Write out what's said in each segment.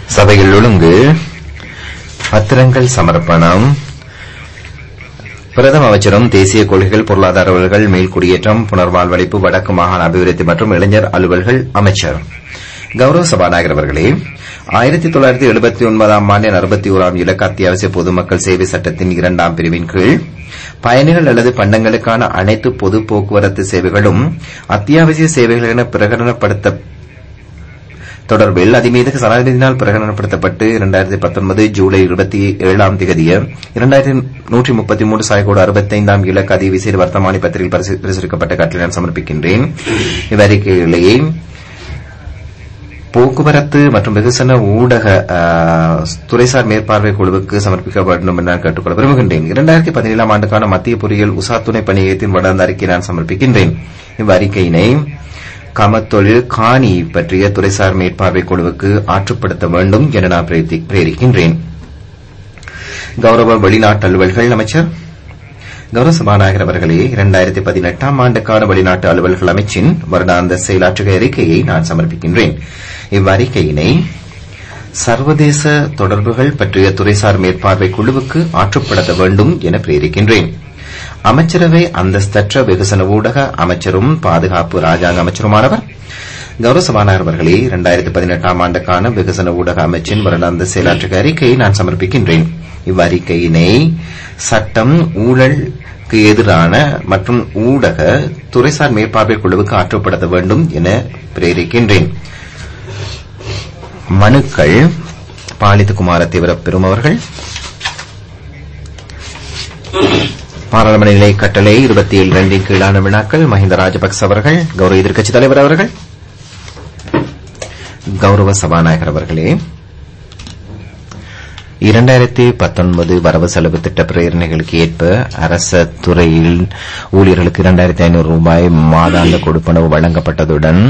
சபையில் ஒழுங்கு பத்திரங்கள் சமர்ப்பணம் பிரதம அமைச்சரும் தேசிய கொள்கைகள் பொருளாதார அலுவல்கள் மேல்குடியேற்றம் புனர்வாழ்வளிப்பு வடக்கு மாகாண அபிவிருத்தி மற்றும் இளைஞர் அலுவல்கள் அமைச்சர் கௌரவ சபாநாயகர் அவர்களே ஆயிரத்தி தொள்ளாயிரத்தி எழுபத்தி ஒன்பதாம் ஆண்டின் அறுபத்தி ஓராம் இலக்க அத்தியாவசிய பொதுமக்கள் சேவை சட்டத்தின் இரண்டாம் பிரிவின் கீழ் பயணிகள் அல்லது பண்டங்களுக்கான அனைத்து பொது போக்குவரத்து சேவைகளும் அத்தியாவசிய சேவைகள் என பிரகடனப்படுத்த தொடர்பில் அதிமீது சனாதிபதியினால் பிரகடனப்படுத்தப்பட்டு இரண்டாயிரத்தி பத்தொன்பது ஜூலை இருபத்தி ஏழாம் திகதிய இரண்டாயிரத்தி நூற்றி முப்பத்தி மூன்று சாய்கோடு அறுபத்தைந்தாம் இலக்க அதிவிசேட வர்த்தமானி பத்திரிகையில் பிரசுரிக்கப்பட்ட கட்டளை நான் சமர்ப்பிக்கின்றேன் இவ்வறிக்கையிலேயே போக்குவரத்து மற்றும் வெகுசன ஊடக துறைசார் மேற்பார்வை குழுவுக்கு சமர்ப்பிக்க வேண்டும் என்று நான் கேட்டுக்கொள்ள விரும்புகின்றேன் இரண்டாயிரத்தி பதினேழாம் ஆண்டுக்கான மத்திய பொறியியல் உசா துணை பணியகத்தின் வளர்ந்த அறிக்கை நான் சமர்ப்பிக்கின்றேன் இவ்வறிக்கையினை கமத்தொழில் காணி பற்றிய துறைசார் மேற்பார்வை குழுவுக்கு ஆற்றுப்படுத்த வேண்டும் என நான் பிரேரிக்கின்றேன் கௌரவ வெளிநாட்டு அலுவல்கள் அமைச்சர் கௌரவ சபாநாயகர் அவர்களே இரண்டாயிரத்தி பதினெட்டாம் ஆண்டுக்கான வெளிநாட்டு அலுவல்கள் அமைச்சின் வருடாந்த செயலாற்றுகை அறிக்கையை நான் சமர்ப்பிக்கின்றேன் இவ்வறிக்கையினை சர்வதேச தொடர்புகள் பற்றிய துறைசார் மேற்பார்வை குழுவுக்கு ஆற்றுப்படுத்த வேண்டும் என பிரேரிக்கின்றேன் அமைச்சரவை அந்தஸ்தற்ற வெகுசன ஊடக அமைச்சரும் பாதுகாப்பு ராஜாங்க அமைச்சருமானவர் கௌரவ சபாநாயகர் அவர்களே இரண்டாயிரத்தி பதினெட்டாம் ஆண்டுக்கான வெகுசன ஊடக அமைச்சின் வருடாந்த செயலாற்றுகை அறிக்கையை நான் சமர்ப்பிக்கின்றேன் இவ்வறிக்கையினை சட்டம் ஊழலுக்கு எதிரான மற்றும் ஊடக துறைசார் மேற்பார்வை குழுவுக்கு ஆற்றுப்படுத்த வேண்டும் என பிரேரிக்கின்றேன் மனுக்கள் பாலித குமார தீவிர பெறும் பாராளுமன்ற நிலை கட்டளை இருபத்தி ஏழு இரண்டின் கீழான வினாக்கள் மஹிந்த ராஜபக்ச அவர்கள் கௌரவ எதிர்க்கட்சித் தலைவர் அவர்கள் கௌரவ சபாநாயகர் அவர்களே இரண்டாயிரத்தி பத்தொன்பது வரவு செலவு திட்ட பிரேரணைகளுக்கு ஏற்ப அரச துறையில் ஊழியர்களுக்கு இரண்டாயிரத்தி ஐநூறு ரூபாய் மாதாந்த கொடுப்பனவு வழங்கப்பட்டதுடன்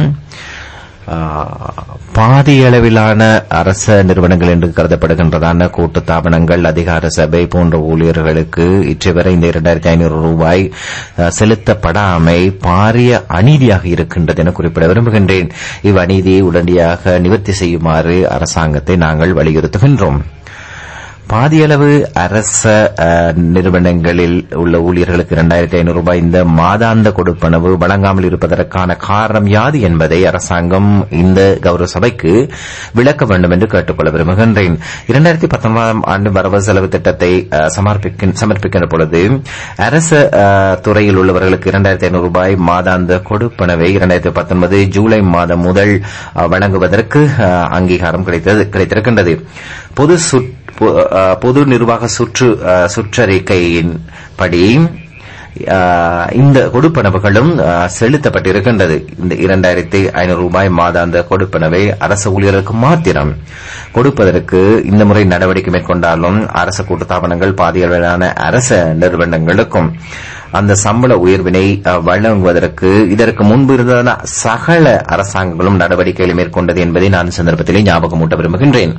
பாதியளவிலான அரச நிறுவனங்கள் என்று கருதப்படுகின்றதான கூட்டு தாபனங்கள் அதிகார சபை போன்ற ஊழியர்களுக்கு இற்றுவரை இந்த இரண்டாயிரத்தி ஐநூறு ரூபாய் செலுத்தப்படாமை பாரிய அநீதியாக இருக்கின்றது என குறிப்பிட விரும்புகின்றேன் இவ்வநீதியை உடனடியாக நிவர்த்தி செய்யுமாறு அரசாங்கத்தை நாங்கள் வலியுறுத்துகின்றோம் பாதியளவு அரச நிறுவனங்களில் உள்ள ஊழியர்களுக்கு இரண்டாயிரத்தி ஐநூறு ரூபாய் இந்த மாதாந்த கொடுப்பனவு வழங்காமல் இருப்பதற்கான காரணம் யாது என்பதை அரசாங்கம் இந்த கௌரவ சபைக்கு விளக்க வேண்டும் என்று கேட்டுக்கொள்ள விரும்புகின்றேன் இரண்டாயிரத்தி பத்தொன்பதாம் ஆண்டு வரவு செலவு திட்டத்தை சமர்ப்பிக்கின்ற பொழுது அரச துறையில் உள்ளவர்களுக்கு இரண்டாயிரத்தி ஐநூறு ரூபாய் மாதாந்த கொடுப்பனவை இரண்டாயிரத்தி பத்தொன்பது ஜூலை மாதம் முதல் வழங்குவதற்கு அங்கீகாரம் கிடைத்திருக்கின்றது பொது பொது நிர்வாக சுற்று சுற்றறிக்கையின்படி இந்த கொடுப்பனவுகளும் செலுத்தப்பட்டிருக்கின்றது இந்த இரண்டாயிரத்தி ஐநூறு ரூபாய் மாதாந்த கொடுப்பனவை அரசு ஊழியர்களுக்கு மாத்திரம் கொடுப்பதற்கு இந்த முறை நடவடிக்கை மேற்கொண்டாலும் அரச கூட்டுத்தாபனங்கள் பாதியளவிலான அரச நிறுவனங்களுக்கும் அந்த சம்பள உயர்வினை வழங்குவதற்கு இதற்கு முன்பு இருந்த சகல அரசாங்கங்களும் நடவடிக்கைகளை மேற்கொண்டது என்பதை நான் சந்தர்ப்பத்திலே ஞாபகமூட்ட விரும்புகின்றேன்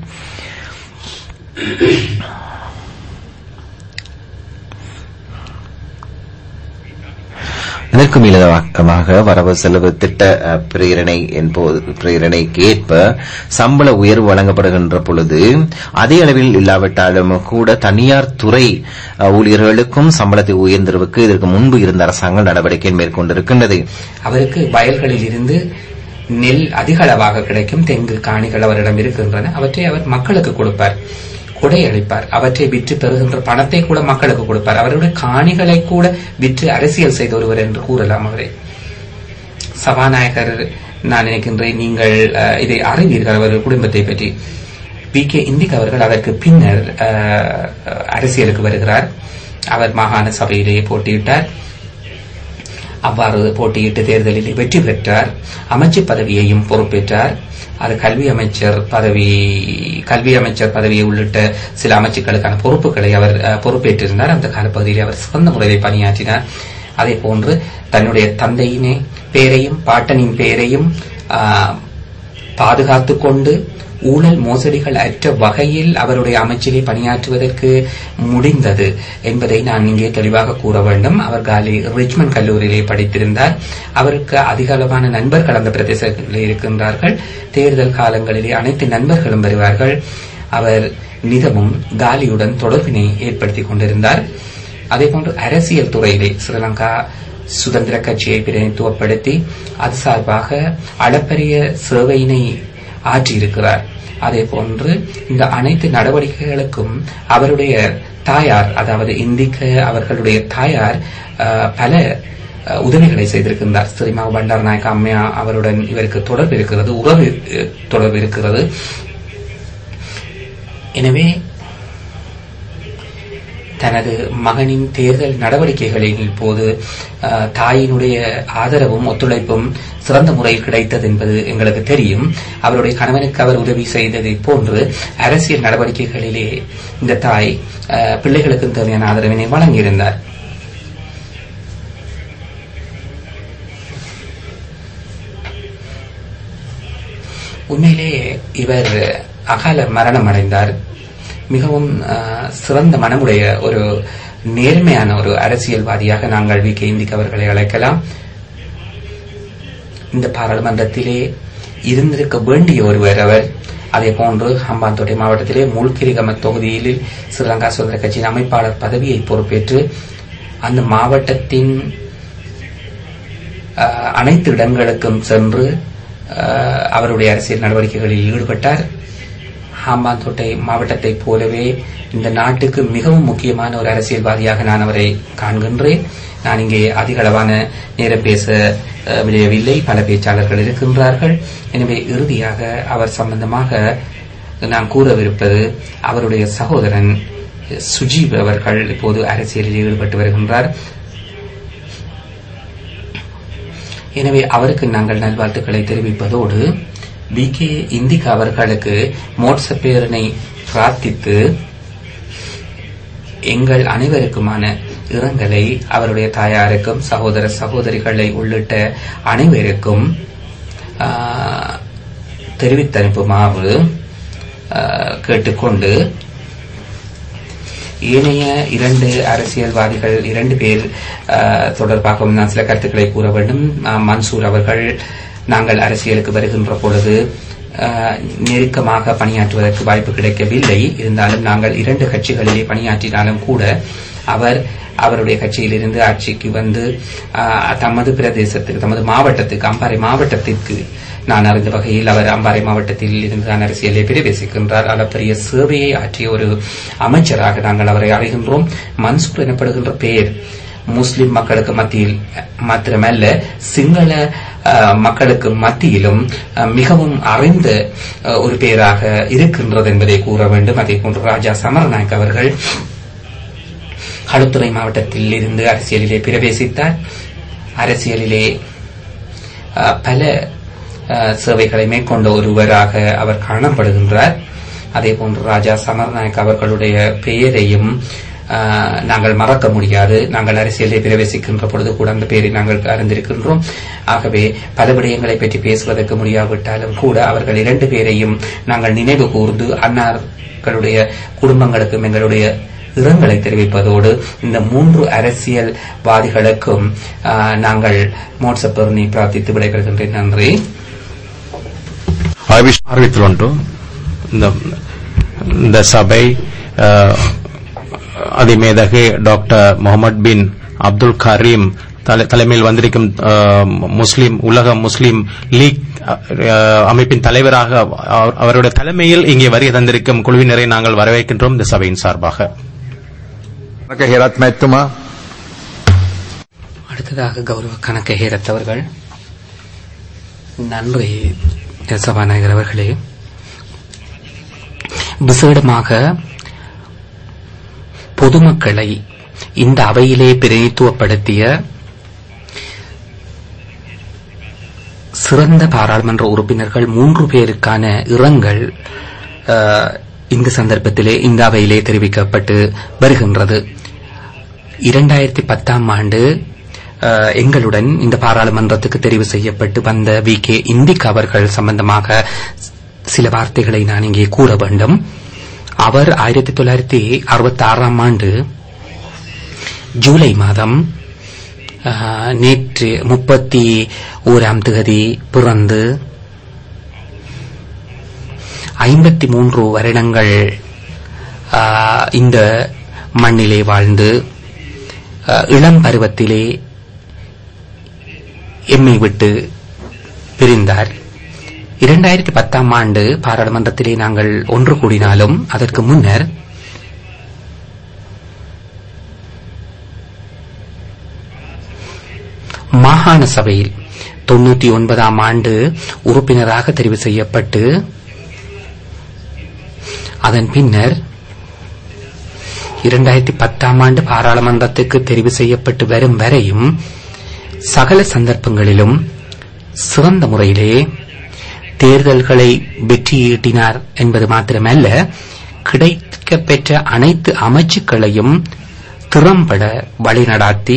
இதற்கு மீளமாக வரவு செலவு திட்ட பிரேரணை என்போது பிரேரணைக்கு ஏற்ப சம்பள உயர்வு வழங்கப்படுகின்ற பொழுது அதே அளவில் இல்லாவிட்டாலும் கூட தனியார் துறை ஊழியர்களுக்கும் சம்பளத்தை உயர்ந்ததற்கு இதற்கு முன்பு இருந்த அரசாங்கம் நடவடிக்கை மேற்கொண்டிருக்கின்றது அவருக்கு வயல்களில் இருந்து நெல் அதிக அளவாக கிடைக்கும் தெங்கு காணிகள் அவரிடம் இருக்கின்றன அவற்றை அவர் மக்களுக்கு கொடுப்பார் கொடை அளிப்பார் அவற்றை விற்று பெறுகின்ற பணத்தை கூட மக்களுக்கு கொடுப்பார் அவருடைய காணிகளை கூட விற்று அரசியல் செய்த ஒருவர் என்று கூறலாம் அவரை சபாநாயகர் நான் நினைக்கின்றேன் நீங்கள் இதை அறிவீர்கள் அவர்கள் குடும்பத்தை பற்றி பி கே இந்திக் அவர்கள் அதற்கு பின்னர் அரசியலுக்கு வருகிறார் அவர் மாகாண சபையிலேயே போட்டியிட்டார் அவ்வாறு போட்டியிட்டு தேர்தலில் வெற்றி பெற்றார் அமைச்சு பதவியையும் பொறுப்பேற்றார் அது கல்வி அமைச்சர் பதவி கல்வி அமைச்சர் பதவியை உள்ளிட்ட சில அமைச்சுக்களுக்கான பொறுப்புகளை அவர் பொறுப்பேற்றிருந்தார் அந்த காலப்பகுதியில் அவர் சிறந்த முறையில் பணியாற்றினார் அதே போன்று தன்னுடைய தந்தையினே பேரையும் பாட்டனின் பேரையும் பாதுகாத்து கொண்டு ஊழல் மோசடிகள் அற்ற வகையில் அவருடைய அமைச்சிலே பணியாற்றுவதற்கு முடிந்தது என்பதை நான் இங்கே தெளிவாக கூற வேண்டும் அவர் காலி ரிச்மண்ட் கல்லூரியிலே படித்திருந்தார் அவருக்கு அதிகளவான நண்பர்கள் அந்த பிரதேசத்தில் இருக்கின்றார்கள் தேர்தல் காலங்களிலே அனைத்து நண்பர்களும் வருவார்கள் அவர் நிதமும் காலியுடன் தொடர்பினை ஏற்படுத்திக் கொண்டிருந்தார் அதேபோன்று அரசியல் துறையிலே ஸ்ரீலங்கா சுதந்திர கட்சியை பிரதிநிதித்துவப்படுத்தி அது சார்பாக அளப்பரிய சேவையினை ஆற்றியிருக்கிறார் அதே போன்று இந்த அனைத்து நடவடிக்கைகளுக்கும் அவருடைய தாயார் அதாவது இந்திக்க அவர்களுடைய தாயார் அஹ், பல அஹ், உதவிகளை செய்திருக்கின்றார் ஸ்ரீமா பண்டார் நாயக் அம்மையா அவருடன் இவருக்கு தொடர்பு இருக்கிறது உறவு அஹ், தொடர்பு இருக்கிறது எனவே தனது மகனின் தேர்தல் நடவடிக்கைகளின் போது அஹ், தாயினுடைய ஆதரவும் ஒத்துழைப்பும் சிறந்த முறையில் கிடைத்தது என்பது எங்களுக்கு தெரியும் அவருடைய கணவனுக்கு அவர் உதவி செய்ததை போன்று அரசியல் நடவடிக்கைகளிலே இந்த தாய் அஹ், பிள்ளைகளுக்கு தேவையான ஆதரவினை வழங்கியிருந்தார் உண்மையிலே இவர் அகால மரணம் அடைந்தார் மிகவும் அஹ், சிறந்த மனமுடைய ஒரு நேர்மையான ஒரு அரசியல்வாதியாக நாங்கள் வி கே இந்திக் அவர்களை அழைக்கலாம் இந்த பாராளுமன்றத்திலே இருந்திருக்க வேண்டிய ஒருவர் அவர் அதே போன்று ஹம்பாந்தோட்டை மாவட்டத்திலே முல்கிரிகம தொகுதியில் ஸ்ரீலங்கா சுதந்திர கட்சியின் அமைப்பாளர் பதவியை பொறுப்பேற்று அந்த மாவட்டத்தின் அஹ், அனைத்து இடங்களுக்கும் சென்று அஹ், அவருடைய அரசியல் நடவடிக்கைகளில் ஈடுபட்டார் ஹாம்பாந்தோட்டை மாவட்டத்தைப் போலவே இந்த நாட்டுக்கு மிகவும் முக்கியமான ஒரு அரசியல்வாதியாக நான் அவரை காண்கின்றேன் நான் இங்கே அதிக அளவான நேரம் பேச அஹ், விளையவில்லை பல பேச்சாளர்கள் இருக்கின்றார்கள் எனவே இறுதியாக அவர் சம்பந்தமாக நான் கூறவிருப்பது அவருடைய சகோதரன் சுஜீப் அவர்கள் இப்போது அரசியலில் ஈடுபட்டு வருகின்றார் எனவே அவருக்கு நாங்கள் நல்வாழ்த்துக்களை தெரிவிப்பதோடு வி கே இந்திகா அவர்களுக்கு மோட்ச பேரனை பிரார்த்தித்து எங்கள் அனைவருக்குமான இரங்கலை அவருடைய தாயாருக்கும் சகோதர சகோதரிகளை உள்ளிட்ட அனைவருக்கும் ஆஹ், தெரிவித்தனுப்புமாறு ஆஹ், கேட்டுக்கொண்டு ஏனைய இரண்டு அரசியல்வாதிகள் இரண்டு பேர் அஹ், தொடர்பாகவும் நான் சில கருத்துக்களை கூற வேண்டும் அஹ், மன்சூர் அவர்கள் நாங்கள் அரசியலுக்கு வருகின்ற பொழுது அஹ், நெருக்கமாக பணியாற்றுவதற்கு வாய்ப்பு கிடைக்கவில்லை இருந்தாலும் நாங்கள் இரண்டு கட்சிகளிலே பணியாற்றினாலும் கூட அவர் அவருடைய கட்சியிலிருந்து ஆட்சிக்கு வந்து அஹ், தமது பிரதேசத்துக்கு தமது மாவட்டத்துக்கு அம்பாறை மாவட்டத்திற்கு நான் அறிந்த வகையில் அவர் அம்பாறை மாவட்டத்தில் இருந்து தான் அரசியலை பிரவேசிக்கின்றார் அளப்பரிய சேவையை ஆற்றிய ஒரு அமைச்சராக நாங்கள் அவரை அறிகின்றோம் மன்சூர் எனப்படுகின்ற பெயர் முஸ்லிம் மக்களுக்கு மத்தியில் மாத்திரமல்ல சிங்கள அஹ், மக்களுக்கு மத்தியிலும் அஹ், மிகவும் அறிந்த அஹ், ஒரு பெயராக இருக்கின்றது என்பதை கூற வேண்டும் அதே போன்று ராஜா சமரநாயக் அவர்கள் களுத்துறை மாவட்டத்தில் இருந்து அரசியலிலே பிரவேசித்தார் அரசியலிலே அஹ், பல அஹ், சேவைகளை மேற்கொண்ட ஒருவராக அவர் காணப்படுகின்றார் அதே போன்று ராஜா சமர்நாயக் அவர்களுடைய பெயரையும் அஹ், நாங்கள் மறக்க முடியாது நாங்கள் அரசியலை பிரவேசிக்கின்ற பொழுது கூட அந்த பெயரை நாங்கள் அறிந்திருக்கின்றோம் ஆகவே பல விடயங்களை பற்றி பேசுவதற்கு முடியாவிட்டாலும் கூட அவர்கள் இரண்டு பேரையும் நாங்கள் நினைவு கூர்ந்து அன்னார்களுடைய குடும்பங்களுக்கும் எங்களுடைய இரங்கலை தெரிவிப்பதோடு இந்த மூன்று அரசியல்வாதிகளுக்கும் ஆஹ், நாங்கள் மோட்சப்பெருணி பிரார்த்தித்து விடைபெறுகின்றேன் நன்றி அறிவித்துள்ள ஒன்று இந்த இந்த சபை அஹ், அதிமேதகு doctor Mohammed bin Abdul Karim தலை- தலைமையில் வந்திருக்கும் அஹ், முஸ்லிம் உலக முஸ்லிம் லீக் அஹ், அமைப்பின் தலைவராக அவர்- அவருடைய தலைமையில் இங்கே வருகை தந்திருக்கும் குழுவினரை நாங்கள் வரவேற்கின்றோம் இந்த சபையின் சார்பாக මක හෙරත් මැත්තුමා அடுத்ததாக கௌரவ கணக்க ஹேரத் அவர்கள் நன்றி சபாநாயகர் அவர்களே விசேடமாக பொதுமக்களை இந்த அவையிலே பிரதிநிதித்துவப்படுத்திய சிறந்த பாராளுமன்ற உறுப்பினர்கள் மூன்று பேருக்கான இரங்கல் அஹ், இந்த சந்தர்ப்பத்திலே இந்த அவையிலே தெரிவிக்கப்பட்டு வருகின்றது இரண்டாயிரத்தி பத்தாம் ஆண்டு அஹ், எங்களுடன் இந்த பாராளுமன்றத்துக்கு தெரிவு செய்யப்பட்டு வந்த வி கே இந்திக் அவர்கள் சம்பந்தமாக சில வார்த்தைகளை நான் இங்கே கூற வேண்டும் அவர் ஆயிரத்தி தொள்ளாயிரத்தி அறுபத்தி ஆறாம் ஆண்டு ஜூலை மாதம் ஆஹ், நேற்று முப்பத்தி ஓராம் திகதி பிறந்து ஐம்பத்தி மூன்று வருடங்கள் ஆஹ், இந்த மண்ணிலே வாழ்ந்து ஆஹ், இளம் பருவத்திலே எம்மை விட்டு பிரிந்தார் இரண்டாயிரத்தி பத்தாம் ஆண்டு பாராளுமன்றத்திலே நாங்கள் ஒன்று கூடினாலும் அதற்கு முன்னர் மாகாண சபையில் தொண்ணூற்றி ஒன்பதாம் ஆண்டு உறுப்பினராக தெரிவு செய்யப்பட்டு அதன் பின்னர் இரண்டாயிரத்தி பத்தாம் ஆண்டு பாராளுமன்றத்துக்கு தெரிவு செய்யப்பட்டு வரும் வரையும் சகல சந்தர்ப்பங்களிலும் சிறந்த முறையிலே தேர்தல்களை வெற்றியீட்டினார் என்பது மாத்திரமல்ல கிடைக்கப்பெற்ற அனைத்து அமைச்சுக்களையும் திறம்பட வழிநடாத்தி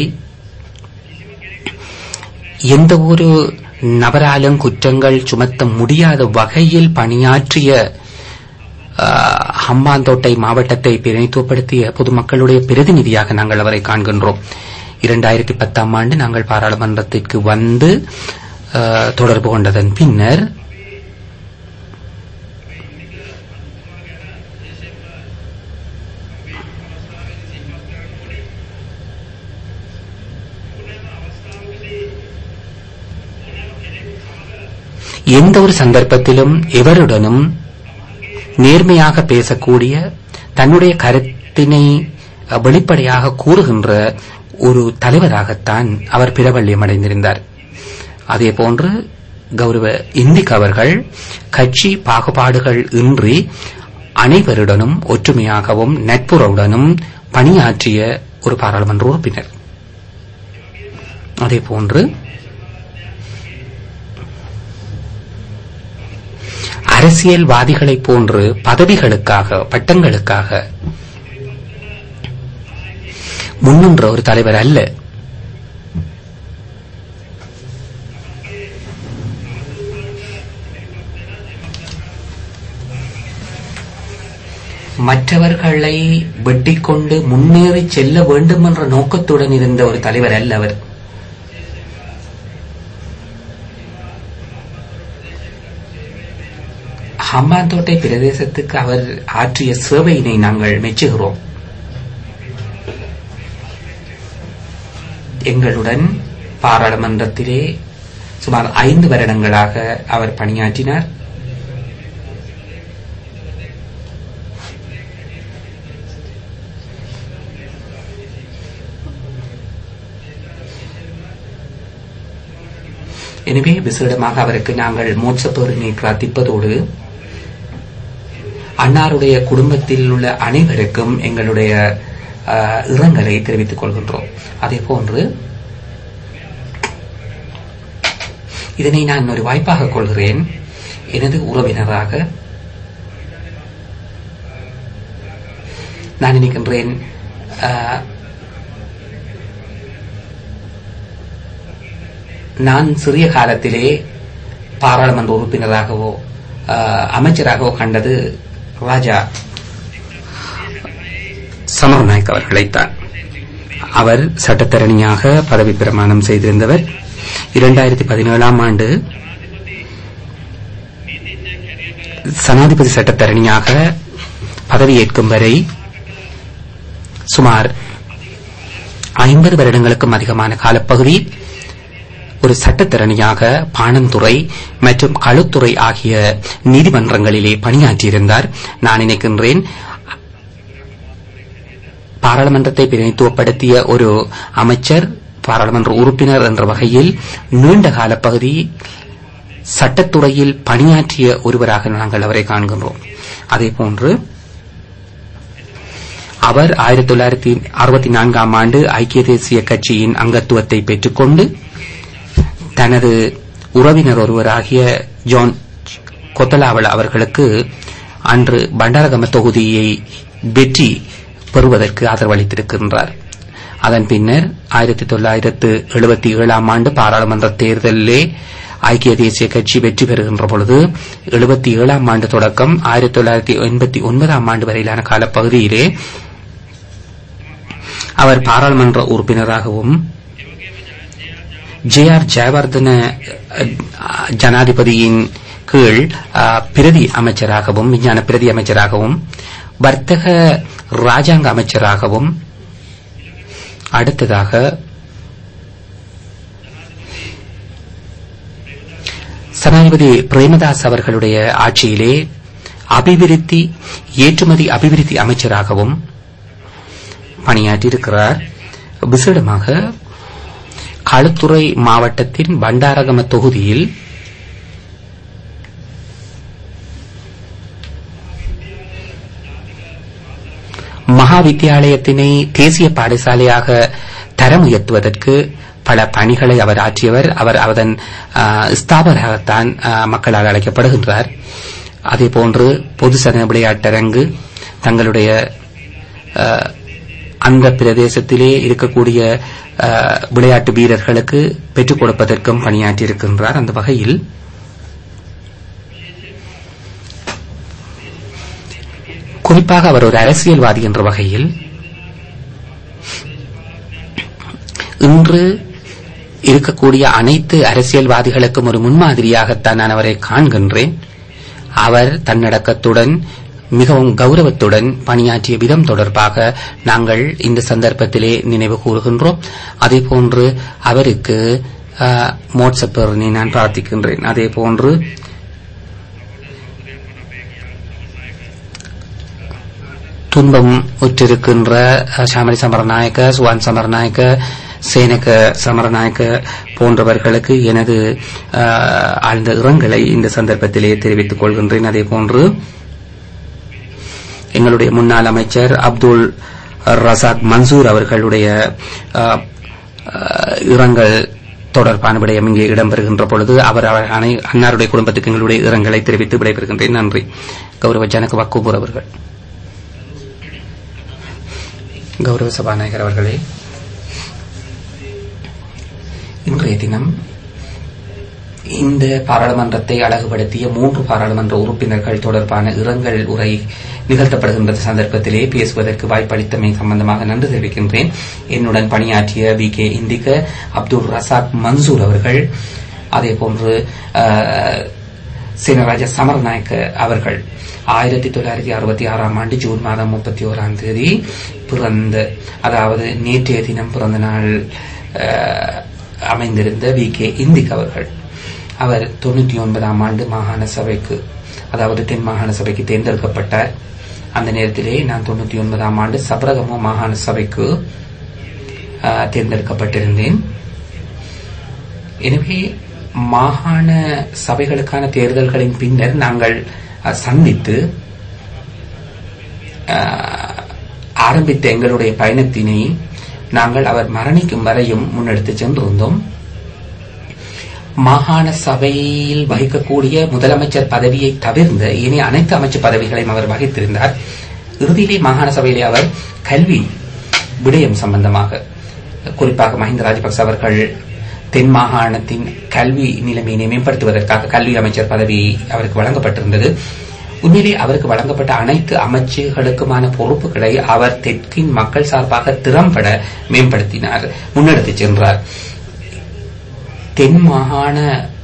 எந்த ஒரு நபராலும் குற்றங்கள் சுமத்த முடியாத வகையில் பணியாற்றிய ஆஹ், ஹம்பாந்தோட்டை மாவட்டத்தை பிரதிநிதித்துவப்படுத்திய பொதுமக்களுடைய பிரதிநிதியாக நாங்கள் அவரை காண்கின்றோம் இரண்டாயிரத்தி பத்தாம் ஆண்டு நாங்கள் பாராளுமன்றத்திற்கு வந்து ஆஹ், தொடர்பு கொண்டதன் பின்னர் எந்த ஒரு சந்தர்ப்பத்திலும் எவருடனும் நேர்மையாக பேசக்கூடிய தன்னுடைய கருத்தினை அஹ், வெளிப்படையாக கூறுகின்ற ஒரு தலைவராகத்தான் அவர் பிரபல்யம் அடைந்திருந்தார் அதே போன்று கௌரவ இந்திக் அவர்கள் கட்சி பாகுபாடுகள் இன்றி அனைவருடனும் ஒற்றுமையாகவும் நட்புறவுடனும் பணியாற்றிய ஒரு பாராளுமன்ற உறுப்பினர் அதே போன்று அரசியல்வாதிகளைப் போன்று பதவிகளுக்காக பட்டங்களுக்காக முன்னின்ற ஒரு தலைவர் அல்ல மற்றவர்களை வெட்டிக் கொண்டு முன்னேறி செல்ல வேண்டும் என்ற நோக்கத்துடன் இருந்த ஒரு தலைவர் அல்ல அவர் ஹம்பாந்தோட்டை பிரதேசத்துக்கு அவர் ஆற்றிய சேவையினை நாங்கள் மெச்சுகிறோம் எங்களுடன் பாராளுமன்றத்திலே சுமார் ஐந்து வருடங்களாக அவர் பணியாற்றினார் எனவே விசேடமாக அவருக்கு நாங்கள் மோட்சப்பேரினை பிரார்த்திப்பதோடு அன்னாருடைய குடும்பத்தில் உள்ள அனைவருக்கும் எங்களுடைய அஹ், இரங்கலை தெரிவித்துக் கொள்கின்றோம் அதே போன்று இதனை நான் ஒரு வாய்ப்பாக கொள்கிறேன் எனது உறவினராக நான் நினைக்கின்றேன் அஹ், நான் சிறிய காலத்திலே பாராளுமன்ற உறுப்பினராகவோ அஹ், அமைச்சராகவோ கண்டது ராஜா சமர்நாயக் அவர்களைத்தான் அவர் சட்டத்தரணியாக பதவி பிரமாணம் செய்திருந்தவர் இரண்டாயிரத்தி பதினேழாம் ஆண்டு சனாதிபதி சட்டத்தரணியாக பதவியேற்கும் வரை சுமார் ஐம்பது வருடங்களுக்கும் அதிகமான காலப்பகுதி ஒரு சட்டத்தரணியாக பாணந்துறை மற்றும் களுத்துறை ஆகிய நீதிமன்றங்களிலே பணியாற்றியிருந்தார் நான் நினைக்கின்றேன் பாராளுமன்றத்தை பிரதிநிதித்துவப்படுத்திய ஒரு அமைச்சர் பாராளுமன்ற உறுப்பினர் என்ற வகையில் நீண்ட கால பகுதி சட்டத்துறையில் பணியாற்றிய ஒருவராக நாங்கள் அவரை காண்கின்றோம் அதேபோன்று அவர் ஆயிரத்தி தொள்ளாயிரத்தி அறுபத்தி நான்காம் ஆண்டு ஐக்கிய தேசிய கட்சியின் அங்கத்துவத்தை பெற்றுக்கொண்டு தனது உறவினர் ஒருவராகிய ஜான் கொத்தலாவல் அவர்களுக்கு அன்று பண்டாரகம தொகுதியை வெற்றி பெறுவதற்கு ஆதரவளித்திருக்கின்றார் அதன் பின்னர் ஆயிரத்தி தொள்ளாயிரத்து எழுபத்தி ஏழாம் ஆண்டு பாராளுமன்ற தேர்தலிலே ஐக்கிய தேசிய கட்சி வெற்றி பெறுகின்ற பொழுது எழுபத்தி ஏழாம் ஆண்டு தொடக்கம் ஆயிரத்தி தொள்ளாயிரத்தி எண்பத்தி ஒன்பதாம் ஆண்டு வரையிலான காலப்பகுதியிலே அவர் பாராளுமன்ற உறுப்பினராகவும் ஜே ஆர் ஜெயவர்தன அஹ், ஜனாதிபதியின் கீழ் அஹ், பிரதி அமைச்சராகவும் விஞ்ஞான பிரதி அமைச்சராகவும் வர்த்தக ராஜாங்க அமைச்சராகவும் அடுத்ததாக சனாதிபதி பிரேமதாஸ் அவர்களுடைய ஆட்சியிலே அபிவிருத்தி ஏற்றுமதி அபிவிருத்தி அமைச்சராகவும் பணியாற்றியிருக்கிறார் விசேடமாக களுத்துறை மாவட்டத்தின் பண்டாரகம தொகுதியில் மகா வித்தியாலயத்தினை தேசிய பாடசாலையாக தரம் உயர்த்துவதற்கு பல பணிகளை அவர் ஆற்றியவர் அவர் அதன் ஆஹ், ஸ்தாபகராகத்தான் ஆஹ், மக்களால் அழைக்கப்படுகின்றார் அதேபோன்று பொதுசன விளையாட்டரங்கு தங்களுடைய ஆஹ், அந்த பிரதேசத்திலே இருக்கக்கூடிய ஆஹ், விளையாட்டு வீரர்களுக்கு பெற்றுக் கொடுப்பதற்கும் பணியாற்றியிருக்கின்றார் அந்த வகையில் குறிப்பாக அவர் ஒரு அரசியல்வாதி என்ற வகையில் இன்று இருக்கக்கூடிய அனைத்து அரசியல்வாதிகளுக்கும் ஒரு முன்மாதிரியாகத்தான் நான் அவரை காண்கின்றேன் அவர் தன்னடக்கத்துடன் மிகவும் கௌரவத்துடன் பணியாற்றிய விதம் தொடர்பாக நாங்கள் இந்த சந்தர்ப்பத்திலே நினைவு கூறுகின்றோம் அதேபோன்று அவருக்கு ஆஹ், மோட்சப் பெருனை நான் பிரார்த்திக்கின்றேன் அதேபோன்று துன்பம் உற்றிருக்கின்ற அஹ், ஷாமலி சமரநாயக்க சுவான் சமரநாயக்க சேனக சமரநாயக்க போன்றவர்களுக்கு எனது அஹ், ஆழ்ந்த இரங்கலை இந்த சந்தர்ப்பத்திலே தெரிவித்துக் கொள்கின்றேன் அதேபோன்று எங்களுடைய முன்னாள் அமைச்சர் அப்துல் ரசாக் மன்சூர் அவர்களுடைய அஹ், அஹ், இரங்கல் தொடர்பான விடயம் இங்கே இடம்பெறுகின்ற பொழுது அவர் அவர் அனை- அன்னாருடைய குடும்பத்துக்கு எங்களுடைய இரங்கலை தெரிவித்து விடைபெறுகின்றேன் நன்றி கௌரவ ஜனக வக்கூபூர் அவர்கள் கௌரவ சபாநாயகர் அவர்களே இன்றைய தினம் இந்த பாராளுமன்றத்தை அழகுபடுத்திய மூன்று பாராளுமன்ற உறுப்பினர்கள் தொடர்பான இரங்கல் உரை நிகழ்த்தப்படுகின்ற சந்தர்ப்பத்திலே பேசுவதற்கு வாய்ப்பளித்தமை சம்பந்தமாக நன்றி தெரிவிக்கின்றேன் என்னுடன் பணியாற்றிய வி கே இந்திக அப்துல் ரசாக் மன்சூர் அவர்கள் அதேபோன்று அஹ், சீனராஜ சமரநாயக்க அவர்கள் ஆயிரத்தி தொள்ளாயிரத்தி அறுபத்தி ஆறாம் ஆண்டு ஜூன் மாதம் முப்பத்தி ஓராம் தேதி பிறந்த அதாவது நேற்றைய தினம் பிறந்த நாள் அஹ், அமைந்திருந்த வி கே இந்திக் அவர்கள் அவர் தொண்ணூத்தி ஒன்பதாம் ஆண்டு மாகாண சபைக்கு அதாவது தென் மாகாண சபைக்கு தேர்ந்தெடுக்கப்பட்டார் அந்த நேரத்திலே நான் தொண்ணூத்தி ஒன்பதாம் ஆண்டு சபரகமோ மாகாண சபைக்கு அஹ், தேர்ந்தெடுக்கப்பட்டிருந்தேன் எனவே மாகாண சபைகளுக்கான தேர்தல்களின் பின்னர் நாங்கள் அஹ், சந்தித்து அஹ், ஆரம்பித்த எங்களுடைய பயணத்தினை நாங்கள் அவர் மரணிக்கும் வரையும் முன்னெடுத்து சென்றிருந்தோம் மாகாண சபையில் வகிக்கக்கூடிய முதலமைச்சர் பதவியை தவிர்ந்த இனி அனைத்து அமைச்சர் பதவிகளையும் அவர் வகித்திருந்தார் இறுதியிலே மாகாண சபையிலே அவர் கல்வி விடயம் சம்பந்தமாக குறிப்பாக மஹிந்த ராஜபக்ச அவர்கள் தென் மாகாணத்தின் கல்வி நிலைமையினை மேம்படுத்துவதற்காக கல்வி அமைச்சர் பதவி அவருக்கு வழங்கப்பட்டிருந்தது உண்மையிலே அவருக்கு வழங்கப்பட்ட அனைத்து அமைச்சுகளுக்குமான பொறுப்புகளை அவர் தெற்கின் மக்கள் சார்பாக திறம்பட மேம்படுத்தினார் முன்னெடுத்துச் சென்றார் தென் மாகாண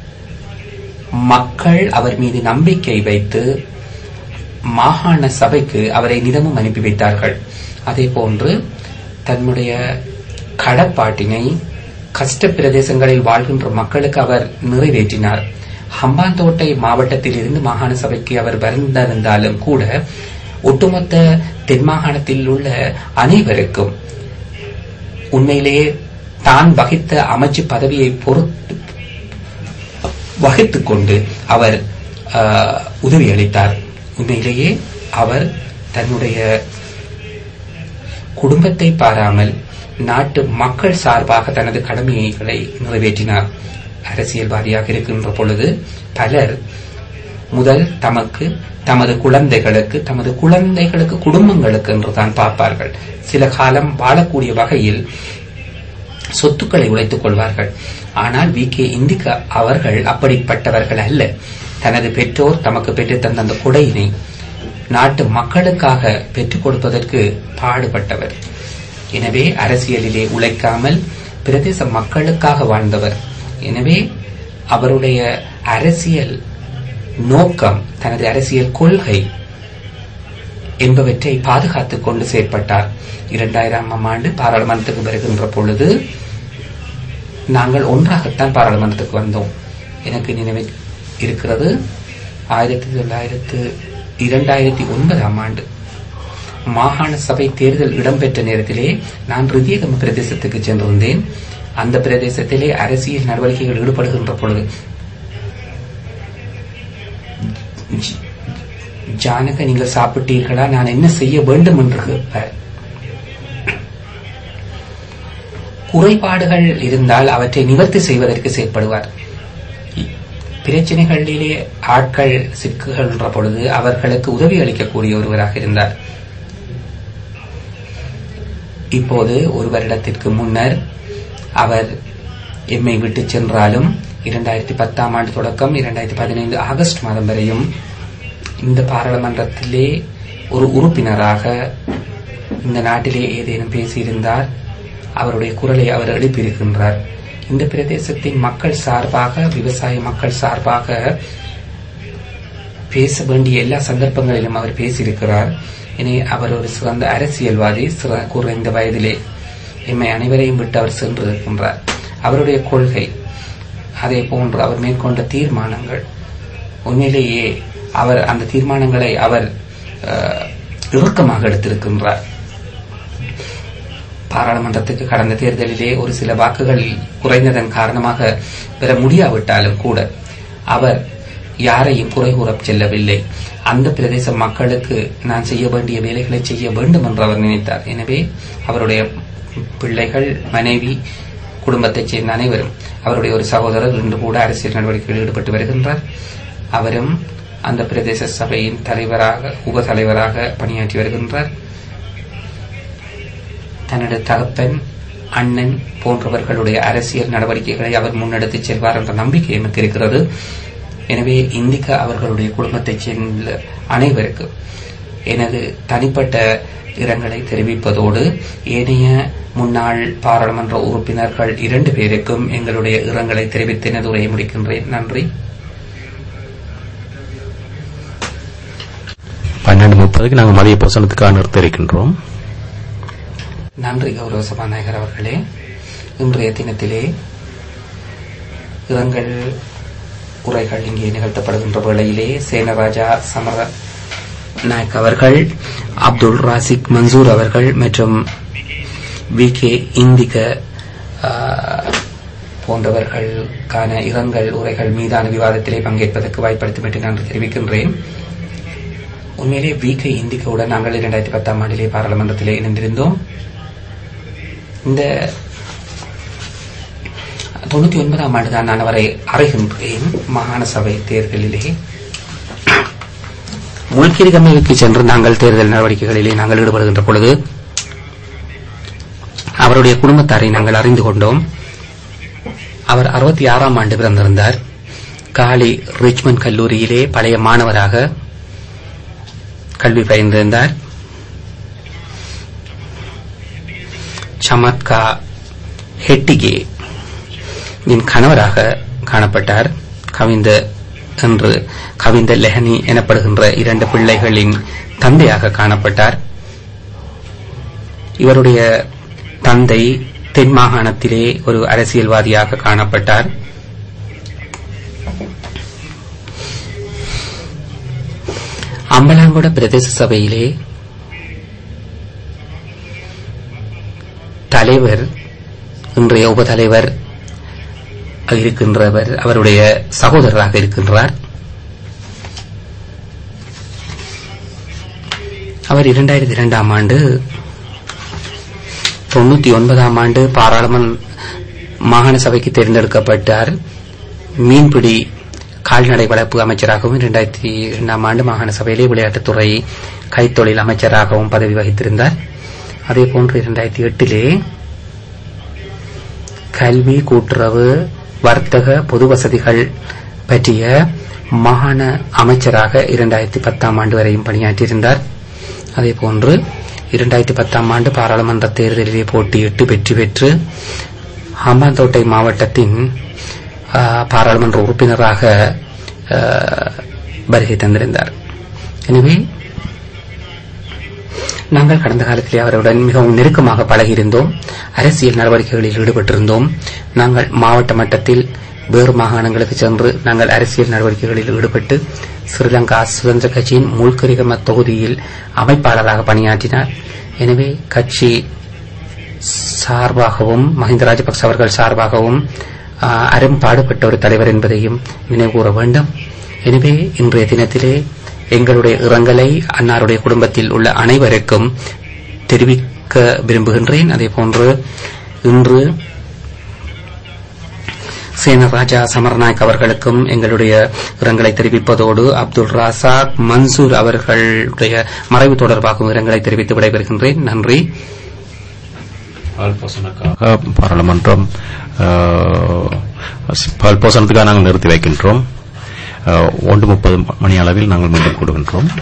மக்கள் அவர் மீது நம்பிக்கை வைத்து மாகாண சபைக்கு அவரை நிதமும் அனுப்பி வைத்தார்கள் அதே போன்று தன்னுடைய கடப்பாட்டினை கஷ்ட பிரதேசங்களில் வாழ்கின்ற மக்களுக்கு அவர் நிறைவேற்றினார் ஹம்பாந்தோட்டை மாவட்டத்தில் இருந்து மாகாண சபைக்கு அவர் வந்திருந்தாலும் கூட ஒட்டுமொத்த தென் மாகாணத்தில் உள்ள அனைவருக்கும் உண்மையிலேயே தான் வகித்த அமைச்சு பதவியை பொறுத்து வகித்துக் கொண்டு அவர் ஆஹ், உதவி அளித்தார் உண்மையிலேயே அவர் தன்னுடைய குடும்பத்தை பாராமல் நாட்டு மக்கள் சார்பாக தனது கடமைகளை நிறைவேற்றினார் அரசியல்வாதியாக இருக்கின்ற பொழுது பலர் முதல் தமக்கு தமது குழந்தைகளுக்கு தமது குழந்தைகளுக்கு குடும்பங்களுக்கு என்று தான் பார்ப்பார்கள் சில காலம் வாழக்கூடிய வகையில் சொத்துக்களை உழைத்துக் கொள்வார்கள் ஆனால் வி கே இந்திகா அவர்கள் அப்படிப்பட்டவர்கள் அல்ல தனது பெற்றோர் தமக்கு பெற்றுத் தந்த அந்த கொடையினை நாட்டு மக்களுக்காக பெற்றுக் கொடுப்பதற்கு பாடுபட்டவர் எனவே அரசியலிலே உழைக்காமல் பிரதேச மக்களுக்காக வாழ்ந்தவர் எனவே அவருடைய அரசியல் நோக்கம் தனது அரசியல் கொள்கை என்பவற்றை பாதுகாத்துக் கொண்டு செயற்பட்டார் இரண்டாயிரம் ஆண்டு பாராளுமன்றத்துக்கு வருகின்ற பொழுது நாங்கள் ஒன்றாகத்தான் பாராளுமன்றத்துக்கு வந்தோம் எனக்கு நினைவு இருக்கிறது ஆயிரத்தி தொள்ளாயிரத்து இரண்டாயிரத்தி ஒன்பதாம் ஆண்டு மாகாண சபை தேர்தல் இடம்பெற்ற நேரத்திலே நான் ரிதியகம பிரதேசத்துக்கு சென்றிருந்தேன் அந்த பிரதேசத்திலே அரசியல் நடவடிக்கைகள் ஈடுபடுகின்ற பொழுது ஜ- ஜானக நீங்கள் சாப்பிட்டீர்களா நான் என்ன செய்ய வேண்டும் என்று கேட்பார் குறைபாடுகள் இருந்தால் அவற்றை நிவர்த்தி செய்வதற்கு செயற்படுவார் இ- பிரச்சனைகளிலே ஆட்கள் சிக்குகின்ற பொழுது அவர்களுக்கு உதவி அளிக்கக்கூடிய ஒருவராக இருந்தார் இப்போது ஒரு வருடத்திற்கு முன்னர் அவர் எம்மை விட்டு சென்றாலும் இரண்டாயிரத்தி பத்தாம் ஆண்டு தொடக்கம் இரண்டாயிரத்தி பதினைந்து ஆகஸ்ட் மாதம் வரையும் இந்த பாராளுமன்றத்திலே ஒரு உறுப்பினராக இந்த நாட்டிலே ஏதேனும் பேசியிருந்தார் அவருடைய குரலை அவர் எழுப்பியிருக்கின்றார் இந்த பிரதேசத்தின் மக்கள் சார்பாக விவசாய மக்கள் சார்பாக பேச வேண்டிய எல்லா சந்தர்ப்பங்களிலும் அவர் பேசியிருக்கிறார் எனவே அவர் ஒரு சிறந்த அரசியல்வாதி சிற- குறைந்த வயதிலே எம்மை அனைவரையும் விட்டு அவர் சென்றிருக்கின்றார் அவருடைய கொள்கை அதே போன்று அவர் மேற்கொண்ட தீர்மானங்கள் உண்மையிலேயே அவர் அந்த தீர்மானங்களை அவர் அஹ், இறுக்கமாக எடுத்திருக்கின்றார் பாராளுமன்றத்துக்கு கடந்த தேர்தலிலே ஒரு சில வாக்குகள் குறைந்ததன் காரணமாக பெற முடியாவிட்டாலும் கூட அவர் யாரையும் குறை கூறச் செல்லவில்லை அந்த பிரதேச மக்களுக்கு நான் செய்ய வேண்டிய வேலைகளை செய்ய வேண்டும் என்று அவர் நினைத்தார் எனவே அவருடைய பிள்ளைகள் மனைவி குடும்பத்தைச் சேர்ந்த அனைவரும் அவருடைய ஒரு சகோதரர் இன்று கூட அரசியல் நடவடிக்கைகளில் ஈடுபட்டு வருகின்றார் அவரும் அந்த பிரதேச சபையின் தலைவராக உப தலைவராக பணியாற்றி வருகின்றார் தனது தகப்பன் அண்ணன் போன்றவர்களுடைய அரசியல் நடவடிக்கைகளை அவர் முன்னெடுத்துச் செல்வார் என்ற நம்பிக்கை எனக்கு இருக்கிறது எனவே இந்திகா அவர்களுடைய குடும்பத்தைச் சேர்ந்த அனைவருக்கும் எனது தனிப்பட்ட இரங்கலை தெரிவிப்பதோடு ஏனைய முன்னாள் பாராளுமன்ற உறுப்பினர்கள் இரண்டு பேருக்கும் எங்களுடைய இரங்கலை தெரிவித்து எனது உரையை முடிக்கின்றேன் நன்றி பன்னெண்டு முப்பதுக்கு நாங்கள் மதிய போசனத்துக்காக நிறுத்த இருக்கின்றோம் நன்றி கௌரவ சபாநாயகர் அவர்களே இன்றைய தினத்திலே இரங்கல் உரைகள் இங்கே நிகழ்த்தப்படுகின்ற வேளையிலே சேனராஜா சமர நாயக் அவர்கள் அப்துல் ராசிக் மன்சூர் அவர்கள் மற்றும் வி கே இந்திக ஆ, போன்றவர்களுக்கான இரங்கல் உரைகள் மீதான விவாதத்திலே பங்கேற்பதற்கு வாய்ப்பளித்தமைக்கு நன்றி தெரிவிக்கின்றேன் உண்மையிலே வி கே இந்திகாவுடன் நாங்கள் இரண்டாயிரத்தி பத்தாம் ஆண்டிலே பாராளுமன்றத்திலே இணைந்திருந்தோம் இந்த தொண்ணூத்தி ஒன்பதாம் ஆண்டு தான் நான் அவரை அறைகின்றேன் மாகாண சபை தேர்தலிலே முல்கிரிகமைக்கு சென்று நாங்கள் தேர்தல் நடவடிக்கைகளிலே நாங்கள் ஈடுபடுகின்ற பொழுது அவருடைய குடும்பத்தாரை நாங்கள் அறிந்து கொண்டோம் அவர் அறுபத்தி ஆறாம் ஆண்டு பிறந்திருந்தார் காலி ரிச்மண்ட் கல்லூரியிலே பழைய மாணவராக கல்வி பயின்றிருந்தார் சமத்கா ஹெட்டிகே இன் கணவராக காணப்பட்டார் கவிந்த என்று கவிந்த லெஹனி எனப்படுகின்ற இரண்டு பிள்ளைகளின் தந்தையாக காணப்பட்டார் இவருடைய தந்தை தென் மாகாணத்திலே ஒரு அரசியல்வாதியாக காணப்பட்டார் அம்பலாங்கொட பிரதேச சபையிலே தலைவர் இன்றைய உபதலைவர் இருக்கின்றவர் அவருடைய சகோதரராக இருக்கின்றார் அவர் இரண்டாயிரத்தி இரண்டாம் ஆண்டு தொண்ணூத்தி ஒன்பதாம் ஆண்டு பாராளுமன்ற மாகாண சபைக்கு தேர்ந்தெடுக்கப்பட்டார் மீன்பிடி கால்நடை வளர்ப்பு அமைச்சராகவும் இரண்டாயிரத்தி இரண்டாம் ஆண்டு மாகாண சபையிலே விளையாட்டுத்துறை கைத்தொழில் அமைச்சராகவும் பதவி வகித்திருந்தார் அதே போன்று இரண்டாயிரத்தி எட்டிலே கல்வி கூட்டுறவு வர்த்தக பொது வசதிகள் பற்றிய மாகாண அமைச்சராக இரண்டாயிரத்தி பத்தாம் ஆண்டு வரையும் பணியாற்றியிருந்தார் அதேபோன்று இரண்டாயிரத்தி பத்தாம் ஆண்டு பாராளுமன்ற தேர்தலிலே போட்டியிட்டு வெற்றி பெற்று ஹம்பாந்தோட்டை மாவட்டத்தின் ஆ, பாராளுமன்ற உறுப்பினராக ஆ, வருகை தந்திருந்தார் எனவே நாங்கள் கடந்த காலத்திலே அவருடன் மிகவும் நெருக்கமாக பழகியிருந்தோம் அரசியல் நடவடிக்கைகளில் ஈடுபட்டிருந்தோம் நாங்கள் மாவட்ட மட்டத்தில் வேறு மாகாணங்களுக்கு சென்று நாங்கள் அரசியல் நடவடிக்கைகளில் ஈடுபட்டு ஸ்ரீலங்கா சுதந்திர கட்சியின் முள்கரிகம தொகுதியில் அமைப்பாளராக பணியாற்றினார் எனவே கட்சி சார்பாகவும் மஹிந்த ராஜபக்ச அவர்கள் சார்பாகவும் ஆ, அரும் பாடுபட்ட ஒரு தலைவர் என்பதையும் நினைவுகூர வேண்டும் எனவே இன்றைய தினத்திலே எங்களுடைய இரங்கலை அன்னாருடைய குடும்பத்தில் உள்ள அனைவருக்கும் தெரிவிக்க விரும்புகின்றேன் அதேபோன்று இன்று சேனராஜா சமர்நாயக் அவர்களுக்கும் எங்களுடைய இரங்கலை தெரிவிப்பதோடு அப்துல் ராசாக் மன்சூர் அவர்களுடைய மறைவு தொடர்பாகவும் இரங்கலை தெரிவித்து விடைபெறுகின்றேன் நன்றி பால்போசனுக்காக பாராளுமன்றம் அஹ், பால்போசனத்துக்காக நாங்கள் நிறுத்தி வைக்கின்றோம் அஹ், ஒன்று முப்பது மணி அளவில் நாங்கள் மீண்டும் கூடுகின்றோம்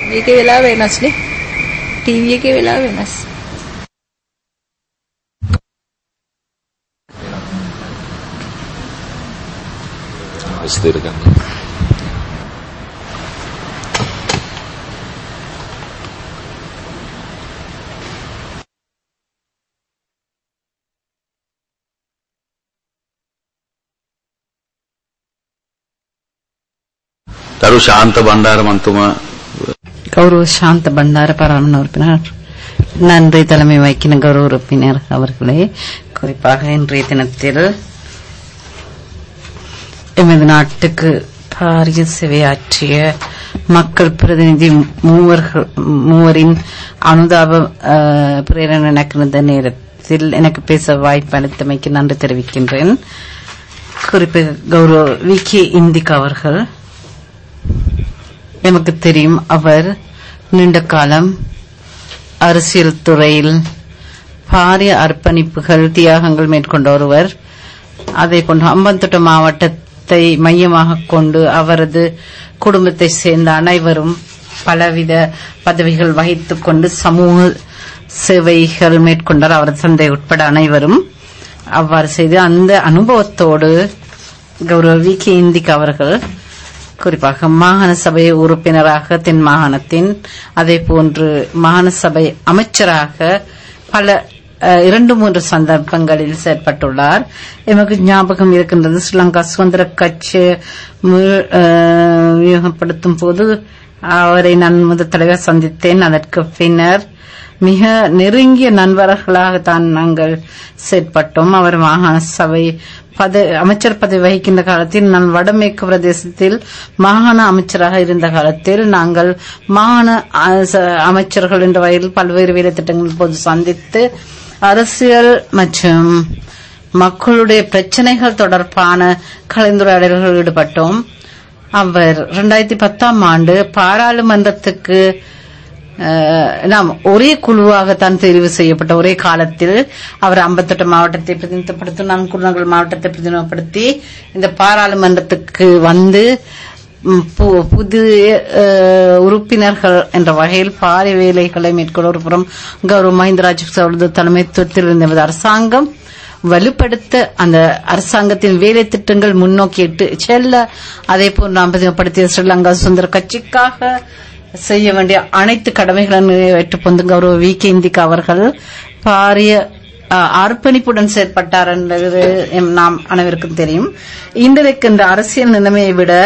මේකේ වෙලා වෙනස්නේ. ටීවී එකේ වෙලා වෙනස්. ස්ථිර ගන්න. ගරු ශාන්ත බණ්ඩාර මන්තුමා கௌரவ சாந்த பண்டார பாராளுமன்ற உறுப்பினர் நன்றி தலைமை வைக்கின கௌரவ உறுப்பினர் அவர்களே குறிப்பாக இன்றைய தினத்தில் எமது நாட்டுக்கு பாரிய சேவையாற்றிய மக்கள் பிரதிநிதி மூவர்கள் மூவரின் அனுதாப அஹ், பிரேரணை நடக்கின்ற நேரத்தில் எனக்கு பேச வாய்ப்பு அளித்தமைக்கு நன்றி தெரிவிக்கின்றேன் குறிப்பாக கௌரவ வி கே இந்திக் அவர்கள் எமக்கு தெரியும் அவர் நீண்ட காலம் அரசியல் துறையில் பாரிய அர்ப்பணிப்புகள் தியாகங்கள் மேற்கொண்ட ஒருவர் அதே போன்று அம்பந்தோட்ட மாவட்டத்தை மையமாக கொண்டு அவரது குடும்பத்தை சேர்ந்த அனைவரும் பலவித பதவிகள் வகித்துக் கொண்டு சமூக சேவைகள் மேற்கொண்டார் அவரது தந்தை உட்பட அனைவரும் அவ்வாறு செய்து அந்த அனுபவத்தோடு கௌரவ வி கே இந்திக் அவர்கள் குறிப்பாக மாகாண சபை உறுப்பினராக தென் மாகாணத்தின் அதே போன்று மாகாண சபை அமைச்சராக பல அஹ், இரண்டு மூன்று சந்தர்ப்பங்களில் செயற்பட்டுள்ளார் எமக்கு ஞாபகம் இருக்கின்றது ஸ்ரீலங்கா சுதந்திர கட்சி மீ- அஹ், வியூகப்படுத்தும் போது அவரை நான் முதல் தடவை சந்தித்தேன் அதற்கு பின்னர் மிக நெருங்கிய நண்பர்களாக தான் நாங்கள் செயற்பட்டோம் அவர் மாகாண சபை பத அமைச்சர் பதவி வகிக்கின்ற காலத்தில் நான் வடமேற்கு பிரதேசத்தில் மாகாண அமைச்சராக இருந்த காலத்தில் நாங்கள் மாகாண அ- ச- அமைச்சர்கள் என்ற வகையில் பல்வேறு வேலை திட்டங்கள் போது சந்தித்து அரசியல் மற்றும் மக்களுடைய பிரச்சனைகள் தொடர்பான கலந்துரையாடல்களில் ஈடுபட்டோம் அவர் 2010 பத்தாம் ஆண்டு பாராளுமன்றத்துக்கு அஹ், நாம் ஒரே குழுவாகத்தான் தெரிவு செய்யப்பட்ட ஒரே காலத்தில் அவர் ஐம்பத்தெட்டு மாவட்டத்தை பிரதிநிதித்துவப்படுத்தி நான் குருநகர் மாவட்டத்தை பிரதிநிதித்துவப்படுத்தி இந்த பாராளுமன்றத்துக்கு வந்து ம், பு- புதிய அஹ், உறுப்பினர்கள் என்ற வகையில் பாரிய வேலைகளை மேற்கொள்ள ஒரு புறம் கௌரவ மஹிந்த ராஜபக்சே அவரது தலைமைத்துவத்தில் இருந்த எமது அரசாங்கம் வலுப்படுத்த அந்த அரசாங்கத்தின் வேலை திட்டங்கள் முன்னோக்கி இட்டு செல்ல அதே போல் நாம் பதிவுபடுத்திய ஸ்ரீலங்கா சுதந்திர கட்சிக்காக செய்ய வேண்டிய அனைத்து கடமைகளும் நிறைவேற்று பொந்து கௌரவ வி கே இந்திகா அவர்கள் பாரிய அஹ், அர்ப்பணிப்புடன் செயற்பட்டார் என்பது எம் நாம் அனைவருக்கும் தெரியும் இன்றைக்கு இந்த அரசியல் நிலைமையை விட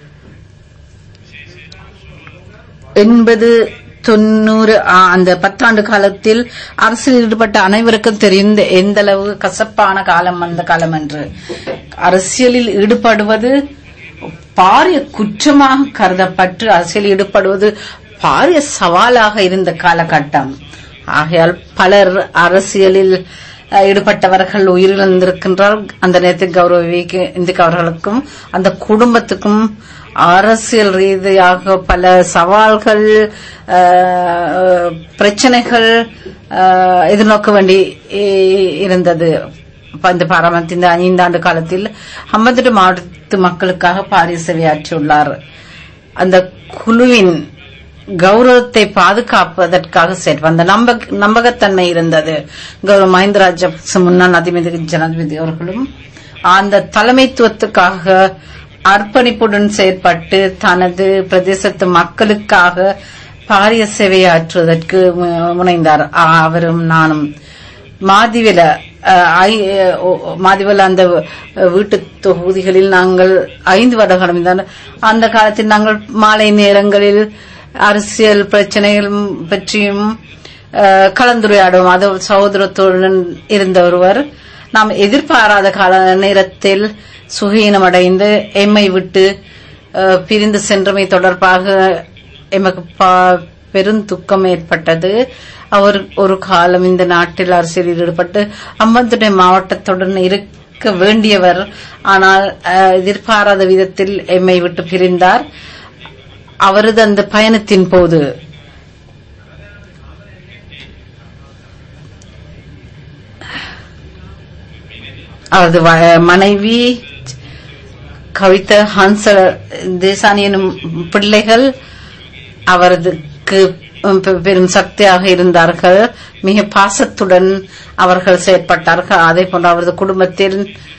எண்பது தொண்ணூறு ஆ, அந்த பத்தாண்டு காலத்தில் அரசியல் ஈடுபட்ட அனைவருக்கும் தெரியும் இந்த எந்த அளவு கசப்பான காலம் அந்த காலம் என்று அரசியலில் ஈடுபடுவது பாரிய குற்றமாக கருதப்பட்டு அரசியல் ஈடுபடுவது பாரிய சவாலாக இருந்த காலகட்டம் ஆகையால் பலர் அரசியலில் அஹ், ஈடுபட்டவர்கள் உயிரிழந்திருக்கின்றார் அந்த நேரத்தில் கௌரவ வி கே இந்துக்கு அவர்களுக்கும் அந்த குடும்பத்துக்கும் அரசியல் ரீதியாக பல சவால்கள் அஹ், பிரச்சனைகள் அஹ், எதிர்நோக்க வேண்டி இ- இருந்தது அப்ப இந்த பாராமத்தின் ஐந்தாண்டு காலத்தில் ஐம்பத்தெட்டு மாவட்டத்து மக்களுக்காக பாரிய சேவையாற்றியுள்ளார் அந்த குழுவின் கௌரவத்தை பாதுகாப்பதற்காக செயற்ப அந்த நம்ப நம்பகத்தன்மை இருந்தது கௌரவ மஹிந்த ராஜபக்ச முன்னாள் அதிபதி ஜனாதிபதி அவர்களும் அந்த தலைமைத்துவத்துக்காக அர்ப்பணிப்புடன் செயற்பட்டு தனது பிரதேசத்து மக்களுக்காக பாரிய சேவையாற்றுவதற்கு மு- முனைந்தார் ஆ, அவரும் நானும் மாதிவில அஹ், ஐ- அஹ், ஓ- மாதிவில அந்த அஹ், வீட்டு தொகுதிகளில் நாங்கள் ஐந்து வருடம் இருந்தால் அந்த காலத்தில் நாங்கள் மாலை நேரங்களில் அரசியல் பிரச்சனைகள் பற்றியும் அஹ், கலந்துரையாடுவோம் அது ஒரு சகோதரத்துடன் இருந்த ஒருவர் நாம் எதிர்பாராத கால நேரத்தில் சுகீனமடைந்து எம்மை விட்டு அஹ், பிரிந்து சென்றமை தொடர்பாக எமக்கு பா- பெருந்துக்கம் ஏற்பட்டது அவர் ஒரு காலம் இந்த நாட்டில் அரசியலில் ஈடுபட்டு அம்பந்துடை மாவட்டத்துடன் இருக்க வேண்டியவர் ஆனால் அஹ், எதிர்பாராத விதத்தில் எம்மை விட்டு பிரிந்தார் அவரது அந்த பயணத்தின் போது அவரது வ- மனைவி கவித ஹன்ச தேசானி எனும் பிள்ளைகள் அவரது க்கு பெ- பெரும் சக்தியாக இருந்தார்கள் மிக பாசத்துடன் அவர்கள் செயற்பட்டார்கள் அதே போன்று அவரது குடும்பத்தில்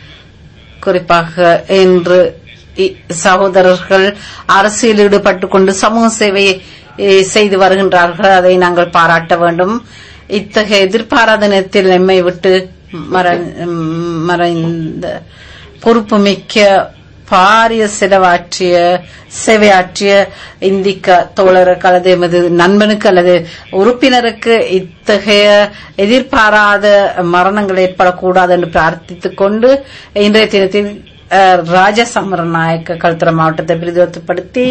குறிப்பாக இன்று இ- சகோதரர்கள் அரசியல் ஈடுபட்டுக் கொண்டு சமூக சேவை எ, செய்து வருகின்றார்கள் அதை நாங்கள் பாராட்ட வேண்டும் இத்தகைய எதிர்பாராத நேரத்தில் எம்மை விட்டு மறை- மறைந்த பொறுப்புமிக்க பாரிய செலவாற்றிய சேவையாற்றிய இந்திக்க தோழருக்கு அல்லது எமது நண்பனுக்கு அல்லது உறுப்பினருக்கு இத்தகைய எதிர்பாராத மரணங்கள் ஏற்படக்கூடாது என்று பிரார்த்தித்துக் கொண்டு இன்றைய தினத்தில் அஹ், ராஜ சமரநாயக்க கல்தர மாவட்டத்தை பிரதிநிதித்துவப்படுத்தி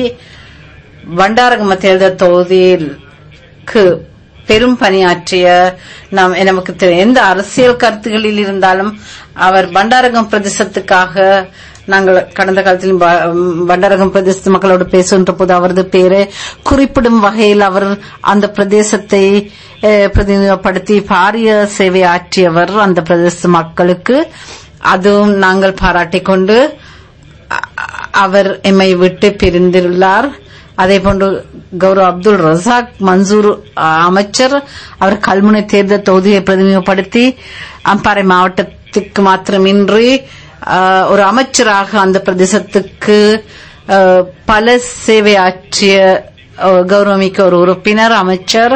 வண்டாரகம தேர்தல் தொகுதிக்கு பெரும் பணியாற்றிய நாம் நமக்கு தெரியும் எந்த அரசியல் கருத்துகளில் இருந்தாலும் அவர் பண்டாரகம் பிரதேசத்துக்காக நாங்கள் கடந்த காலத்தில் ப- பண்டாரகம் பிரதேச மக்களோடு பேசுகின்ற போது அவரது பெயரை குறிப்பிடும் வகையில் அவர் அந்த பிரதேசத்தை அஹ், பிரதிநிதித்துவப்படுத்தி பாரிய சேவை ஆற்றியவர் அந்த பிரதேச மக்களுக்கு அதுவும் நாங்கள் பாராட்டிக் கொண்டு அ- அவர் எம்மை விட்டு பிரிந்துள்ளார் அதே போன்று கௌரவ் அப்துல் ரசாக் மன்சூர் அ, அமைச்சர் அவர் கல்முனை தேர்தல் தொகுதியை பிரதிநிதிப்படுத்தி அம்பாறை மாவட்டத்துக்கு மாத்திரமின்றி அ, ஒரு அமைச்சராக அந்த பிரதேசத்துக்கு அ, பல சேவை ஆற்றிய அ, கௌரவமிக்க ஒரு உறுப்பினர் அமைச்சர்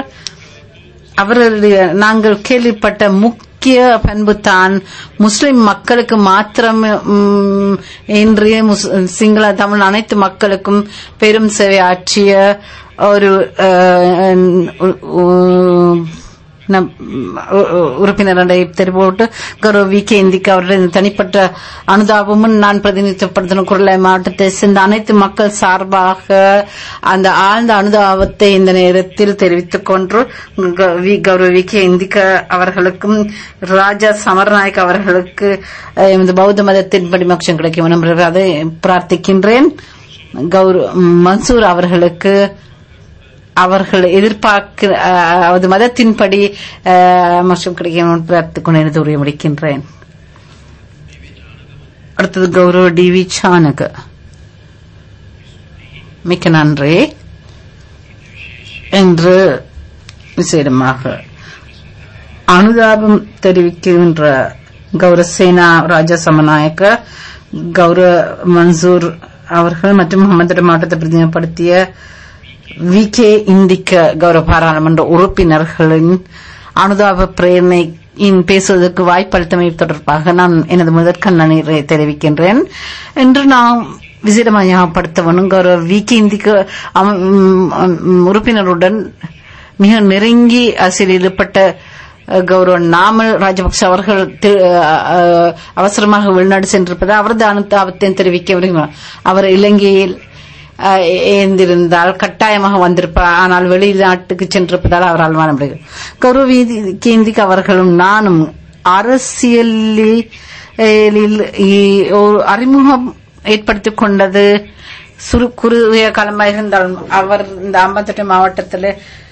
அவர்களுடைய நாங்கள் கேள்விப்பட்ட முக்கிய பண்பு தான் முஸ்லிம் மக்களுக்கு மாத்திரம் ம், இன்றைய முஸ்- சிங்கள தமிழ் அனைத்து மக்களுக்கும் பெரும் சேவை ஆற்றிய ஒரு அஹ், உ- உ- நம் உ- உ- உறுப்பினரை தெரிவித்து கௌரவ வி கே இந்திக்கு அவருடைய தனிப்பட்ட அனுதாபமும் நான் பிரதிநிதித்துவப்படுத்தின குரலை மாவட்டத்தை சேர்ந்த அனைத்து மக்கள் சார்பாக அந்த ஆழ்ந்த அனுதாபத்தை இந்த நேரத்தில் தெரிவித்துக் கொண்டு க- வி- கௌரவ வி கே இந்திக்க அவர்களுக்கும் ராஜா சமரநாயக் அவர்களுக்கு அஹ், எமது பௌத்த மதத்தின்படி மோட்சம் கிடைக்கும் என்று அதை பிரார்த்திக்கின்றேன் கௌரவ மன்சூர் அவர்களுக்கு அவர்கள் எதிர்பார்க்க அஹ், அவது மதத்தின்படி அஹ், மோட்சம் கிடைக்கும் பிரார்த்திக் கொண்டு எனது உரையை முடிக்கின்றேன் அடுத்தது கௌரவ டி வி சானக மிக்க நன்றி என்று விசேடமாக அனுதாபம் தெரிவிக்கின்ற கௌரவ சேனா ராஜா சமநாயக்க கௌரவ மன்சூர் அவர்கள் மற்றும் முகமது மாவட்டத்தை பிரதிநிதிப்படுத்திய வி கே இந்திக்க கௌரவ பாராளுமன்ற உறுப்பினர்களின் அனுதாப பிரேரணையின் பேசுவதற்கு வாய்ப்பளித்தமை தொடர்பாக நான் எனது முதற்கண் நன்றி தெரிவிக்கின்றேன் என்று நாம் விசேடமாக ஞாபகப்படுத்தவனும் கௌரவ வி கே இந்திக்க அம- ம், ம், உறுப்பினருடன் மிக நெருங்கி அரசியல் ஈடுபட்ட அஹ், கௌரவ நாமல் ராஜபக்ச அவர்கள் தி- அஹ், அஹ், அவசரமாக வெளிநாடு சென்றிருப்பது அவரது அனுதாபத்தை தெரிவிக்க விரும்பினார் அவர் இலங்கையில் அஹ், இருந்திருந்தால் கட்டாயமாக வந்திருப்பார் ஆனால் வெளிநாட்டுக்கு சென்றிருப்பதால் அவரால் வர முடியும் கௌரவ வீதி- கேந்திக் அவர்களும் நானும் அரசியலில் இல் இ- ஒரு அறிமுகம் ஏற்படுத்திக் கொண்டது சுரு குறுகிய காலமாக இருந்தாலும் அவர் இந்த ஐம்பத்தெட்டு மாவட்டத்தில்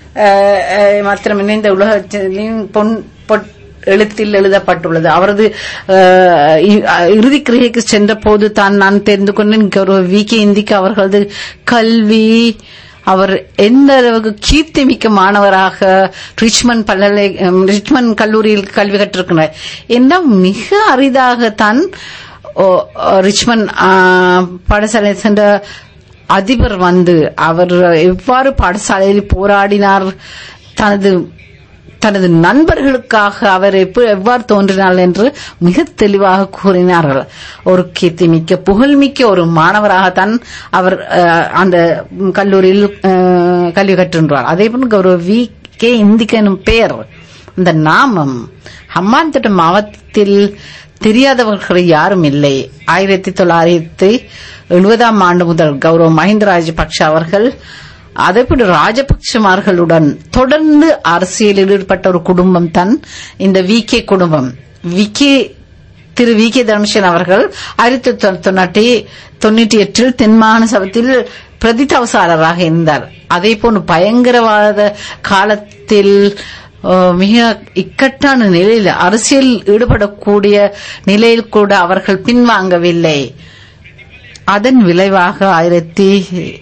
மாத்திரம் இந்த உலகத்திலும் பொன் பொட் எழுத்தில் எழுதப்பட்டுள்ளது அவரது அஹ், இ- இறுதி கிரியைக்கு சென்ற போது தான் நான் தெரிந்து கொண்டேன் கௌரவ வி கே இந்திக்கு அவர்களது கல்வி அவர் எந்த அளவுக்கு கீர்த்தி மிக்க மாணவராக ரிச்மண்ட் பல்கலை அஹ், ரிச்மண்ட் கல்லூரியில் கல்வி கற்றிருக்கிறார் என்ன மிக அரிதாக தான் ஓ- ஓ, ரிச்மண்ட் ஆ, பாடசாலை சென்ற அதிபர் வந்து அவர் எவ்வாறு பாடசாலையில் போராடினார் தனது தனது நண்பர்களுக்காக அவர் எப்ப- எவ்வாறு தோன்றினார் என்று மிக தெளிவாக கூறினார்கள் ஒரு கீர்த்திமிக்க புகழ்மிக்க ஒரு மாணவராகத்தான் அவர் அஹ், அந்த கல்லூரியில் அஹ், கல்வி கற்றுன்றார் அதே போல கௌரவ வி கே இந்திக்க எனும் பெயர் இந்த நாமம் ஹம்மாந்தோட்ட மாவட்டத்தில் தெரியாதவர்கள் யாரும் இல்லை ஆயிரத்தி தொள்ளாயிரத்தி எழுபதாம் ஆண்டு முதல் கௌரவ மஹிந்த ராஜபக்ஷ அவர்கள் அதேபோல ராஜபக்ஷமார்களுடன் தொடர்ந்து அரசியலில் ஈடுபட்ட ஒரு குடும்பம் தான் இந்த வி கே குடும்பம் V K Thiru V K Dharmasena அவர்கள் ஆயிரத்தி தொள்ளாயிரத்தி தொண்ணூற்றி எட்டில் தென்மாகாண சபத்தில் பிரதி தவசாளராக இருந்தார் அதே போன்று பயங்கரவாத காலத்தில் அஹ், மிக இக்கட்டான நிலையில் அரசியல் ஈடுபடக்கூடிய நிலையில் கூட அவர்கள் பின்வாங்கவில்லை அதன் விளைவாக ஆயிரத்தி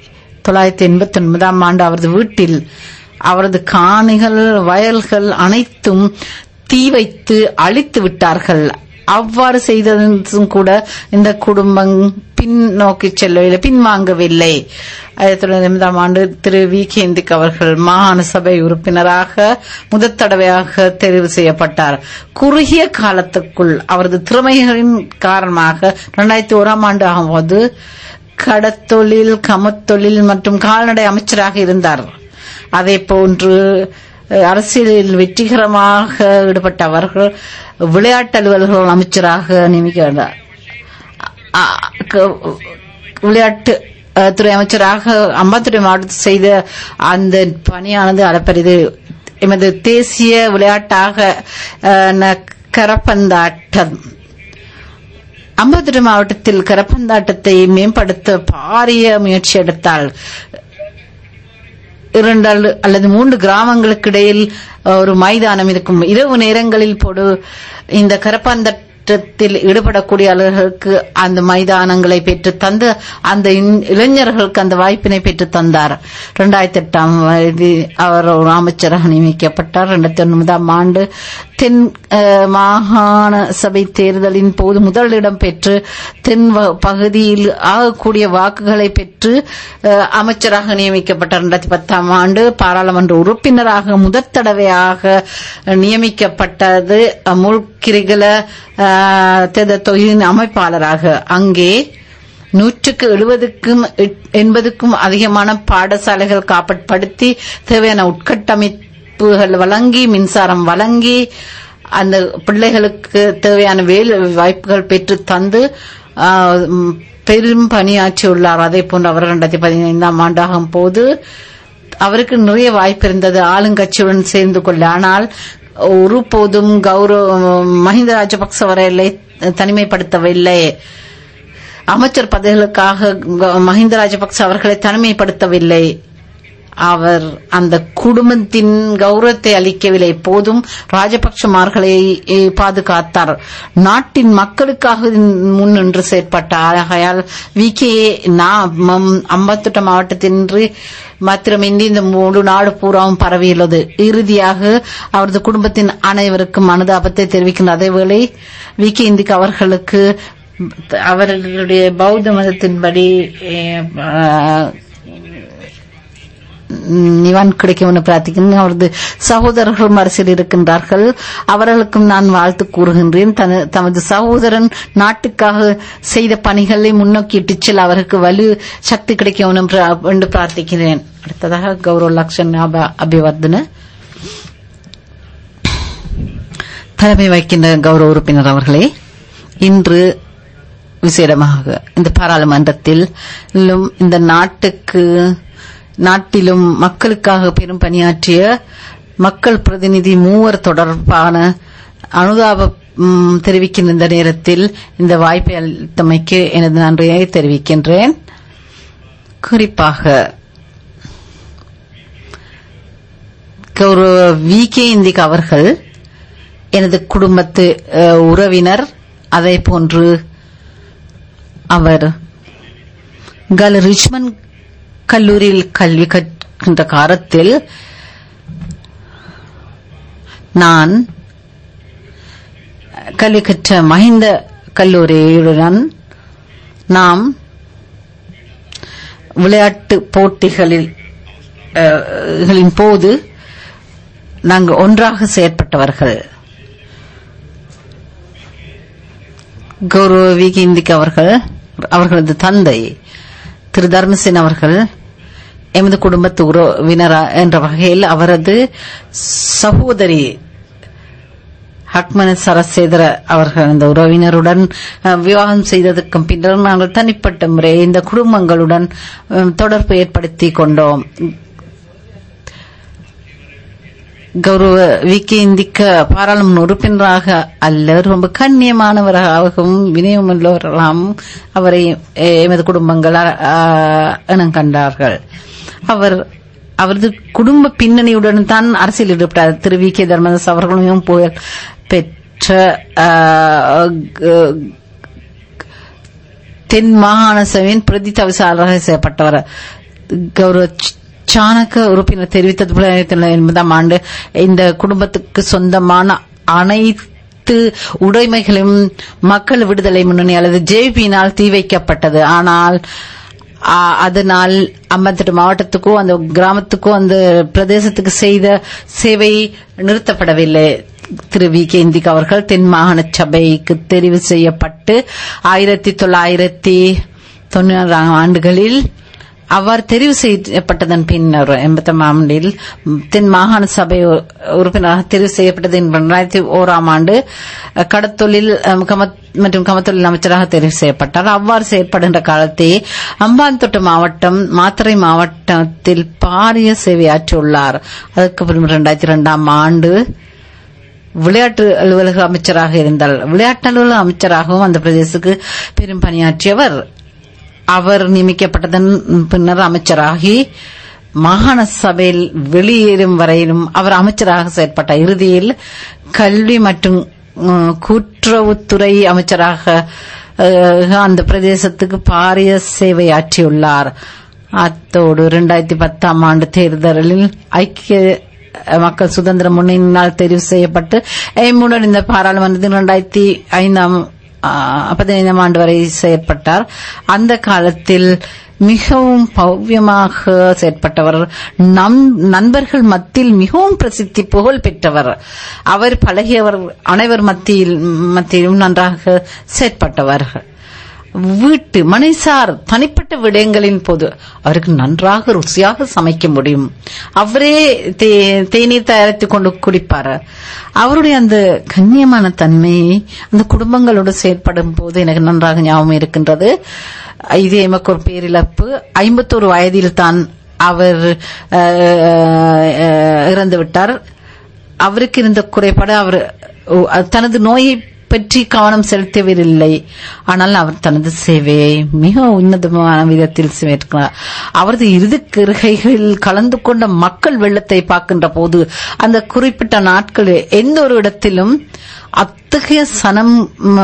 தொள்ளாயிரத்தி எண்பத்தி ஒன்பதாம் ஆண்டு அவரது வீட்டில் அவரது காணிகள் வயல்கள் அனைத்தும் தீ வைத்து அழித்து விட்டார்கள் அவ்வாறு செய்ததும் கூட இந்த குடும்பம் பின்னோக்கி செல்லவில்லை பின்வாங்கவில்லை ஆயிரத்தி தொள்ளாயிரத்தி எண்பதாம் ஆண்டு திரு வி கேந்திக் அவர்கள் மாகாண சபை உறுப்பினராக முதற் தடவையாக தெரிவு செய்யப்பட்டார் குறுகிய காலத்துக்குள் அவரது திறமைகளின் காரணமாக இரண்டாயிரத்தி ஓராம் ஆண்டு ஆகும்போது கடத்தொழில் கமத்தொழில் மற்றும் கால்நடை அமைச்சராக இருந்தார் அதே போன்று அஹ், அரசியலில் வெற்றிகரமாக ஈடுபட்ட அவர்கள் விளையாட்டு அலுவலர்கள் அமைச்சராக நியமிக்கிறார் அ- க- விளையாட்டு அஹ், துறை அமைச்சராக அம்பாத்துறை மாவட்டத்தில் செய்த அந்த பணியானது அளப்பரிது எமது தேசிய விளையாட்டாக அஹ், ந- கரப்பந்தாட்டம் அம்பாத்துறை மாவட்டத்தில் கரப்பந்தாட்டத்தை மேம்படுத்த பாரிய முயற்சி எடுத்தால் இரண்டு அல்ல- அல்லது மூன்று கிராமங்களுக்கு இடையில் அஹ், ஒரு மைதானம் இருக்கும் இரவு நேரங்களில் போடு இந்த கரப்பாந்தட்டத்தில் ஈடுபடக்கூடிய அலுவலர்களுக்கு அந்த மைதானங்களை பெற்று தந்து அந்த இன்- இளைஞர்களுக்கு அந்த வாய்ப்பினை பெற்று தந்தார் இரண்டாயிரத்தி எட்டாம் வயதில் அவர் ஒரு அமைச்சராக நியமிக்கப்பட்டார் இரண்டாயிரத்தி ஒன்பதாம் ஆண்டு தென் அஹ், மாகாண சபை தேர்தலின் போது முதலிடம் பெற்று தென் வ- பகுதியில் ஆகக்கூடிய வாக்குகளை பெற்று அஹ், அமைச்சராக நியமிக்கப்பட்டார் இரண்டாயிரத்தி பத்தாம் ஆண்டு பாராளுமன்ற உறுப்பினராக முதற் தடவையாக நியமிக்கப்பட்டது அஹ், முல்கிரிகல அஹ், தேர்தல் தொகுதியின் அமைப்பாளராக அங்கே நூற்றுக்கு எழுபதுக்கும் எண்பதுக்கும் அதிகமான பாடசாலைகள் காப்பட்படுத்தி தேவையான உட்கட்டமைப்புகள் வழங்கி மின்சாரம் வழங்கி அந்த பிள்ளைகளுக்கு தேவையான வேலை வாய்ப்புகள் பெற்று தந்து ஆஹ், ம், பெரும் பணியாற்றியுள்ளார் அதே போன்று அவர் இரண்டாயிரத்தி பதினைந்தாம் ஆண்டாகும் போது அவருக்கு நிறைய வாய்ப்பு இருந்தது ஆளுங்கட்சியுடன் சேர்ந்து கொள்ள ஆனால் ஒருபோதும் கௌரவ மஹிந்த ராஜபக்ச அவர்களை தனிமைப்படுத்தவில்லை அமைச்சர் பதவிகளுக்காக க- மஹிந்த ராஜபக்ச அவர்களை தனிமைப்படுத்தவில்லை அவர் அந்த குடும்பத்தின் கௌரவத்தை அளிக்கவில்லை எப்போதும் ராஜபக்சமார்களை eh, பாதுகாத்தார் நாட்டின் மக்களுக்காக முன் நின்று செயற்பட்டார் ஆகையால் வி கே அம்பத்தொட்ட மாவட்டத்தின்றி மாத்திரமின்றி இந்த முழு நாடு பூராவும் பரவியுள்ளது இறுதியாக அவரது குடும்பத்தின் அனைவருக்கும் அனுதாபத்தை தெரிவிக்கின்ற அதேவேளை வி கே இந்திக் அவர்களுக்கு அவர்களுடைய பௌத்த மதத்தின்படி eh, ஆஹ், நிவான் கிடைக்கும் என பிரார்த்திக்கிறேன் அவரது சகோதரர்களும் அரசியல் இருக்கின்றார்கள் அவர்களுக்கும் நான் வாழ்த்து கூறுகின்றேன் தன- தமது சகோதரன் நாட்டுக்காக செய்த பணிகளை முன்னோக்கி இட்டுச் செல்ல அவருக்கு வலு சக்தி கிடைக்கும் என பிர- என்று பிரார்த்திக்கிறேன் அடுத்ததாக கௌரவ லக்ஷன் அப- அபிவர்தன தலைமை வைக்கின்ற கௌரவ உறுப்பினர் அவர்களே இன்று விசேடமாக இந்த பாராளுமன்றத்தில் லும் இந்த நாட்டுக்கு நாட்டிலும் மக்களுக்காக பெரும் பணியாற்றிய மக்கள் பிரதிநிதி மூவர் தொடர்பான அனுதாப ம், தெரிவிக்கின்ற இந்த நேரத்தில் இந்த வாய்ப்பை அளித்தமைக்கு எனது நன்றியை தெரிவிக்கின்றேன் குறிப்பாக கௌரவ வி கே இந்திக் அவர்கள் எனது குடும்பத்து அஹ், உறவினர் அதே போன்று அவர் கல் ரிச்மண்ட் கல்லூரியில் கல்வி கற்கின்ற காலத்தில் நான் கல்வி கற்ற மஹிந்த கல்லூரியுடன் நாம் விளையாட்டு போட்டிகளில் அஹ், களின் போது நாங்கள் ஒன்றாக செயற்பட்டவர்கள் கௌரவ வி இந்திக் அவர்கள் அவர்களது தந்தை திரு தர்மசேன் அவர்கள் எமது குடும்பத்து உறவினர் என்ற வகையில் அவரது சகோதரி ஹக்மன சரசேதர அவர்கள் இந்த உறவினருடன் அஹ், விவாகம் செய்ததற்கும் பின்னர் நாங்கள் தனிப்பட்ட முறை இந்த குடும்பங்களுடன் அஹ், தொடர்பு ஏற்படுத்தி கொண்டோம் கௌரவ வி கே இந்திக்க பாராளுமன்ற உறுப்பினராக அல்ல ரொம்ப கண்ணியமானவராகவும் வினயமுள்ளவர்களாகவும் அவரை அஹ், எமது குடும்பங்கள் அஹ், இனம் கண்டார்கள் அவர் அவரது குடும்ப பின்னணியுடன் தான் அரசியல் ஈடுபட்டார் திரு வி கே தர்மதாஸ் அவர்களும் புகழ் பெற்ற அஹ், க- தென் மாகாண சபையின் பிரதி தவிசாளராக செய்யப்பட்டவர் கௌரவ ச்- சாணக்க உறுப்பினர் தெரிவித்தது போல எண்பதாம் ஆண்டு இந்த குடும்பத்துக்கு சொந்தமான அனைத்து உடைமைகளும் மக்கள் விடுதலை முன்னணி அல்லது ஜேபியினால் தீ வைக்கப்பட்டது ஆனால் ஆ, அதனால் ஐம்பத்தெட்டு மாவட்டத்துக்கோ அந்த கிராமத்துக்கோ அந்த பிரதேசத்துக்கு செய்த சேவை நிறுத்தப்படவில்லை திரு வி கே இந்திக் அவர்கள் தென் மாகாண சபைக்கு தெரிவு செய்யப்பட்டு ஆயிரத்தி தொள்ளாயிரத்தி தொண்ணூறாம் ஆண்டுகளில் அவர் தெரிவு செய்யப்பட்டதன் பின்னர் எண்பத்தாம் ஆண்டில் தென் மாகாண சபை உ- உறுப்பினராக தெரிவு செய்யப்பட்டது இரண்டாயிரத்தி ஓராம் ஆண்டு அஹ், கடத்தொழில் அஹ், கமத்- மற்றும் கமத்தொழில் அமைச்சராக தெரிவு செய்யப்பட்டார் அவ்வாறு செயற்படுகின்ற காலத்தே அம்பாந்தோட்ட மாவட்டம் மாத்தறை மாவட்டத்தில் பாரிய சேவையாற்றியுள்ளார் அதுக்கு பிறகு இரண்டாயிரத்தி இரண்டாம் ஆண்டு விளையாட்டு அலுவலக அமைச்சராக இருந்தார் விளையாட்டு அலுவலக அமைச்சராகவும் அந்த பிரதேசத்துக்கு பெரும் பணியாற்றியவர் அவர் நியமிக்கப்பட்டதன் பின்னர் அமைச்சராகி மாகாண சபையில் வெளியேறும் வரையிலும் அவர் அமைச்சராக செயற்பட்டார் இறுதியில் கல்வி மற்றும் உம், கூட்டுறவுத்துறை அமைச்சராக அஹ், அந்த பிரதேசத்துக்கு பாரிய சேவையாற்றியுள்ளார் அத்தோடு இரண்டாயிரத்தி பத்தாம் ஆண்டு தேர்தலில் ஐக்கிய மக்கள் சுதந்திர முன்னணியினால் தெரிவு செய்யப்பட்டு எம்முடன் இந்த பாராளுமன்றத்தில் இரண்டாயிரத்தி ஐந்தாம் ஆஹ், பதினைந்தாம் ஆண்டு வரை செயற்பட்டார் அந்த காலத்தில் மிகவும் பவ்யமாக செயற்பட்டவர் நம் நண்பர்கள் மத்தியில் மிகவும் பிரசித்தி புகழ் பெற்றவர் அவர் பழகியவர் அனைவர் மத்தியில் மத்தியிலும் நன்றாக செயற்பட்டவர்கள் வீட்டு மனைசார் தனிப்பட்ட விடயங்களின் போது அவருக்கு நன்றாக ருசியாக சமைக்க முடியும் அவரே தே- தேநீர் தயாரித்து கொண்டு குடிப்பார் அவருடைய அந்த கண்ணியமான தன்மை அந்த குடும்பங்களோடு செயற்படும் போது எனக்கு நன்றாக ஞாபகம் இருக்கின்றது இது எமக்கு ஒரு பேரிழப்பு ஐம்பத்தோரு வயதில் தான் அவர் அஹ், அஹ், இறந்து விட்டார் அவருக்கு இருந்த குறைபாடு அவர் ஓ, தனது நோயை பற்றி கவனம் செலுத்தவில்லை ஆனால் அவர் தனது சேவையை மிக உன்னதமான விதத்தில் செய்திருக்கிறார் அவரது இறுதி கிருகைகளில் கலந்து கொண்ட மக்கள் வெள்ளத்தை பார்க்கின்ற போது அந்த குறிப்பிட்ட நாட்களில் எந்த ஒரு இடத்திலும் அத்தகைய சனம்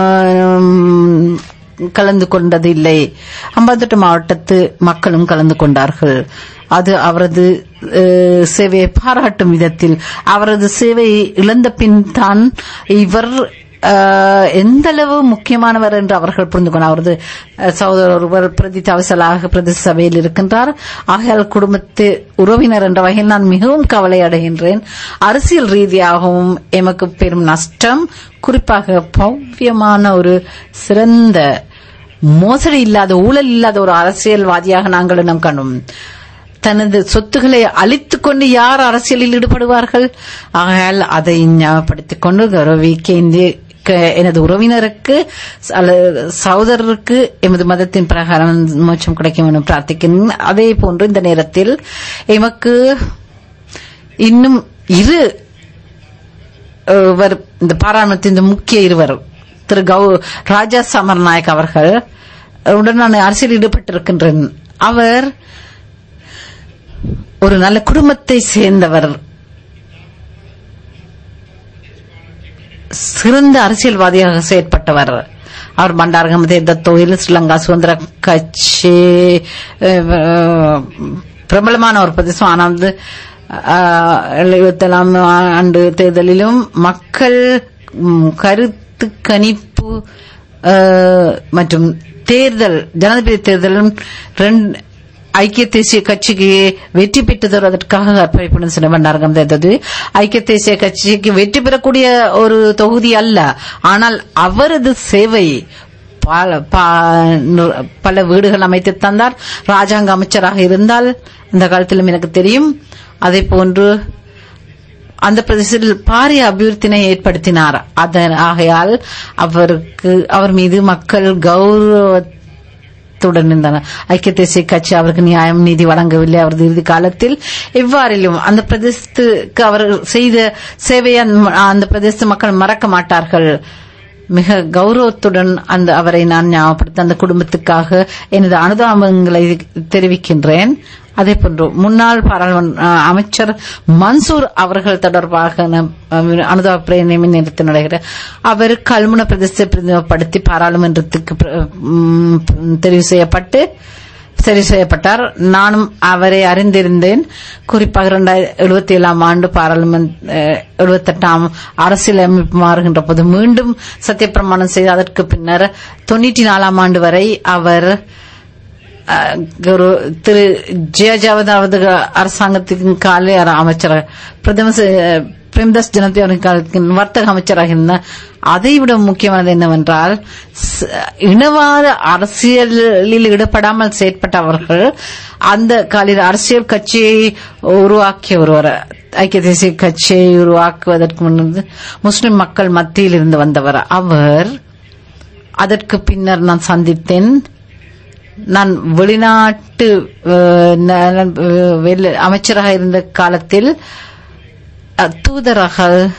ம், கலந்து கொண்டதில்லை அம்பாந்தோட்ட மாவட்டத்து மக்களும் கலந்து கொண்டார்கள் அது அவரது அஹ், சேவையை பாராட்டும் விதத்தில் அவரது சேவையை இழந்த பின் தான் இவர் அஹ், எந்த அளவு முக்கியமானவர் என்று அவர்கள் புரிந்து கொண்டார் அவரது அஹ், சகோதரர் ஒருவர் பிரதி தவசலாக பிரதேச சபையில் இருக்கின்றார் ஆகையால் குடும்பத்து உறவினர் என்ற வகையில் நான் மிகவும் கவலை அடைகின்றேன் அரசியல் ரீதியாகவும் எமக்கு பெரும் நஷ்டம் குறிப்பாக பவ்யமான ஒரு சிறந்த மோசடி இல்லாத ஊழல் இல்லாத ஒரு அரசியல்வாதியாக நாங்கள் இனம் கண்டோம் தனது சொத்துக்களை அழித்துக் கொண்டு யார் அரசியலில் ஈடுபடுவார்கள் ஆகையால் அதை ஞாபகப்படுத்திக் கொண்டு கௌரவி கேந்தி க- எனது உறவினருக்கு அல்லது சகோதரருக்கு எமது மதத்தின் பிரகாரம் மோட்சம் கிடைக்கும் என பிரார்த்திக்கிறேன் அதே போன்று இந்த நேரத்தில் எமக்கு இன்னும் இரு இவர் இந்த பாராளுமன்றத்தின் இந்த முக்கிய இருவர் திரு கௌ ராஜா சமர்நாயக் அவர்கள் உடன் நான் அரசியல் ஈடுபட்டிருக்கின்றேன் அவர் ஒரு நல்ல குடும்பத்தை சேர்ந்தவர் சிறந்த அரசியல்வாதியாக செயற்பட்டவர் அவர் பண்டாரகம் தத்தோயில் ஸ்ரீலங்கா சுதந்திர கட்சி அஹ், பிரபலமான ஒரு பிரதேசம் ஆனால் வந்து எழுபத்தேழாம் ஆண்டு தேர்தலிலும் மக்கள் ம், கருத்து கணிப்பு அஹ், மற்றும் தேர்தல் ஜனாதிபதி தேர்தலும் ரெண்டு ஐக்கிய தேசிய கட்சிக்கு வெற்றி பெற்று தருவதற்காக அர்ப்பணிப்புடன் சில பண்டாரகம் தேர்ந்தது ஐக்கிய தேசிய கட்சிக்கு வெற்றி பெறக்கூடிய ஒரு தொகுதி அல்ல ஆனால் அவரது சேவை பல ப- பல வீடுகள் அமைத்து தந்தார் ராஜாங்க அமைச்சராக இருந்தால் அந்த காலத்திலும் எனக்கு தெரியும் அதே போன்று அந்த பிரதேசத்தில் பாரிய அபிவிருத்தினை ஏற்படுத்தினார் அதன் ஆகையால் அவருக்கு அவர் மீது மக்கள் கௌரவத்துடன் இருந்தனர் ஐக்கிய தேசிய கட்சி அவருக்கு நியாயம் நீதி வழங்கவில்லை அவரது இறுதி காலத்தில் எவ்வாறிலும் அந்த பிரதேசத்துக்கு அவர் செய்த சேவையை அந்த- அந்த பிரதேச மக்கள் மறக்க மாட்டார்கள் மிக கௌரவத்துடன் அந்த அவரை நான் ஞாபகப்படுத்த அந்த குடும்பத்துக்காக எனது அனுதாபங்களை தெரிவிக்கின்றேன் அதே போன்று முன்னாள் பாராளுமன்ற அஹ், அமைச்சர் மன்சூர் அவர்கள் தொடர்பாக நம், அஹ், அனுதாப பிரேரணை நிறுத்தி நடைகிற அவர் கல்முன பிரதேசத்தை பிரதிநிதிப்படுத்தி பாராளுமன்றத்துக்கு பிர- ம், தெரிவு செய்யப்பட்டு சரி செய்யப்பட்டார் நானும் அவரை அறிந்திருந்தேன் குறிப்பாக இரண்டாயிரத்தி எழுபத்தி ஏழாம் ஆண்டு பாராளுமன்ற எழுபத்தெட்டாம் அரசியலமைப்பு மாறுகின்ற போது மீண்டும் சத்தியப்பிரமாணம் செய்து அதற்கு பின்னர் தொண்ணூற்றி நாலாம் ஆண்டு வரை அவர் அஹ், ஒரு திரு ஜெயஜாவதாவது அரசாங்கத்தின் காலை அமைச்சர் பிரதம ச- பிரேம்தாஸ் ஜனதி அவரின் காலத்தின் வர்த்தக அமைச்சராக இருந்தார் அதை விட முக்கியமானது என்னவென்றால் ச- இனவாத அரசியலில் ஈடுபடாமல் செயற்பட்ட அவர்கள் அந்த காலையில் அரசியல் கட்சியை உருவாக்கிய ஒருவர் ஐக்கிய தேசிய கட்சியை உருவாக்குவதற்கு முன்பு முஸ்லிம் மக்கள் மத்தியில் இருந்து வந்தவர் அவர் அதற்கு பின்னர் நான் சந்தித்தேன் நான் வெளிநாட்டு அஹ், ந- அஹ், வெளி- அமைச்சராக இருந்த காலத்தில் அஹ், தூதராக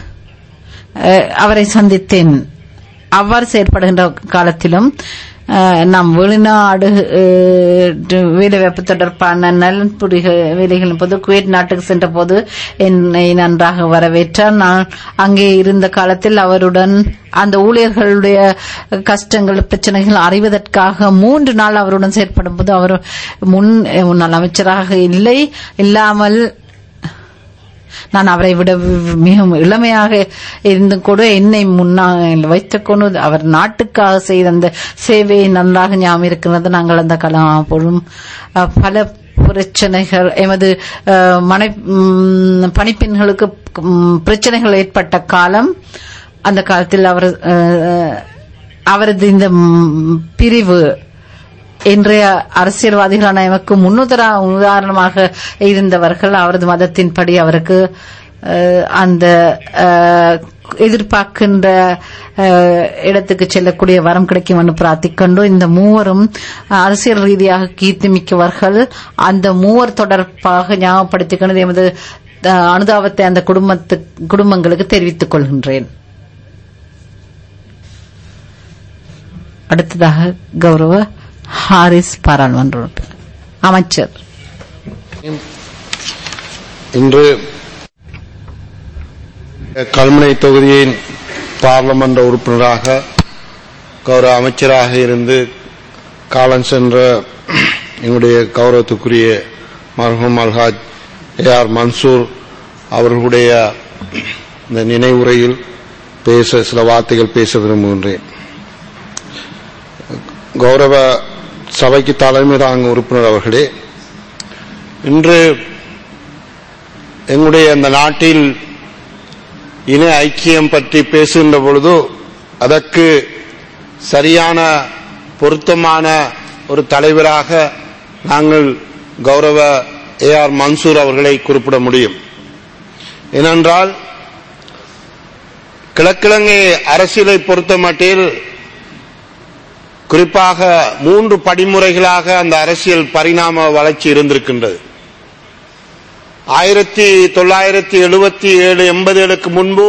அஹ், அவரை சந்தித்தேன் அவ்வாறு செயற்படுகின்ற காலத்திலும் அஹ், நாம் வெளிநாடு அஹ், வேலைவாய்ப்பு தொடர்பான நலன்புரிகள் வேலைகளின் போது குவைத் நாட்டுக்கு சென்ற போது என்னை நன்றாக வரவேற்றார் நான் அங்கே இருந்த காலத்தில் அவருடன் அந்த ஊழியர்களுடைய கஷ்டங்கள் பிரச்சனைகள் அறிவதற்காக மூன்று நாள் அவருடன் செயற்படும் போது அவர் முன் முன்னாள் அமைச்சராக இல்லை இல்லாமல் நான் அவரை விட மிகவும் இளமையாக இருந்தும் கூட என்னை முன்னால் வைத்துக் கொண்டு அவர் நாட்டுக்காக செய்த அந்த சேவையை நன்றாக ஞாபகம் இருக்கிறது நாங்கள் அந்த கலாபொழும் பல பிரச்சனைகள் எமது அஹ், மனை ம், பணிப்பெண்களுக்கு ம், பிரச்சனைகள் ஏற்பட்ட காலம் அந்த காலத்தில் அவர் அஹ், அவரது இந்த ம், பிரிவு இன்றைய அரசியல்வாதிகளான எமக்கு முன்னுதரா உதாரணமாக இருந்தவர்கள் அவரது மதத்தின்படி அவருக்கு அஹ், அந்த அஹ், எதிர்பார்க்கின்ற அஹ், இடத்துக்கு செல்லக்கூடிய வரம் கிடைக்கும் என்று பிரார்த்திக்கொண்டு இந்த மூவரும் அரசியல் ரீதியாக கீர்த்தி மிக்கவர்கள் அந்த மூவர் தொடர்பாக ஞாபகப்படுத்திக் கொண்டு எமது அஹ், அனுதாபத்தை அந்த குடும்பத்து குடும்பங்களுக்கு தெரிவித்துக் கொள்கின்றேன் அடுத்ததாக கௌரவ ஹாரிஸ் பாராளுமன்ற உறுப்பினர் அமைச்சர் இன்று கல்முனை தொகுதியின் பார்லமெண்ட் உறுப்பினராக கௌரவ அமைச்சராக இருந்து காலம் சென்ற எங்களுடைய கௌரவத்துக்குரிய மர்ஹூம் அல்ஹாஜ் ஏ ஆர் மன்சூர் அவர்களுடைய இந்த நினைவுரையில் பேச சில வார்த்தைகள் பேச விரும்புகின்றேன் கௌரவ சபைக்கு தலைமை தாங்கும் உறுப்பினர் அவர்களே இன்று எங்களுடைய இந்த நாட்டில் இன ஐக்கியம் பற்றி பேசுகின்ற பொழுது அதற்கு சரியான பொருத்தமான ஒரு தலைவராக நாங்கள் கௌரவ ஏ ஆர் மன்சூர் அவர்களை குறிப்பிட முடியும் ஏனென்றால் கிழக்கிழங்கை அரசியலை பொறுத்த மட்டில் குறிப்பாக மூன்று படிமுறைகளாக அந்த அரசியல் பரிணாம வளர்ச்சி இருந்திருக்கின்றது ஆயிரத்தி தொள்ளாயிரத்தி எழுபத்தி ஏழு எண்பதுகளுக்கு முன்பு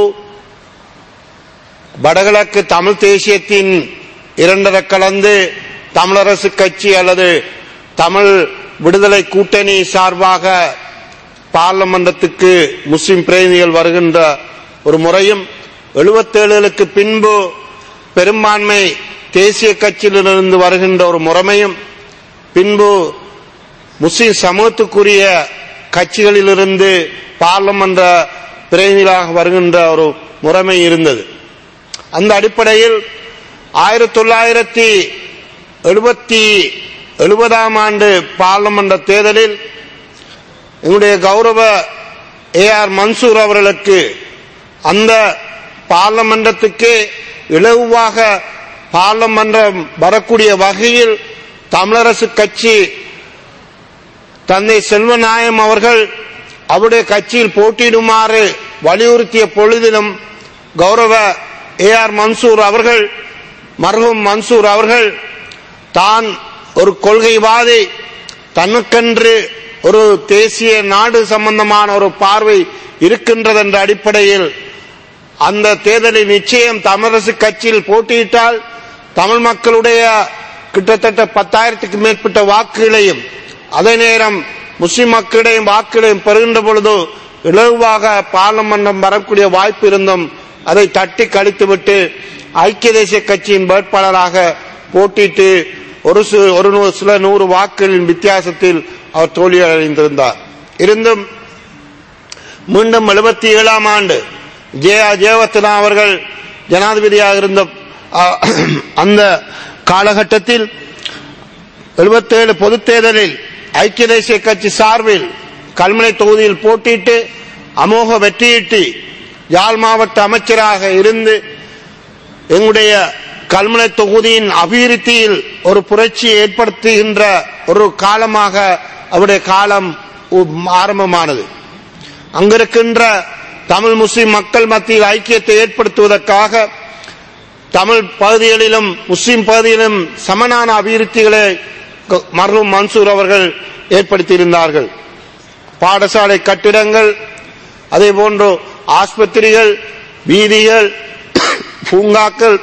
வடகிழக்கு தமிழ் தேசியத்தின் இரண்டரை கலந்து தமிழரசு கட்சி அல்லது தமிழ் விடுதலை கூட்டணி சார்பாக பார்லமெண்டத்துக்கு முஸ்லிம் பிரதிநிதிகள் வருகின்ற ஒரு முறையும் எழுபத்தேழுகளுக்கு பின்பு பெரும்பான்மை தேசிய கட்சியிலிருந்து வருகின்ற ஒரு முறைமையும் பின்பு முஸ்லிம் சமூகத்துக்குரிய கட்சிகளிலிருந்து பார்லமென்ற பிரதிநிதிகளாக வருகின்ற ஒரு முறைமை இருந்தது அந்த அடிப்படையில் ஆயிரத்தி தொள்ளாயிரத்தி எழுபத்தி எழுபதாம் ஆண்டு பார்லமென்ற தேர்தலில் எங்களுடைய கௌரவ ஏ ஆர் மன்சூர் அவர்களுக்கு அந்த பார்லமெண்டத்துக்கு இலகுவாக பார்லமென்றம் வரக்கூடிய வகையில் தமிழரசு கட்சி தந்தை செல்வநாயம் அவர்கள் அவருடைய கட்சியில் போட்டியிடுமாறு வலியுறுத்திய பொழுதிலும் கௌரவ ஏ ஆர் மன்சூர் அவர்கள் மர்ஹூம் மன்சூர் அவர்கள் தான் ஒரு கொள்கைவாதி தனக்கென்று ஒரு தேசிய நாடு சம்பந்தமான ஒரு பார்வை இருக்கின்றது என்ற அடிப்படையில் அந்த தேர்தலில் நிச்சயம் தமிழரசு கட்சியில் போட்டியிட்டால் தமிழ் மக்களுடைய கிட்டத்தட்ட பத்தாயிரத்துக்கு மேற்பட்ட வாக்குகளையும் அதே நேரம் முஸ்லிம் மக்களிடையும் வாக்குகளையும் பெறுகின்ற பொழுது இலகுவாக பார்லமெண்டம் வரக்கூடிய வாய்ப்பு இருந்தும் அதை தட்டி கழித்துவிட்டு ஐக்கிய தேசிய கட்சியின் வேட்பாளராக போட்டியிட்டு ஒரு சி- ஒரு நூ- சில நூறு வாக்குகளின் வித்தியாசத்தில் அவர் தோல்வியடைந்திருந்தார் இருந்தும் மீண்டும் எழுபத்தி ஏழாம் ஆண்டு ஜெயா ஜெயவர்த்தனா அவர்கள் ஜனாதிபதியாக இருந்த அ, அந்த காலகட்டத்தில் 77 பொதுத் தேர்தலில் ஐக்கிய தேசிய கட்சி சார்பில் கல்முனை தொகுதியில் போட்டியிட்டு அமோக வெற்றியீட்டி யாழ் மாவட்ட அமைச்சராக இருந்து எங்களுடைய கல்முனை தொகுதியின் அபிவிருத்தியில் ஒரு புரட்சியை ஏற்படுத்துகின்ற ஒரு காலமாக அவருடைய காலம் உ- ஆரம்பமானது அங்கிருக்கின்ற தமிழ் முஸ்லிம் மக்கள் மத்தியில் ஐக்கியத்தை ஏற்படுத்துவதற்காக தமிழ் பகுதிகளிலும் முஸ்லிம் பகுதியிலும் சமனான அபிவிருத்திகளை க- மர்ஹூம் மன்சூர் அவர்கள் ஏற்படுத்தியிருந்தார்கள் பாடசாலை கட்டிடங்கள் அதே போன்று ஆஸ்பத்திரிகள் வீதிகள் பூங்காக்கள்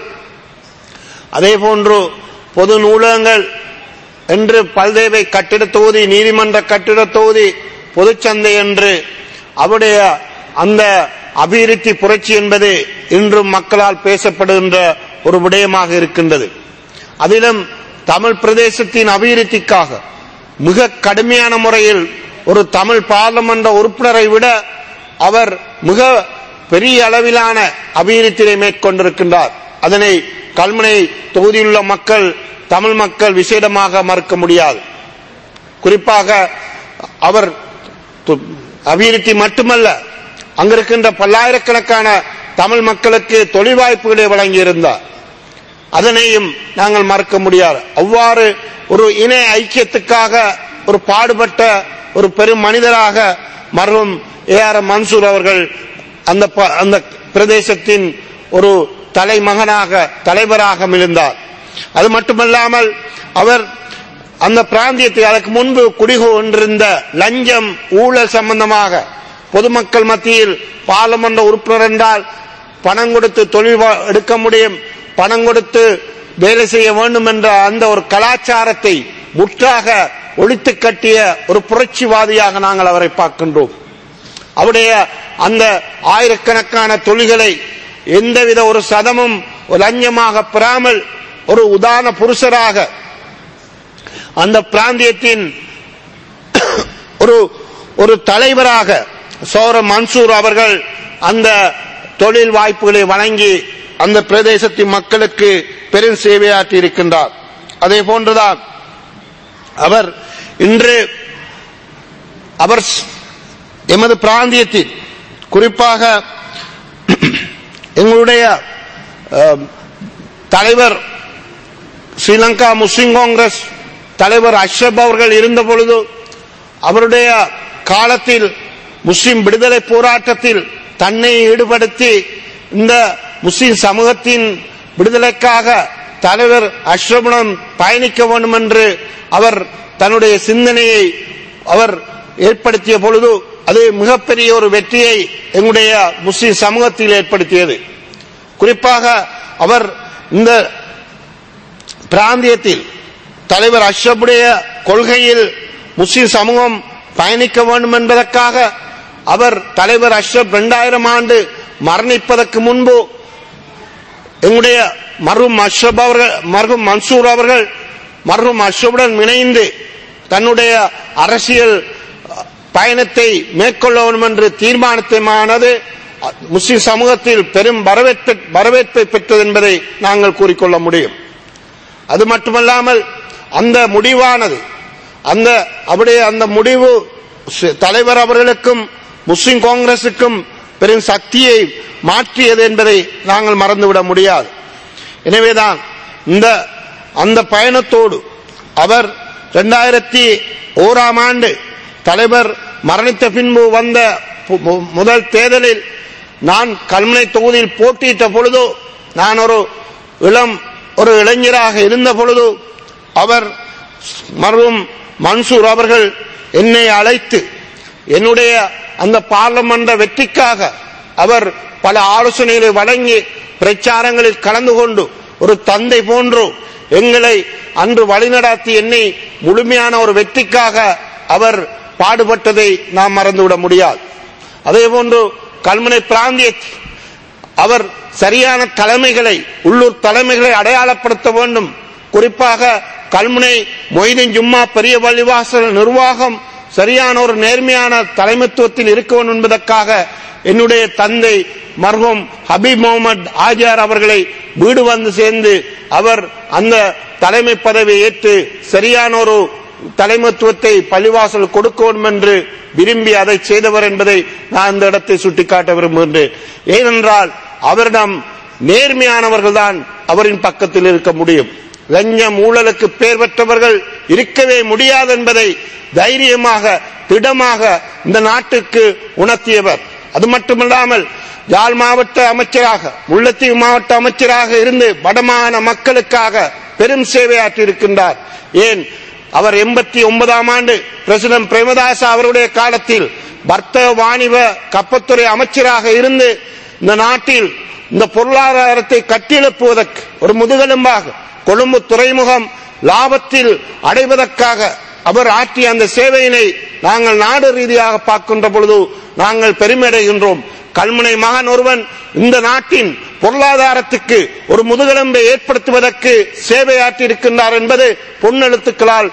அதே போன்று பொது நூலகங்கள் என்று பல்தேவை கட்டிட தொகுதி நீதிமன்ற கட்டிட தொகுதி பொதுச்சந்தை என்று அவருடைய அந்த அபிவிருத்தி புரட்சி என்பது இன்றும் மக்களால் பேசப்படுகின்ற ஒரு விடயமாக இருக்கின்றது அதிலும் தமிழ் பிரதேசத்தின் அபிவிருத்திக்காக மிக கடுமையான முறையில் ஒரு தமிழ் பார்லமென்ற உறுப்பினரை விட அவர் மிக பெரிய அளவிலான அபிவிருத்தியை மேற்கொண்டிருக்கின்றார் அதனை கல்முனை தொகுதியிலுள்ள மக்கள் தமிழ் மக்கள் விசேடமாக மறுக்க முடியாது குறிப்பாக அவர் து- அபிவிருத்தி மட்டுமல்ல அங்கிருக்கின்ற பல்லாயிரக்கணக்கான தமிழ் மக்களுக்கு தொழில் வாய்ப்புகளை வழங்கியிருந்தார் அதனையும் நாங்கள் மறக்க முடியாது அவ்வாறு ஒரு இன ஐக்கியத்துக்காக ஒரு பாடுபட்ட ஒரு பெரும் மனிதராக மருகும் ஏ ஆர் மன்சூர் அவர்கள் அந்த ப- அந்த பிரதேசத்தின் ஒரு தலைமகனாக தலைவராக மிளிர்ந்தார் அது மட்டுமல்லாமல் அவர் அந்த பிராந்தியத்தை அதற்கு முன்பு குடிகொண்டிருந்த லஞ்சம் ஊழல் சம்பந்தமாக பொதுமக்கள் மத்தியில் பாராளுமன்ற உறுப்பினர் என்றால் பணம் கொடுத்து தொழில் வா- எடுக்க முடியும் பணம் கொடுத்து வேலை செய்ய வேண்டும் என்ற அந்த ஒரு கலாச்சாரத்தை முற்றாக ஒழித்து கட்டிய ஒரு புரட்சிவாதியாக நாங்கள் அவரை பார்க்கின்றோம் அவருடைய அந்த ஆயிரக்கணக்கான தொழில்களை எந்தவித ஒரு சதமும் ஒரு லஞ்சமாக பெறாமல் ஒரு உதாரண புருஷராக அந்த பிராந்தியத்தின் ஒரு ஒரு தலைவராக சௌர மன்சூர் அவர்கள் அந்த தொழில் வாய்ப்புகளை வழங்கி அந்த பிரதேசத்தின் மக்களுக்கு பெரும் சேவையாற்றி இருக்கின்றார் அதே போன்றுதான் அவர் இன்று அவர் ஸ்- எமது பிராந்தியத்தில் குறிப்பாக எங்களுடைய அஹ், தலைவர் ஸ்ரீலங்கா முஸ்லிம் காங்கிரஸ் தலைவர் அஷ்ரப் அவர்கள் இருந்த பொழுது அவருடைய காலத்தில் முஸ்லிம் விடுதலை போராட்டத்தில் தன்னை ஈடுபடுத்தி இந்த முஸ்லிம் சமூகத்தின் விடுதலைக்காக தலைவர் அஷ்ரபுடன் பயணிக்க வேண்டும் என்று அவர் தன்னுடைய சிந்தனையை அவர் ஏற்படுத்திய பொழுது அது மிகப்பெரிய ஒரு வெற்றியை எங்களுடைய முஸ்லிம் சமூகத்தில் ஏற்படுத்தியது குறிப்பாக அவர் இந்த பிராந்தியத்தில் தலைவர் அஷ்ரபுடைய கொள்கையில் முஸ்லிம் சமூகம் பயணிக்க வேண்டும் என்பதற்காக அவர் தலைவர் அஷ்ரப் இரண்டாயிரம் ஆண்டு மரணிப்பதற்கு முன்பு எங்களுடைய மர்ஹூம் அஷ்ரப் அவர்கள் மர்ஹூம் மன்சூர் அவர்கள் மர்ஹூம் அஷ்ரபுடன் இணைந்து தன்னுடைய அரசியல் பயணத்தை மேற்கொள்ள வேண்டும் என்று தீர்மானமானது முஸ்லிம் சமூகத்தில் பெரும் வரவேற்பை வரவேற்பை பெற்றது என்பதை நாங்கள் கூறிக்கொள்ள முடியும் அது மட்டுமல்லாமல் அந்த முடிவானது அந்த அவருடைய அந்த முடிவு சி- தலைவர் அவர்களுக்கும் முஸ்லிம் காங்கிரசுக்கும் பெரும் சக்தியை மாற்றியது என்பதை நாங்கள் மறந்துவிட முடியாது எனவேதான் இந்த அந்த பயணத்தோடு அவர் இரண்டாயிரத்தி ஓராம் ஆண்டு தலைவர் மரணித்த பின்பு வந்த பு- மு- முதல் தேர்தலில் நான் கல்முனை தொகுதியில் போட்டியிட்ட பொழுது நான் ஒரு இளம் ஒரு இளைஞராக இருந்த பொழுது அவர் மருவும் மன்சூர் அவர்கள் என்னை அழைத்து என்னுடைய அந்த பார்லமென்ற வெற்றிக்காக அவர் பல ஆலோசனைகளை வழங்கி பிரச்சாரங்களில் கலந்து கொண்டு ஒரு தந்தை போன்று எங்களை அன்று வழிநடாத்தி என்னை முழுமையான ஒரு வெற்றிக்காக அவர் பாடுபட்டதை நாம் மறந்துவிட முடியாது அதே போன்று கல்முனை பிராந்தியத்தில் அவர் சரியான தலைமைகளை உள்ளூர் தலைமைகளை அடையாளப்படுத்த வேண்டும் குறிப்பாக கல்முனை மொய்தீன் ஜும்மா பெரிய பள்ளிவாசல் நிர்வாகம் சரியான ஒரு நேர்மையான தலைமைத்துவத்தில் இருக்க வேண்டும் என்பதற்காக என்னுடைய தந்தை மர்ஹூம் ஹபீப் முகமது ஆஜியார் அவர்களை வீடு வந்து சேர்ந்து அவர் அந்த தலைமை பதவியை ஏற்று சரியான ஒரு தலைமைத்துவத்தை பள்ளிவாசல் கொடுக்க வேண்டும் என்று விரும்பி அதை செய்தவர் என்பதை நான் இந்த இடத்தை சுட்டிக்காட்ட விரும்புகின்றேன் ஏனென்றால் அவரிடம் நேர்மையானவர்கள் தான் அவரின் பக்கத்தில் இருக்க முடியும் லஞ்சம் ஊழலுக்கு பெயர் பெற்றவர்கள் இருக்கவே முடியாது என்பதை தைரியமாக திடமாக இந்த நாட்டுக்கு உணர்த்தியவர் அது மட்டுமல்லாமல் யாழ் மாவட்ட அமைச்சராக முல்லைத்தீவு மாவட்ட அமைச்சராக இருந்து வடமாகாண மக்களுக்காக பெரும் சேவையாற்றி இருக்கின்றார் ஏன் அவர் எண்பத்தி ஒன்பதாம் ஆண்டு பிரசிடன்ட் பிரேமதாச அவருடைய காலத்தில் வர்த்தக வாணிப கப்பத்துறை அமைச்சராக இருந்து இந்த நாட்டில் இந்த பொருளாதாரத்தை கட்டியெழுப்புவதற்கு ஒரு முதுகெலும்பாக கொழும்பு துறைமுகம் லாபத்தில் அடைவதற்காக அவர் ஆற்றிய அந்த சேவையினை நாங்கள் நாடு ரீதியாக பார்க்கின்ற பொழுது நாங்கள் பெருமையடைகின்றோம் கல்முனை மகன் ஒருவன் இந்த நாட்டின் பொருளாதாரத்துக்கு ஒரு முதுகெலும்பை ஏற்படுத்துவதற்கு சேவையாற்றி இருக்கின்றார் என்பது பொன்னெழுத்துக்களால்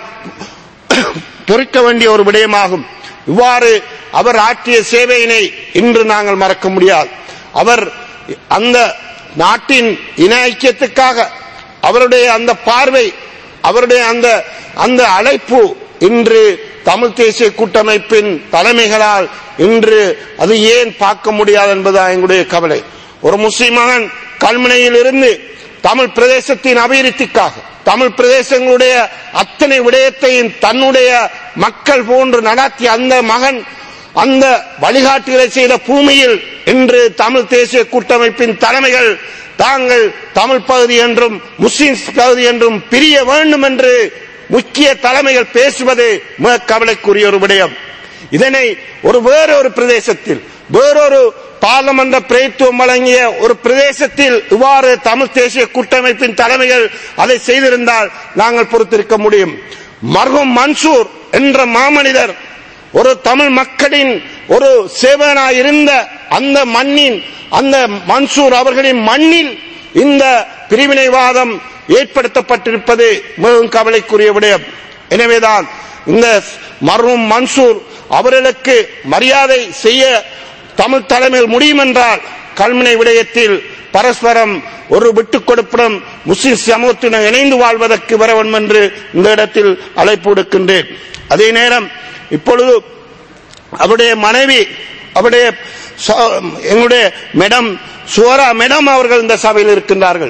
பொறிக்க வேண்டிய ஒரு விடயமாகும் இவ்வாறு அவர் ஆற்றிய சேவையினை இன்று நாங்கள் மறக்க முடியாது அவர் அந்த நாட்டின் இன ஐக்கியத்துக்காக அவருடைய அந்த பார்வை அவருடைய அந்த அந்த அழைப்பு இன்று தமிழ் தேசிய கூட்டமைப்பின் தலைமைகளால் இன்று அது ஏன் பார்க்க முடியாது என்பதுதான் எங்களுடைய கவலை ஒரு முஸ்லிம் மகன் கல்முனையில் இருந்து தமிழ் பிரதேசத்தின் அபிவிருத்திக்காக தமிழ் பிரதேசங்களுடைய அத்தனை விடயத்தையும் தன்னுடைய மக்கள் போன்று நடத்திய அந்த மகன் அந்த வழிகாட்டுகளை செய்த பூமியில் இன்று தமிழ் தேசிய கூட்டமைப்பின் தலைமைகள் தாங்கள் தமிழ் பகுதி என்றும் முஸ்லிம் பகுதி என்றும் பிரிய வேண்டும் என்று முக்கிய தலைமைகள் பேசுவது மிக கவலைக்குரிய ஒரு விடயம் இதனை ஒரு வேறொரு பிரதேசத்தில் வேறொரு பாராளுமன்ற பிரதித்துவம் வழங்கிய ஒரு பிரதேசத்தில் இவ்வாறு தமிழ் தேசிய கூட்டமைப்பின் தலைமைகள் அதை செய்திருந்தால் நாங்கள் பொறுத்திருக்க முடியும் மர்ஹூம் மன்சூர் என்ற மாமனிதர் ஒரு தமிழ் மக்களின் ஒரு சேவனாய் இருந்த அந்த மண்ணின் அந்த மன்சூர் அவர்களின் மண்ணில் இந்த பிரிவினைவாதம் ஏற்படுத்தப்பட்டிருப்பது மிகவும் கவலைக்குரிய விடயம் எனவேதான் இந்த மர்ஹூம் மன்சூர் அவர்களுக்கு மரியாதை செய்ய தமிழ் தலைமையில் முடியும் என்றால் கல்முனை விடயத்தில் பரஸ்பரம் ஒரு விட்டுக் கொடுப்புடன் முஸ்லிம் சமூகத்தினர் இணைந்து வாழ்வதற்கு வர வேண்டும் என்று இந்த இடத்தில் அழைப்பு விடுக்கின்றேன் அதே நேரம் இப்பொழுது அவருடைய மனைவி அவருடைய ச- எங்களுடைய மேடம் சுவரா மேடம் அவர்கள் இந்த சபையில் இருக்கின்றார்கள்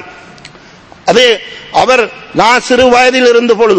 அதே அவர் நான் சிறு வயதில் இருந்த பொழுது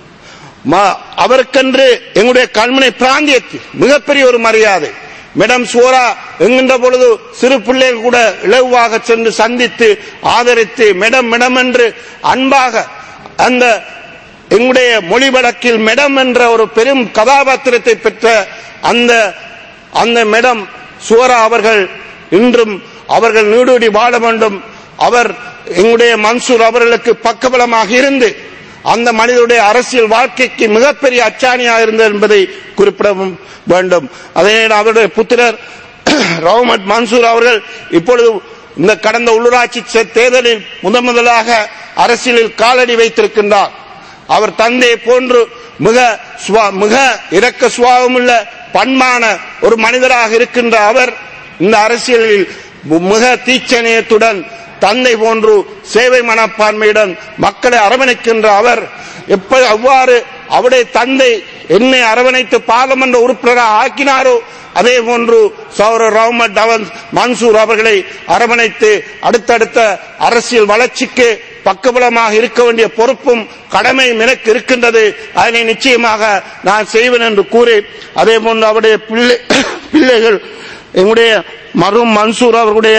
ம- அவருக்கென்று எங்களுடைய கல்முனை பிராந்தியத்தில் மிகப்பெரிய ஒரு மரியாதை மேடம் சோரா என்கின்ற பொழுது சிறு பிள்ளைகள் கூட இலகுவாக சென்று சந்தித்து ஆதரித்து மேடம் மேடம் என்று அன்பாக அந்த எங்களுடைய மொழி வழக்கில் மேடம் என்ற ஒரு பெரும் கதாபாத்திரத்தை பெற்ற அந்த அந்த மேடம் சுவரா அவர்கள் இன்றும் அவர்கள் நீடூடி வாழ வேண்டும் அவர் எங்களுடைய மன்சூர் அவர்களுக்கு பக்கபலமாக இருந்து அந்த மனிதனுடைய அரசியல் வாழ்க்கைக்கு மிகப்பெரிய அச்சாணியாக இருந்தது என்பதை குறிப்பிடவும் வேண்டும் அதே நேரம் அவருடைய புத்திரர் ரவுமட் மன்சூர் அவர்கள் இப்பொழுது இந்த கடந்த உள்ளூராட்சி சே- தேர்தலில் முதன் முதலாக அரசியலில் காலடி வைத்திருக்கின்றார் அவர் தந்தை போன்று மிக சுவா- மிக இரக்க சுபாவமுள்ள பண்பான ஒரு மனிதராக இருக்கின்ற அவர் இந்த அரசியலில் மு- மிக தீச்சநேயத்துடன் தந்தை போன்று சேவை மனப்பான்மையுடன் மக்களை அரவணைக்கின்ற அவர் எப்ப அவ்வாறு அவருடைய தந்தை என்னை அரவணைத்து பார்லமெண்ட் உறுப்பினராக ஆக்கினாரோ அதே போன்று சௌர ரஹ்மத் அவன் மன்சூர் அவர்களை அரவணைத்து அடுத்தடுத்த அரசியல் வளர்ச்சிக்கு பக்கபலமாக இருக்க வேண்டிய பொறுப்பும் கடமையும் எனக்கு இருக்கின்றது அதனை நிச்சயமாக நான் செய்வேன் என்று கூறி அதே போன்று அவருடைய பிள்ளை பிள்ளைகள் எங்களுடைய மரும் மன்சூர் அவர்களுடைய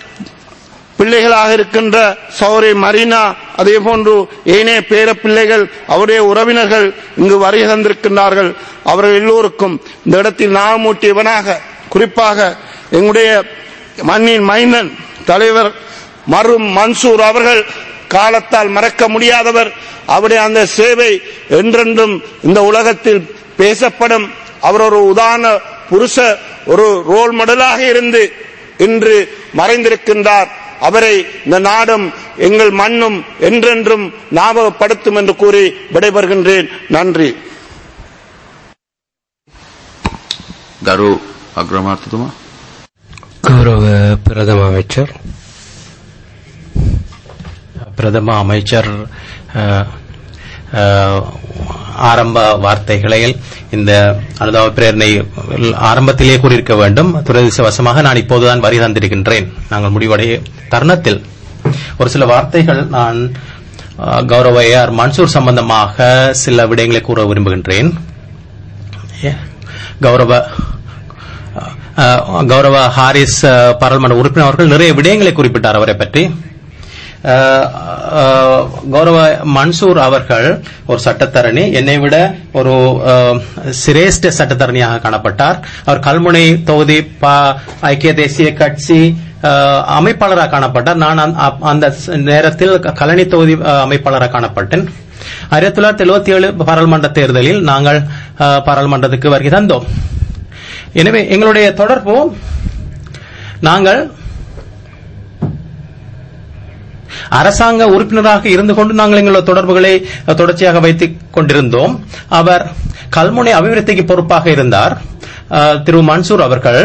பிள்ளைகளாக இருக்கின்ற சௌரி மரீனா அதே போன்று ஏனைய பேர பிள்ளைகள் அவருடைய உறவினர்கள் இங்கு வருகை தந்திருக்கின்றார்கள் அவர்கள் எல்லோருக்கும் இந்த இடத்தில் நாமூட்டியவனாக குறிப்பாக எங்களுடைய மண்ணின் மைந்தன் தலைவர் மரும் மன்சூர் அவர்கள் காலத்தால் மறக்க முடியாதவர் அவருடைய அந்த சேவை என்றென்றும் இந்த உலகத்தில் பேசப்படும் அவர் ஒரு உதாரண புருஷ ஒரு ரோல் மாடலாக இருந்து இன்று மறைந்திருக்கின்றார் அவரை இந்த நாடும் எங்கள் மண்ணும் என்றென்றும் ஞாபகப்படுத்தும் என்று கூறி விடைபெறுகின்றேன் நன்றி ගරු අග්‍රමාර්තතුමා கௌரவ பிரதம அமைச்சர் பிரதம அமைச்சர் அஹ், அஹ், ஆரம்ப வார்த்தைகளில் இந்த அனுதாப பிரேரணை ஆரம்பத்திலே கூறியிருக்க வேண்டும் துரதிருஷ்டவசமாக நான் இப்போதுதான் வரி தந்திருக்கின்றேன் நாங்கள் முடிவடைய தருணத்தில் ஒரு சில வார்த்தைகள் நான் அஹ், கௌரவ ஏ ஆர் மன்சூர் சம்பந்தமாக சில விடயங்களை கூற விரும்புகின்றேன் ஏ, கௌரவ அஹ், கௌரவ ஹாரிஸ் அஹ், பாராளுமன்ற உறுப்பினர் அவர்கள் நிறைய விடயங்களை குறிப்பிட்டார் அவரை பற்றி அஹ், அஹ், கௌரவ மன்சூர் அவர்கள் ஒரு சட்டத்தரணி என்னை விட ஒரு அஹ், சிரேஷ்ட சட்டத்தரணியாக காணப்பட்டார் அவர் கல்முனை தொகுதி ப- ஐக்கிய தேசிய கட்சி அஹ், அமைப்பாளராக காணப்பட்டார் நான் அந்த- அப்- அந்த நேரத்தில் கலனி தொகுதி அஹ், அமைப்பாளராக காணப்பட்டேன் ஆயிரத்தி தொள்ளாயிரத்தி எழுபத்தி ஏழு பாராளுமன்ற தேர்தலில் நாங்கள் அஹ், பாராளுமன்றத்துக்கு வருகை தந்தோம் எனவே எங்களுடைய தொடர்பு நாங்கள் அரசாங்க உறுப்பினராக இருந்து கொண்டு நாங்கள் எங்களுடைய தொடர்புகளை அஹ், தொடர்ச்சியாக வைத்துக் கொண்டிருந்தோம் அவர் கல்முனை அபிவிருத்திக்கு பொறுப்பாக இருந்தார் அஹ், திரு மன்சூர் அவர்கள்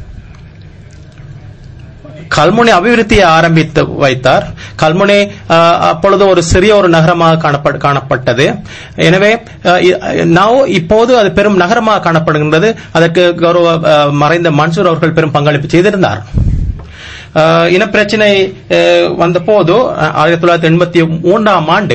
கல்முனை அபிவிருத்தியை ஆரம்பித்து வைத்தார் கல்முனை அஹ், அப்பொழுது ஒரு சிறிய ஒரு நகரமாக காணப்ப- காணப்பட்டது எனவே அஹ், இ- now இப்போது அது பெரும் நகரமாக காணப்படுகின்றது அதற்கு கௌரவ அஹ், மறைந்த மன்சூர் அவர்கள் பெரும் பங்களிப்பு செய்திருந்தார் அஹ், இனப்பிரச்சினை அஹ், வந்தபோது அஹ், ஆயிரத்தி தொள்ளாயிரத்தி எண்பத்தி மூன்றாம் ஆண்டு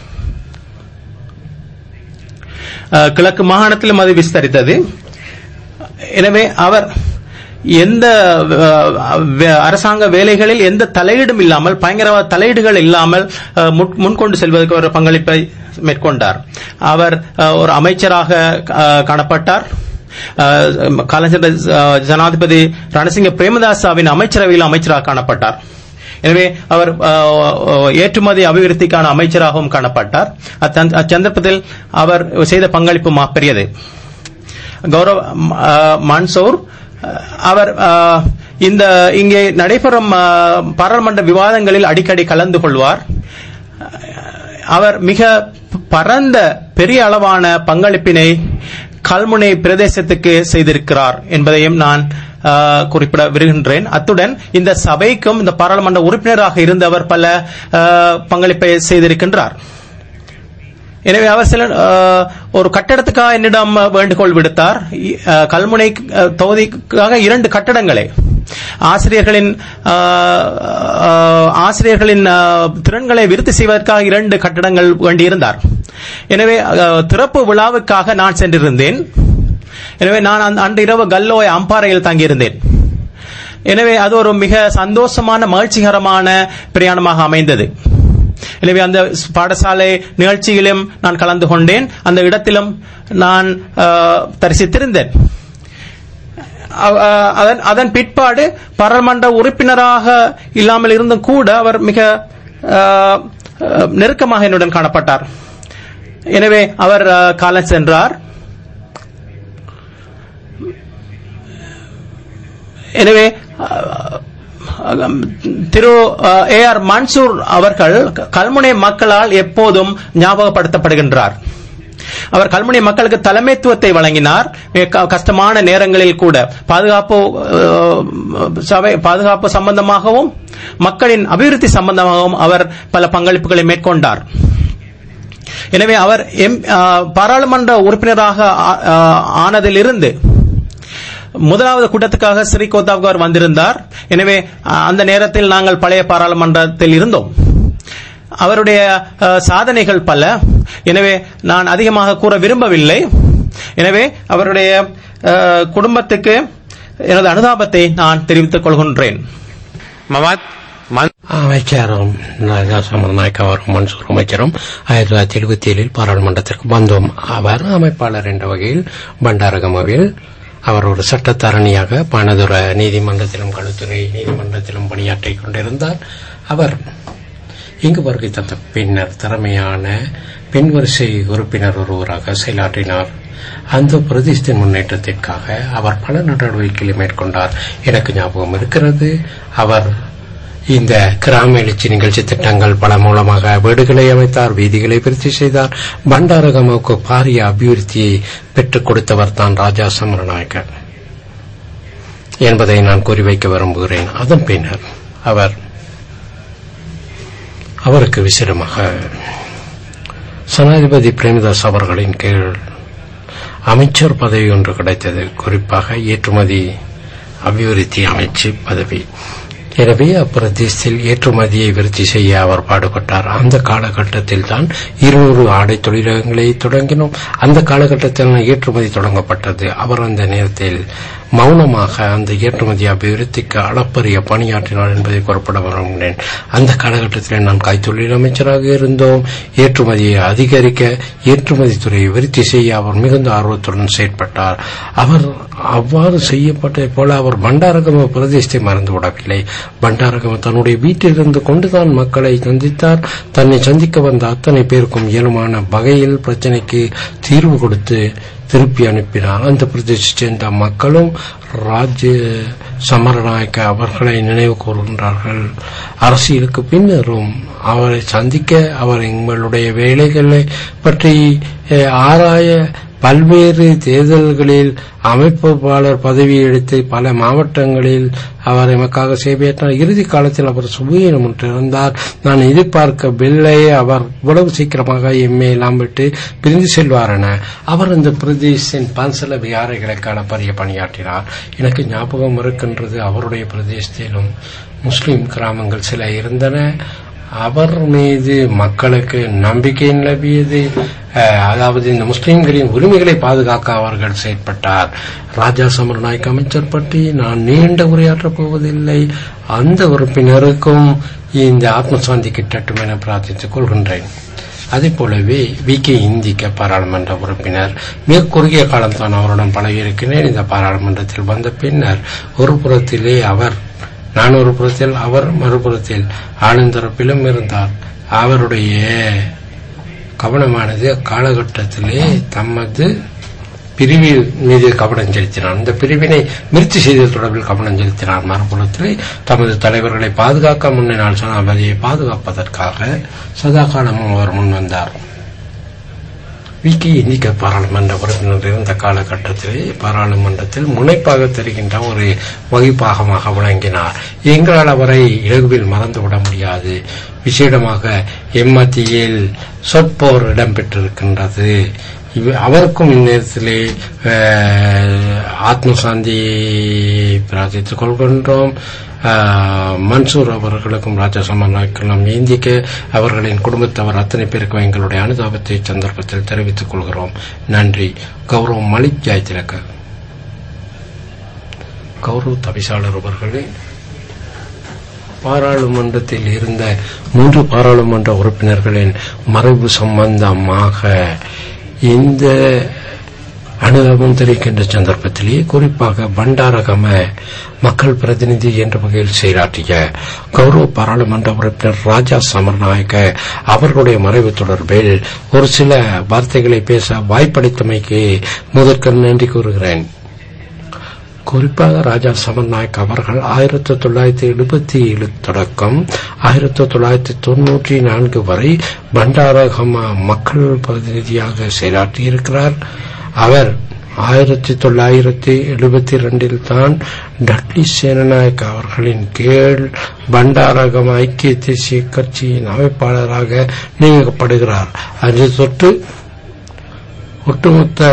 அஹ், கிழக்கு மாகாணத்திலும் அது விஸ்தரித்தது எனவே அவர் எந்த அஹ், வே- அரசாங்க வேலைகளில் எந்த தலையீடும் இல்லாமல் பயங்கரவாத தலையீடுகள் இல்லாமல் அஹ், முன்- முன்கொண்டு செல்வதற்கு ஒரு பங்களிப்பை மேற்கொண்டார் அவர் அஹ், ஒரு அமைச்சராக அஹ், காணப்பட்டார் அஹ், காலஞ்சென்ற அஹ், ஜனாதிபதி ரணசிங்க பிரேமதாசாவின் அமைச்சரவையில் அமைச்சராக காணப்பட்டார் எனவே அவர் அஹ், ஏற்றுமதி அபிவிருத்திக்கான அமைச்சராகவும் காணப்பட்டார் அத்தந்த- அச்சந்தர்ப்பத்தில் அவர் செய்த பங்களிப்பு மாப்பெரியது கௌரவ் அஹ், மன்சூர் அஹ், அவர் அஹ், இந்த இங்கே நடைபெறும் அஹ், பாராளுமன்ற விவாதங்களில் அடிக்கடி கலந்து கொள்வார் அவர் மிக பரந்த பெரிய அளவான பங்களிப்பினை கல்முனை பிரதேசத்துக்கு செய்திருக்கிறார் என்பதையும் நான் அஹ், குறிப்பிட விரும்புகின்றேன் அத்துடன் இந்த சபைக்கும் இந்த பாராளுமன்ற உறுப்பினராக இருந்தவர் பல அஹ், பங்களிப்பை செய்திருக்கின்றார் எனவே அவர் சில அஹ், ஒரு கட்டடத்துக்காக என்னிடம் வேண்டுகோள் விடுத்தார் இ- அஹ், கல்முனை அஹ், தொகுதிக்காக இரண்டு கட்டடங்களை ஆசிரியர்களின் அஹ், அஹ், ஆசிரியர்களின் அஹ், திறன்களை விருத்தி செய்வதற்காக இரண்டு கட்டடங்கள் வேண்டியிருந்தார் எனவே அஹ், திறப்பு விழாவுக்காக நான் சென்றிருந்தேன் எனவே நான் அந்த அன்று இரவு கல்லோய் அம்பாறையில் தங்கியிருந்தேன் எனவே அது ஒரு மிக சந்தோஷமான மகிழ்ச்சிகரமான பிரயாணமாக அமைந்தது எனவே அந்த பாடசாலை நிகழ்ச்சியிலும் நான் கலந்து கொண்டேன் அந்த இடத்திலும் நான் அஹ், தரிசித்திருந்தேன் அவ- அஹ், அதன் அதன் பிற்பாடு பாராளுமன்ற உறுப்பினராக இல்லாமல் இருந்தும் கூட அவர் மிக அஹ், அஹ், நெருக்கமாக என்னுடன் காணப்பட்டார் எனவே அவர் அஹ், காலம் சென்றார் எனவே அஹ், அஹ், திரு ஏ ஆர் மன்சூர் அவர்கள் கல்முனை மக்களால் எப்போதும் ஞாபகப்படுத்தப்படுகின்றார் அவர் கல்முனை மக்களுக்கு தலைமைத்துவத்தை வழங்கினார் மிக க- கஷ்டமான நேரங்களில் கூட பாதுகாப்பு அஹ், சபை பாதுகாப்பு சம்பந்தமாகவும் மக்களின் அபிவிருத்தி சம்பந்தமாகவும் அவர் பல பங்களிப்புகளை மேற்கொண்டார் எனவே அவர் எம் அஹ், பாராளுமன்ற உறுப்பினராக ஆ- அஹ், ஆனதிலிருந்து முதலாவது கூட்டத்துக்காக ஸ்ரீகோத்தாவுக்கு அவர் வந்திருந்தார் எனவே அஹ், அந்த நேரத்தில் நாங்கள் பழைய பாராளுமன்றத்தில் இருந்தோம் அவருடைய அஹ், சாதனைகள் பல எனவே நான் அதிகமாக கூற விரும்பவில்லை எனவே அவருடைய அஹ், குடும்பத்துக்கு எனது அனுதாபத்தை நான் தெரிவித்துக் கொள்கின்றேன் மவாத் அமைச்சரும் நாயக் அவரும் மன்சூர் அமைச்சரும் ஆயிரத்தி தொள்ளாயிரத்தி எழுபத்தி ஏழில் பாராளுமன்றத்திற்கு வந்தோம் அவர் அமைப்பாளர் என்ற வகையில் பண்டாரகமவில் அவர் ஒரு சட்டத்தரணியாக பானதுர நீதிமன்றத்திலும் களுத்துறை நீதிமன்றத்திலும் பணியாற்றிக் கொண்டிருந்தார் அவர் இங்கு வருகை தந்த பின்னர் திறமையான பெண்வரிசை உறுப்பினர் ஒருவராக செயலாற்றினார் அந்த பிரதேசத்தின் முன்னேற்றத்திற்காக அவர் பல நடவடிக்கைகளை மேற்கொண்டார் எனக்கு ஞாபகம் இருக்கிறது அவர் இந்த கிராம எழுச்சி நிகழ்ச்சி திட்டங்கள் பல மூலமாக வீடுகளை அமைத்தார் வீதிகளை விருத்தி செய்தார் பண்டாரகமுக்கு பாரிய அபிவிருத்தியை பெற்றுக் கொடுத்தவர் தான் ராஜா சமரநாயக்கர் என்பதை நான் குறிவைக்க விரும்புகிறேன் அதன் பின்னர் அவர் அவருக்கு விசேடமாக சனாதிபதி பிரேமதாஸ் அவர்களின் கீழ் அமைச்சர் பதவி ஒன்று கிடைத்தது குறிப்பாக ஏற்றுமதி அபிவிருத்தி அமைச்சு பதவி எனவே அப்பிரதேசத்தில் ஏற்றுமதியை விருத்தி செய்ய அவர் பாடுபட்டார் அந்த காலகட்டத்தில் தான் இருநூறு ஆடை தொழிலகங்களை தொடங்கினோம் அந்த காலகட்டத்தில் ஏற்றுமதி தொடங்கப்பட்டது அவர் அந்த நேரத்தில் மௌனமாக அந்த ஏற்றுமதி அபிவிருத்திக்கு அளப்பரிய பணியாற்றினார் என்பதை குறிப்பிட விரும்புகிறேன் அந்த காலகட்டத்தில் நான் கைத்தொழில் அமைச்சராக இருந்தோம் ஏற்றுமதியை அதிகரிக்க ஏற்றுமதி துறையை விருத்தி செய்ய அவர் மிகுந்த ஆர்வத்துடன் செயற்பட்டார் அவர் அவ்வாறு செய்யப்பட்டதை போல அவர் பண்டாரகம பிரதேசத்தை மறந்துவிடவில்லை பண்டாரகம தன்னுடைய வீட்டிலிருந்து கொண்டுதான் மக்களை சந்தித்தார் தன்னை சந்திக்க வந்த அத்தனை பேருக்கும் இயலுமான வகையில் பிரச்சனைக்கு தீர்வு கொடுத்து திருப்பி அனுப்பினார் அந்த பிரதேசத்தை சேர்ந்த மக்களும் ராஜ்ய சமரநாயக்க அவர்களை நினைவு கூறுகின்றார்கள் அரசியலுக்கு பின்னரும் அவரை சந்திக்க அவர் எங்களுடைய வேலைகளை பற்றி அஹ், ஆராய பல்வேறு தேர்தல்களில் அமைப்பாளர் பதவி எடுத்து பல மாவட்டங்களில் அவர் எமக்காக சேவையாற்றினார் இறுதி காலத்தில் அவர் சுபீனம் இருந்தார் நான் எதிர்பார்க்கவில்லை அவர் இவ்வளவு சீக்கிரமாக எம்ஏ எல்லாம் விட்டு பிரிந்து செல்வார் என அவர் இந்த பிரதேசின் பன்சல விகாரைகளுக்கான பரிய பணியாற்றினார் எனக்கு ஞாபகம் இருக்கின்றது அவருடைய பிரதேசத்திலும் முஸ்லிம் கிராமங்கள் சில இருந்தன அவர் மீது மக்களுக்கு நம்பிக்கை நிலவியது அஹ், அதாவது இந்த முஸ்லிம்களின் உரிமைகளை பாதுகாக்க அவர்கள் செயற்பட்டார் ராஜா சமரநாயக் அமைச்சர் பற்றி நான் நீண்ட உரையாற்றப் போவதில்லை அந்த உறுப்பினருக்கும் இந்த ஆத்மசாந்தி கிட்டட்டும் என பிரார்த்தித்துக் கொள்கின்றேன் அதே போலவே வி கே இந்திக்க பாராளுமன்ற உறுப்பினர் மிக குறுகிய காலம்தான் அவருடன் பழகியிருக்கிறேன் இந்த பாராளுமன்றத்தில் வந்த பின்னர் ஒரு புறத்திலே அவர் நான் ஒரு புறத்தில் அவர் மறுபுறத்தில் ஆனந்தரப்பிலும் இருந்தார் அவருடைய கவனமானது காலகட்டத்திலே தமது பிரிவு மீது கவனம் செலுத்தினார் அந்த பிரிவினை மிர்ச்சி செய்தல் தொடர்பில் கவனம் செலுத்தினார் மறுபுறத்திலே தமது தலைவர்களை பாதுகாக்க முன்னினால் சனாபதியை பாதுகாப்பதற்காக சதா காலமும் அவர் முன்வந்தார் விக்கி இந்திக்க பாராளுமன்ற உறுப்பினர் இருந்த காலகட்டத்திலே பாராளுமன்றத்தில் முனைப்பாக தெரிகின்ற ஒரு வகிப்பாகமாக விளங்கினார் எங்களால் அவரை இலகுவில் மறந்துவிட முடியாது விசேடமாக எம்மத்தியில் சொற்போர் இடம்பெற்றிருக்கின்றது இவ- அவருக்கும் இந்நேரத்திலே அஹ், ஆத்மசாந்தி பிரார்த்தித்துக் கொள்கின்றோம் அஹ், மன்சூர் அவர்களுக்கும் ராஜா சமநாயக்கெல்லாம் ஏந்திக்க அவர்களின் குடும்பத்தவர் அத்தனை பேருக்கும் எங்களுடைய அனுதாபத்தை சந்தர்ப்பத்தில் தெரிவித்துக் கொள்கிறோம் நன்றி கௌரவ் மலிக் ஜாய் திலக்க கௌரவ் தவிசாளர் அவர்களே பாராளுமன்றத்தில் இருந்த மூன்று பாராளுமன்ற உறுப்பினர்களின் மறைவு சம்பந்தமாக இந்த அனுதாபம் தெரிவிக்கின்ற சந்தர்ப்பத்திலே குறிப்பாக பண்டாரகம மக்கள் பிரதிநிதி என்ற வகையில் செயலாற்றிய கௌரவ பாராளுமன்ற உறுப்பினர் ராஜா சமர்நாயக்க அவர்களுடைய மறைவு தொடர்பில் ஒரு சில வார்த்தைகளை பேச வாய்ப்பளித்தமைக்கு முதற்க நன்றி கூறுகிறேன் குறிப்பாக ராஜா சமர்நாயக் அவர்கள் ஆயிரத்தி தொள்ளாயிரத்தி எழுபத்தி ஏழு தொடக்கம் ஆயிரத்தி தொள்ளாயிரத்தி தொன்னூற்றி நான்கு வரை பண்டாரகம மக்கள் பிரதிநிதியாக செயலாற்றியிருக்கிறார் அவர் ஆயிரத்தி தொள்ளாயிரத்தி எழுபத்தி ரெண்டில் தான் டட்லி சேனநாயக் அவர்களின் கீழ் பண்டாரகம் ஐக்கிய தேசிய கட்சியின் அமைப்பாளராக நியமிக்கப்படுகிறார் அன்று தொட்டு ஒட்டுமொத்த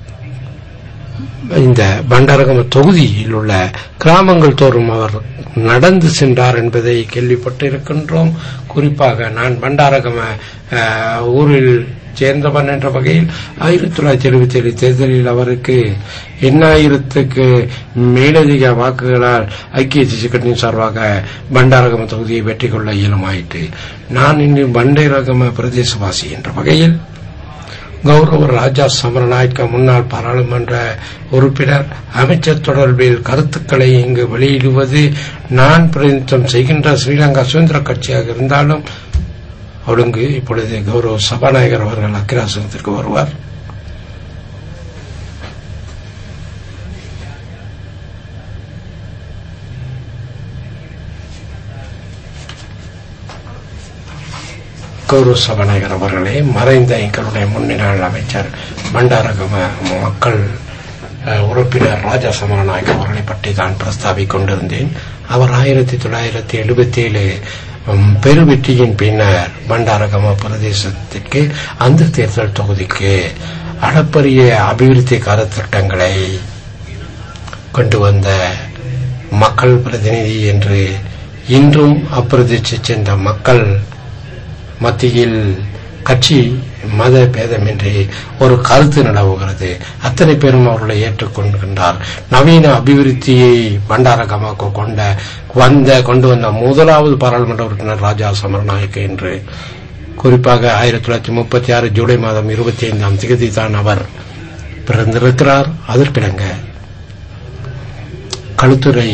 இந்த பண்டாரகம தொகுதியில் உள்ள கிராமங்கள் தோறும் அவர் நடந்து சென்றார் என்பதை கேள்விப்பட்டிருக்கின்றோம் குறிப்பாக நான் பண்டாரகம அஹ், ஊரில் சேர்ந்தவன் என்ற வகையில் ஆயிரத்தி தொள்ளாயிரத்தி எழுபத்தி ஏழு தேர்தலில் அவருக்கு எண்ணாயிரத்துக்கு மேலதிக வாக்குகளால் ஐக்கிய தேசிய கட்சியின் சார்பாக பண்டாரகம தொகுதியை வெற்றி கொள்ள இயலுமாயிற்று நான் இன்று பண்டாரகம பிரதேசவாசி என்ற வகையில் கௌரவ ராஜா சமரநாயக்க முன்னாள் பாராளுமன்ற உறுப்பினர் அமைச்சர் தொடர்பில் கருத்துக்களை இங்கு வெளியிடுவது நான் பிரதிநிதித்துவம் செய்கின்ற ஸ்ரீலங்கா சுதந்திர கட்சியாக இருந்தாலும் ஒழுங்கு இப்பொழுது கௌரவ சபாநாயகர் அவர்கள் அக்கிராசனத்திற்கு வருவார் கௌரவ சபாநாயகர் அவர்களே மறைந்த எங்களுடைய முன்னாள் அமைச்சர் பண்டாரகம மக்கள் அஹ், உறுப்பினர் ராஜா சமரநாயக் அவர்களை பற்றி தான் பிரஸ்தாபிக் கொண்டிருந்தேன் அவர் ஆயிரத்தி தொள்ளாயிரத்தி எழுபத்தி ஏழு பெருவெற்றியின் பின்னர் பண்டாரகம பிரதேசத்திற்கு அந்த தேர்தல் தொகுதிக்கு அளப்பரிய அபிவிருத்தி கருத்திட்டங்களை கொண்டு வந்த மக்கள் பிரதிநிதி என்று இன்றும் அப்பிரதிச்சு சேர்ந்த மக்கள் மத்தியில் கட்சி மத பேதமின்றி ஒரு கருத்து நிலவுகிறது அத்தனை பேரும் அவர்களை ஏற்றுக்கொள்கின்றார் நவீன அபிவிருத்தியை பண்டாரகமாக்க கொண்ட வந்த கொண்டு வந்த முதலாவது பாராளுமன்ற உறுப்பினர் ராஜா சமரநாயக்க என்று குறிப்பாக ஆயிரத்தி தொள்ளாயிரத்தி முப்பத்தி ஆறு ஜூலை மாதம் இருபத்தி ஐந்தாம் தேதி தான் அவர் பிறந்திருக்கிறார் அதற்கிணங்க களுத்துறை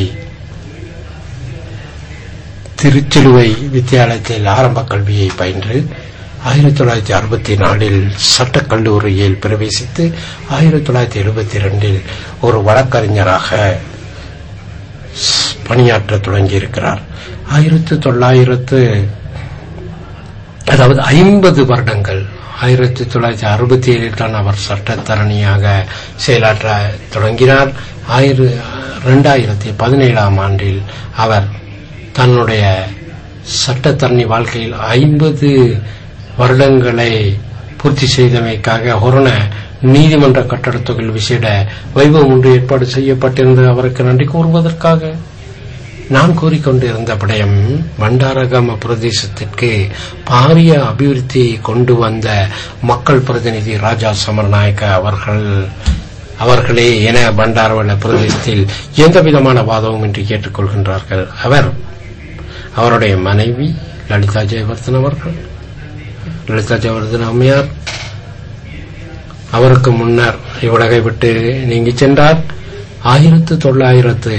திருச்சிலுவை வித்தியாலயத்தில் ஆரம்ப கல்வியை பயின்று ஆயிரத்தி தொள்ளாயிரத்தி அறுபத்தி நாலில் சட்டக் கல்லூரியில் பிரவேசித்து ஆயிரத்தி தொள்ளாயிரத்தி எழுபத்தி இரண்டில் ஒரு வழக்கறிஞராக ஸ்- பணியாற்ற தொடங்கியிருக்கிறார் ஆயிரத்தி தொள்ளாயிரத்து அதாவது ஐம்பது வருடங்கள் ஆயிரத்தி தொள்ளாயிரத்தி அறுபத்தி ஏழில் தான் அவர் சட்டத்தரணியாக செயலாற்ற தொடங்கினார் ஆயிர இரண்டாயிரத்தி பதினேழாம் ஆண்டில் அவர் தன்னுடைய சட்டத்தரணி வாழ்க்கையில் ஐம்பது வருடங்களை பூர்த்தி செய்தமைக்காக ஹொரண நீதிமன்ற கட்டடத் தொழில் விசேட வைபவம் ஒன்று ஏற்பாடு செய்யப்பட்டிருந்தது அவருக்கு நன்றி கூறுவதற்காக நான் கூறிக்கொண்டிருந்த விடயம் பண்டாரகம பிரதேசத்திற்கு பாரிய அபிவிருத்தியை கொண்டு வந்த மக்கள் பிரதிநிதி ராஜா சமரநாயக்க அவர்கள் அவர்களே என பண்டாரவள பிரதேசத்தில் எந்த விதமான வாதமும் இன்றி கேட்டுக்கொள்கின்றார்கள் அவர் அவருடைய மனைவி லலிதா ஜெயவர்தன் அவர்கள் லலிதா ஜெயவர்தன் அம்மையார் அவருக்கு முன்னர் இவ்வுலகை விட்டு நீங்கி சென்றார் ஆயிரத்து தொள்ளாயிரத்து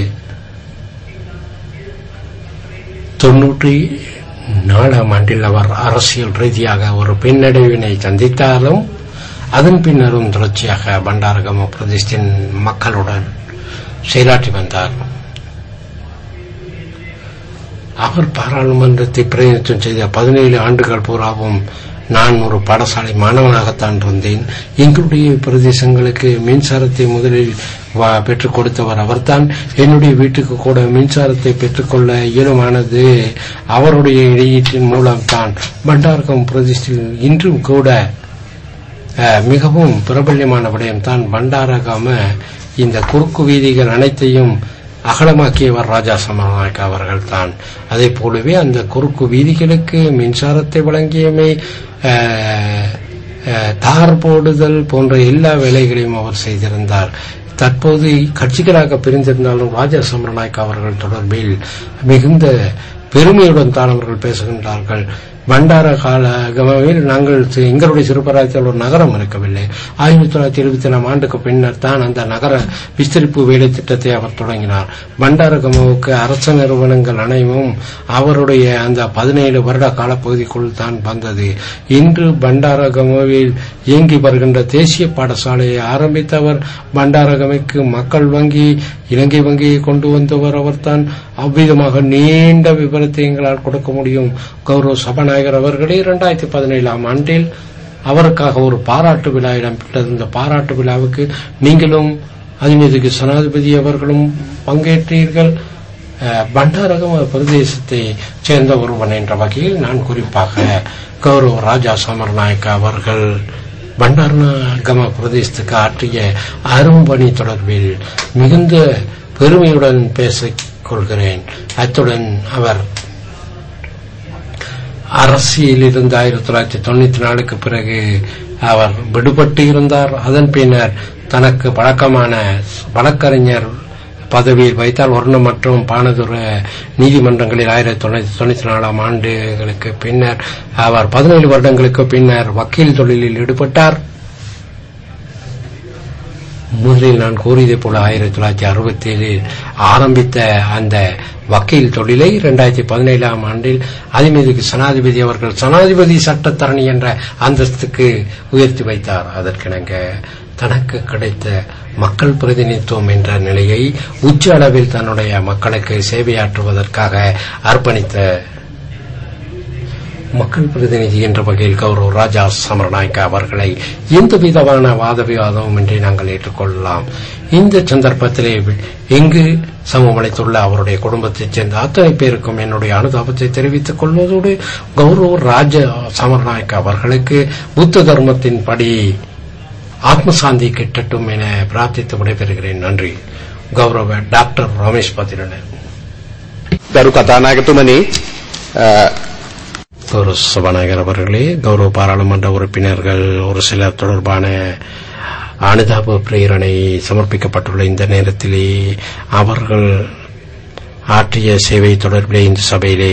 தொன்னூற்றி நாலாம் ஆண்டில் அவர் அரசியல் ரீதியாக ஒரு பின்னடைவினை சந்தித்தாலும் அதன் பின்னரும் தொடர்ச்சியாக பண்டாரகம பிரதேசத்தின் மக்களுடன் செயலாற்றி வந்தார் அவர் பாராளுமன்றத்தை பிரதிநிதித்துவம் செய்த பதினேழு ஆண்டுகள் பூராவும் நான் ஒரு பாடசாலை மாணவனாகத்தான் இருந்தேன் எங்களுடைய பிரதேசங்களுக்கு மின்சாரத்தை முதலில் வா- பெற்றுக் கொடுத்தவர் அவர்தான் என்னுடைய வீட்டுக்கு கூட மின்சாரத்தை பெற்றுக்கொள்ள இயலுமானது அவருடைய இடையீட்டின் மூலம்தான் பண்டாரகம் பிரதேசத்தில் இன்றும் கூட அஹ், மிகவும் பிரபல்யமான விடயம்தான் பண்டாரகாம இந்த குறுக்கு வீதிகள் அனைத்தையும் அகலமாக்கியவர் ராஜா சமநாயக்க அவர்கள் தான் அதே போலவே அந்த குறுக்கு வீதிகளுக்கு மின்சாரத்தை வழங்கியமை அஹ், அஹ், தார் போடுதல் போன்ற எல்லா வேலைகளையும் அவர் செய்திருந்தார் தற்போது கட்சிகளாக பிரிந்திருந்தாலும் ராஜா சமரநாயக்க அவர்கள் தொடர்பில் மிகுந்த பெருமையுடன் தான் அவர்கள் பேசுகின்றார்கள் பண்டார கால கமவில் நாங்கள் சி- எங்களுடைய சிறுபராயத்தில் ஒரு நகரம் இருக்கவில்லை ஆயிரத்தி தொள்ளாயிரத்தி எழுபத்தி ஏழாம் ஆண்டுக்கு பின்னர் தான் அந்த நகர விஸ்தரிப்பு வேலை திட்டத்தை அவர் தொடங்கினார் பண்டாரகமவுக்கு அரச நிறுவனங்கள் அனைவும் அவருடைய அந்த பதினேழு வருட காலப்பகுதிக்குள் தான் வந்தது இன்று பண்டாரகமவில் இயங்கி வருகின்ற தேசிய பாடசாலையை ஆரம்பித்தவர் பண்டாரகமைக்கு மக்கள் வங்கி இலங்கை வங்கியை கொண்டு வந்தவர் அவர்தான் அவ்விதமாக நீண்ட விவரத்தை எங்களால் கொடுக்க முடியும் கௌரவ சபாநாயகர் அவர்களே இரண்டாயிரத்தி பதினேழாம் ஆண்டில் அவருக்காக ஒரு பாராட்டு விழா இடம்பெற்றது இந்த பாராட்டு விழாவுக்கு நீங்களும் அதிமீதுக்கு சனாதிபதி அவர்களும் பங்கேற்றீர்கள் அஹ், பண்டாரகம பிரதேசத்தை சேர்ந்த ஒருவன் என்ற வகையில் நான் குறிப்பாக கௌரவ ராஜா சமர்நாயக்க அவர்கள் பண்டாரகம பிரதேசத்துக்கு ஆற்றிய அரும்பணி தொடர்பில் மிகுந்த பெருமையுடன் பேசிக் கொள்கிறேன் அத்துடன் அவர் அரசியல் இருந்து ஆயிரத்தி தொள்ளாயிரத்தி தொண்ணூத்தி நாலுக்கு பிறகு அவர் விடுபட்டு இருந்தார் அதன் பின்னர் தனக்கு பழக்கமான வழக்கறிஞர் பதவியில் வைத்தால் ஒர்ண மற்றும் பானதுர நீதிமன்றங்களில் ஆயிரத்தி தொள்ளாயிரத்தி தொண்ணூத்தி நாலாம் ஆண்டுகளுக்கு பின்னர் அவர் பதினேழு வருடங்களுக்கு பின்னர் வக்கீல் தொழிலில் ஈடுபட்டார் முதலில் நான் கூறியதை போல ஆயிரத்தி தொள்ளாயிரத்தி அறுபத்தி ஏழில் ஆரம்பித்த அந்த வக்கீல் தொழிலை இரண்டாயிரத்தி பதினேழாம் ஆண்டில் அதிமீதுக்கு சனாதிபதி அவர்கள் சனாதிபதி சட்டத்தரணி என்ற அந்தஸ்துக்கு உயர்த்தி வைத்தார் அதற்கிணங்க தனக்கு கிடைத்த மக்கள் பிரதிநிதித்துவம் என்ற நிலையை உச்ச அளவில் தன்னுடைய மக்களுக்கு சேவையாற்றுவதற்காக அர்ப்பணித்த மக்கள் பிரதிநிதி என்ற வகையில் கௌரவ ராஜா சமரநாயக்க அவர்களை எந்த விதமான வாத விவாதமும் இன்றி நாங்கள் ஏற்றுக்கொள்ளலாம் இந்த சந்தர்ப்பத்திலே இங்கு சமமளித்துள்ள அவருடைய குடும்பத்தைச் சேர்ந்த அத்தனை பேருக்கும் என்னுடைய அனுதாபத்தை தெரிவித்துக் கொள்வதோடு கௌரவ ராஜ சமரநாயக்க அவர்களுக்கு புத்த தர்மத்தின்படி ஆத்மசாந்தி கிட்டட்டும் என பிரார்த்தித்து விடைபெறுகிறேன் நன்றி கௌரவ டாக்டர் ரமேஷ் பத்திரன் ගරු කතානායකතුමනි கௌரவ சபாநாயகர் அவர்களே கௌரவ பாராளுமன்ற உறுப்பினர்கள் ஒரு சிலர் தொடர்பான அனுதாப பிரேரணை சமர்ப்பிக்கப்பட்டுள்ள இந்த நேரத்திலே அவர்கள் ஆற்றிய சேவை தொடர்பிலே இந்த சபையிலே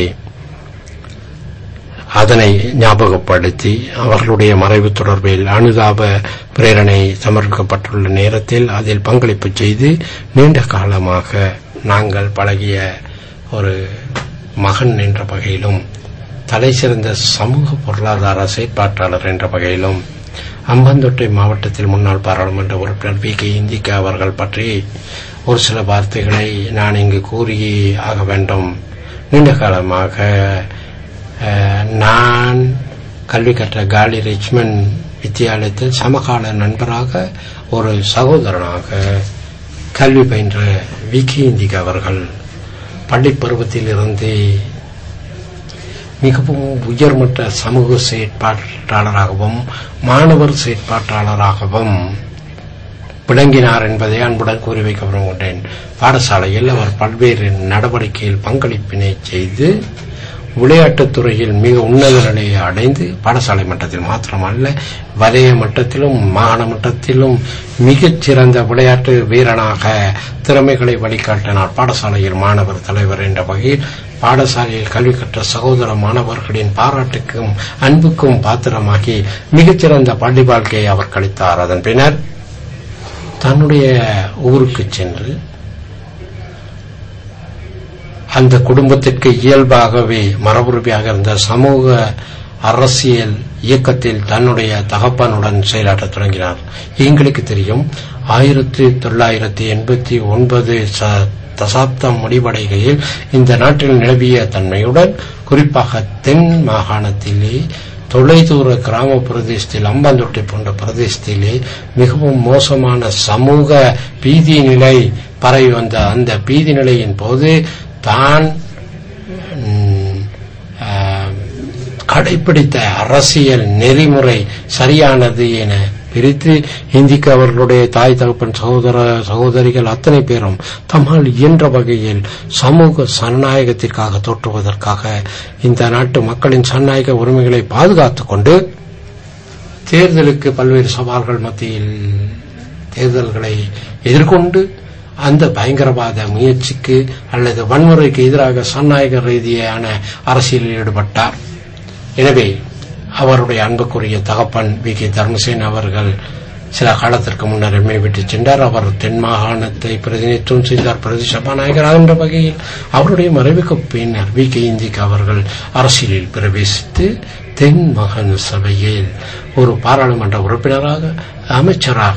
அதனை ஞாபகப்படுத்தி அவர்களுடைய மறைவு தொடர்பில் அனுதாப பிரேரணை சமர்ப்பிக்கப்பட்டுள்ள நேரத்தில் அதில் பங்களிப்பு செய்து நீண்ட காலமாக நாங்கள் பழகிய ஒரு மகன் என்ற வகையிலும் தலை சிறந்த சமூக பொருளாதார செயற்பாட்டாளர் என்ற வகையிலும் அம்பந்தொட்டை மாவட்டத்தில் முன்னாள் பாராளுமன்ற உறுப்பினர் பி கே இந்திகா அவர்கள் பற்றி ஒரு சில வார்த்தைகளை நான் இங்கு கூறி ஆக வேண்டும் நீண்ட காலமாக அஹ், நான் கல்வி கற்ற காலி ரிச்மண்ட் வித்தியாலயத்தில் சமகால நண்பராக ஒரு சகோதரனாக கல்வி பயின்ற விக்கி இந்திகா அவர்கள் பள்ளி பருவத்தில் இருந்து மிகவும் உயர்மட்ட சமூக செயற்பாட்டாளராகவும் மாணவர் செயற்பாட்டாளராகவும் விளங்கினார் என்பதை அன்புடன் கூறி வைக்க விரும்புகின்றேன் பாடசாலையில் அவர் பல்வேறு நடவடிக்கையில் பங்களிப்பினை செய்து விளையாட்டுத் துறையில் மிக உன்னத நிலையை அடைந்து பாடசாலை மட்டத்தில் மாத்திரமல்ல வலய மட்டத்திலும் மாகாண மட்டத்திலும் மிகச் சிறந்த விளையாட்டு வீரனாக திறமைகளை வழிகாட்டினார் பாடசாலையில் மாணவர் தலைவர் என்ற வகையில் பாடசாலையில் கல்வி கற்ற சகோதர மாணவர்களின் பாராட்டுக்கும் அன்புக்கும் பாத்திரமாகி மிகச்சிறந்த பள்ளி வாழ்க்கையை அவர் கழித்தார் அதன் பின்னர் தன்னுடைய ஊருக்கு சென்று அந்த குடும்பத்திற்கு இயல்பாகவே மரபுரிமையாக இருந்த சமூக அரசியல் இயக்கத்தில் தன்னுடைய தகப்பனுடன் செயலாற்றத் தொடங்கினார் எங்களுக்கு தெரியும் ஆயிரத்தி தொள்ளாயிரத்தி எண்பத்தி ஒன்பது தசாப்தம் முடிவடைகையில் இந்த நாட்டில் நிலவிய தன்மையுடன் குறிப்பாக தென் மாகாணத்திலே தொலைதூர கிராம பிரதேசத்தில் அம்பாந்தொட்டை போன்ற பிரதேசத்திலே மிகவும் மோசமான சமூக பீதி நிலை பரவி வந்த அந்த பீதி நிலையின் போது தான் ம், ஆ, கடைபிடித்த அரசியல் நெறிமுறை சரியானது என பிரித்து இந்திக்கு அவர்களுடைய தாய் தகப்பன் சகோதர சகோதரிகள் அத்தனை பேரும் தம்மால் இயன்ற வகையில் சமூக சனநாயகத்திற்காக தோற்றுவதற்காக இந்த நாட்டு மக்களின் சனநாயக உரிமைகளை பாதுகாத்துக் கொண்டு தேர்தலுக்கு பல்வேறு சவால்கள் மத்தியில் தேர்தல்களை எதிர்கொண்டு அந்த பயங்கரவாத முயற்சிக்கு அல்லது வன்முறைக்கு எதிராக சனநாயக ரீதியான அரசியலில் ஈடுபட்டார் எனவே அவருடைய அன்புக்குரிய தகப்பன் வி கே தர்மசேன் அவர்கள் சில காலத்திற்கு முன்னர் எம்மை விட்டு சென்றார் அவர் தென் மாகாணத்தை பிரதிநிதித்துவம் செய்தார் பிரதி சபாநாயகர் என்ற வகையில் அவருடைய மறைவுக்கு பின்னர் வி கே இந்திக் அவர்கள் அரசியலில் பிரவேசித்து தென் மாகாண சபையில் ஒரு பாராளுமன்ற உறுப்பினராக அமைச்சராக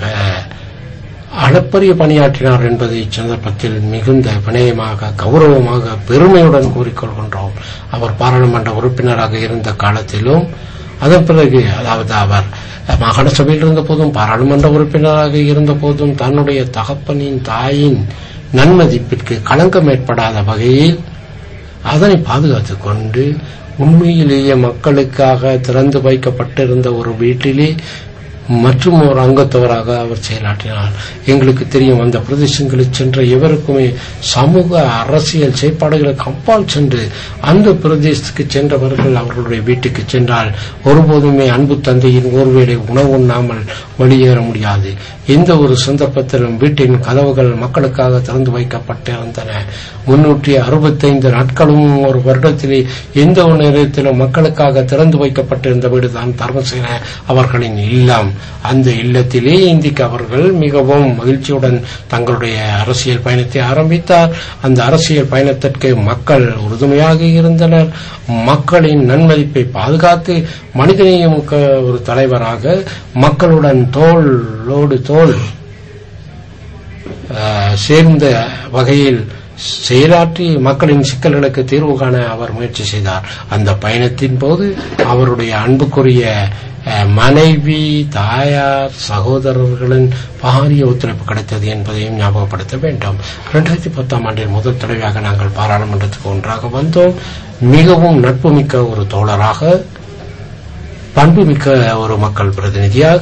அளப்பரிய பணியாற்றினார் என்பதை இச்சந்தர்ப்பத்தில் மிகுந்த வினயமாக கௌரவமாக பெருமையுடன் கூறிக்கொள்கின்றோம் அவர் பாராளுமன்ற உறுப்பினராக இருந்த காலத்திலும் அதன் பிறகு அதாவது அவர் மாகாண சபையில் இருந்த போதும் பாராளுமன்ற உறுப்பினராக இருந்த போதும் தன்னுடைய தகப்பனின் தாயின் நன்மதிப்பிற்கு களங்கம் ஏற்படாத வகையில் அதனை பாதுகாத்துக் கொண்டு உண்மையிலேயே மக்களுக்காக திறந்து வைக்கப்பட்டிருந்த ஒரு வீட்டிலே மற்றும் ஒரு அங்கத்தவராக அவர் செயலாற்றினார் எங்களுக்கு தெரியும் அந்த பிரதேசங்களில் சென்ற எவருக்குமே சமூக அரசியல் செயற்பாடுகளுக்கு அப்பால் சென்று அந்த பிரதேசத்துக்கு சென்றவர்கள் அவர்களுடைய வீட்டுக்கு சென்றால் ஒருபோதுமே அன்பு தந்தையின் ஒருவேளை உணவு உண்ணாமல் வெளியேற முடியாது எந்த ஒரு சந்தர்ப்பத்திலும் வீட்டின் கதவுகள் மக்களுக்காக திறந்து வைக்கப்பட்டிருந்தன முன்னூற்றி அறுபத்தைந்து நாட்களும் ஒரு வருடத்திலே எந்த ஒரு நேரத்திலும் மக்களுக்காக திறந்து வைக்கப்பட்டிருந்த வீடுதான் தர்மசேன அவர்களின் இல்லம் அந்த இல்லத்திலே இந்திக்கு அவர்கள் மிகவும் மகிழ்ச்சியுடன் தங்களுடைய அரசியல் பயணத்தை ஆரம்பித்தார் அந்த அரசியல் பயணத்திற்கு மக்கள் உறுதுணையாக இருந்தனர் மக்களின் நன்மதிப்பை பாதுகாத்து மனிதநேயமுக்க ஒரு தலைவராக மக்களுடன் தோளோடு தோள் ஆஹ், சேர்ந்த வகையில் செயலாற்றி மக்களின் சிக்கல்களுக்கு தீர்வு காண அவர் முயற்சி செய்தார் அந்த பயணத்தின் போது அவருடைய அன்புக்குரிய அஹ், மனைவி தாயார் சகோதரர்களின் பாரிய ஒத்துழைப்பு கிடைத்தது என்பதையும் ஞாபகப்படுத்த வேண்டும் இரண்டாயிரத்தி பத்தாம் ஆண்டில் முதல் தடவையாக நாங்கள் பாராளுமன்றத்துக்கு ஒன்றாக வந்தோம் மிகவும் நட்புமிக்க ஒரு தோழராக பண்புமிக்க ஒரு மக்கள் பிரதிநிதியாக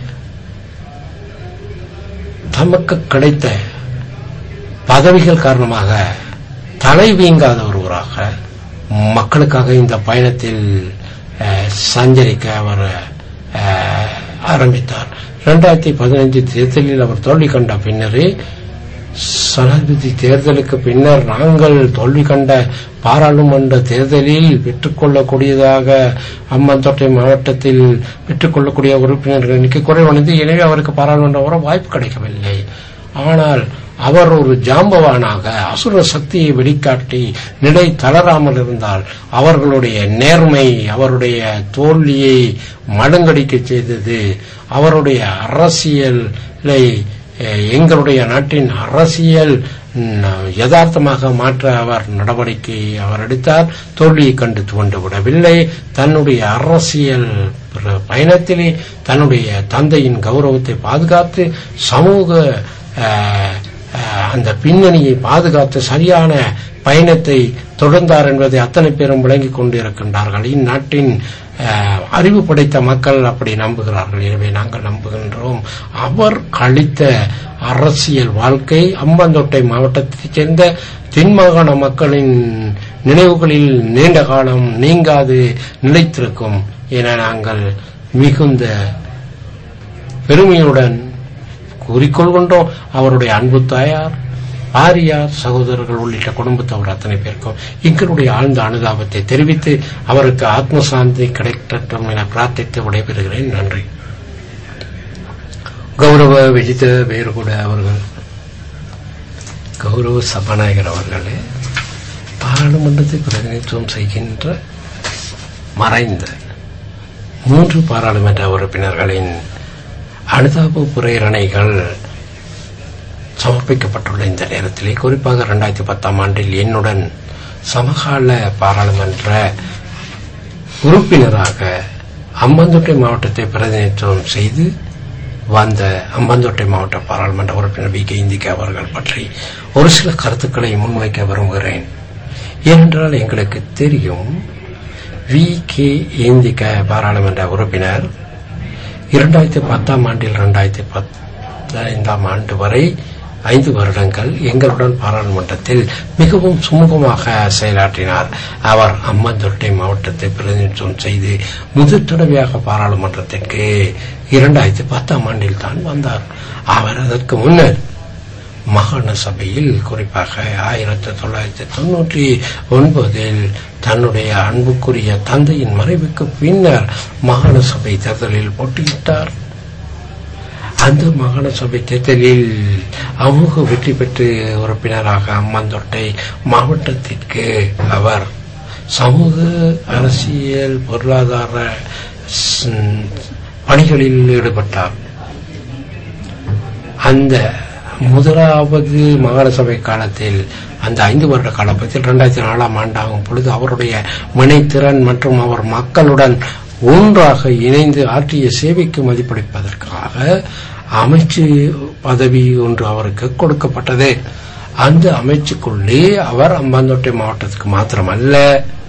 தமக்கு கிடைத்த பதவிகள் காரணமாக தலை வீங்காத ஒருவராக மக்களுக்காக இந்த பயணத்தில் அஹ், சஞ்சரிக்க அவர் அஹ், ஆரம்பித்தார் இரண்டாயிரத்தி பதினைந்து தேர்தலில் அவர் தோல்வி கண்ட பின்னரே சனாதிபதி தேர்தலுக்கு பின்னர் நாங்கள் தோல்வி கண்ட பாராளுமன்ற தேர்தலில் பெற்றுக்கொள்ளக்கூடியதாக அம்மந்தோட்டை மாவட்டத்தில் பெற்றுக்கொள்ளக்கூடிய உறுப்பினர்கள் எண்ணிக்கை குறைவடைந்து எனவே அவருக்கு பாராளுமன்றம் வர வாய்ப்பு கிடைக்கவில்லை ஆனால் அவர் ஒரு ஜாம்பவானாக அசுர சக்தியை வெளிக்காட்டி நிலை தளராமல் இருந்தால் அவர்களுடைய நேர்மை அவருடைய தோல்வியை மடங்கடிக்க செய்தது அவருடைய அரசியலை அஹ், எங்களுடைய நாட்டின் அரசியல் ம், யதார்த்தமாக மாற்ற அவர் நடவடிக்கை அவர் எடுத்தார் தோல்வியை கண்டு துவண்டு விடவில்லை தன்னுடைய அரசியல் பிர- பயணத்திலே தன்னுடைய தந்தையின் கௌரவத்தை பாதுகாத்து சமூக அஹ், அஹ், அந்த பின்னணியை பாதுகாத்து சரியான பயணத்தை தொடர்ந்தார் என்பதை அத்தனை பேரும் விளங்கிக் கொண்டிருக்கின்றார்கள் இந்நாட்டின் அஹ், அறிவு படைத்த மக்கள் அப்படி நம்புகிறார்கள் எனவே நாங்கள் நம்புகின்றோம் அவர் கழித்த அரசியல் வாழ்க்கை அம்பந்தோட்டை மாவட்டத்தைச் சேர்ந்த தென்மாகாண மக்களின் நினைவுகளில் நீண்ட காலம் நீங்காது நிலைத்திருக்கும் என நாங்கள் மிகுந்த பெருமையுடன் கூறிக்கொள்கின்றோம் அவருடைய அன்பு தாயார் ஆரியார் சகோதரர்கள் உள்ளிட்ட குடும்பத்தவர் அத்தனை பேருக்கும் எங்களுடைய ஆழ்ந்த அனுதாபத்தை தெரிவித்து அவருக்கு ஆத்ம சாந்தி கிடைக்கட்டும் என பிரார்த்தித்து விடைபெறுகிறேன் நன்றி கௌரவ விஜித வேறுகூட அவர்கள் கௌரவ சபாநாயகர் அவர்களே பாராளுமன்றத்தை பிரதிநிதித்துவம் செய்கின்ற மறைந்த மூன்று பாராளுமன்ற உறுப்பினர்களின் அனுதாப பிரேரணைகள் சமர்ப்பிக்கப்பட்டுள்ள இந்த நேரத்திலே குறிப்பாக இரண்டாயிரத்தி பத்தாம் ஆண்டில் என்னுடன் சமகால பாராளுமன்ற உறுப்பினராக அம்பந்தோட்டை மாவட்டத்தை பிரதிநிதித்துவம் செய்து வந்த அம்பந்தோட்டை மாவட்ட பாராளுமன்ற உறுப்பினர் வி கே இந்திகா அவர்கள் பற்றி ஒரு சில கருத்துக்களை முன்வைக்க விரும்புகிறேன் ஏனென்றால் எங்களுக்கு தெரியும் வி கே இந்திகா பாராளுமன்ற உறுப்பினர் இரண்டாயிரத்தி பத்தாம் ஆண்டில் இரண்டாயிரத்தி பதினைந்தாம் ஆண்டு வரை ஐந்து வருடங்கள் எங்களுடன் பாராளுமன்றத்தில் மிகவும் சுமூகமாக செயலாற்றினார் அவர் அம்மந்தொட்டை மாவட்டத்தை பிரதிநிதித்துவம் செய்து முதல் தடவையாக பாராளுமன்றத்திற்கு இரண்டாயிரத்தி பத்தாம் ஆண்டில் தான் வந்தார் அவர் அதற்கு முன்னர் மாகாண சபையில் குறிப்பாக ஆயிரத்தி தொள்ளாயிரத்தி தொன்னூற்றி ஒன்பதில் தன்னுடைய அன்புக்குரிய தந்தையின் மறைவுக்கு பின்னர் மாகாண சபை தேர்தலில் போட்டியிட்டார் அந்த மாகாண சபை தேர்தலில் அமோக வெற்றி பெற்று உறுப்பினராக அம்மந்தொட்டை மாவட்டத்திற்கு அவர் சமூக அரசியல் பொருளாதார ஸ்- பணிகளில் ஈடுபட்டார் அந்த முதலாவது மாகாண சபை காலத்தில் அந்த ஐந்து வருட காலப்பத்தில் இரண்டாயிரத்தி நாலாம் ஆண்டாகும் பொழுது அவருடைய வினைத்திறன் மற்றும் அவர் மக்களுடன் ஒன்றாக இணைந்து ஆற்றிய சேவைக்கு மதிப்பளிப்பதற்காக அமைச்சு பதவி ஒன்று அவருக்கு கொடுக்கப்பட்டது அந்த அமைச்சுக்குள்ளே அவர் அம்பாந்தோட்டை மாவட்டத்துக்கு மாத்திரமல்ல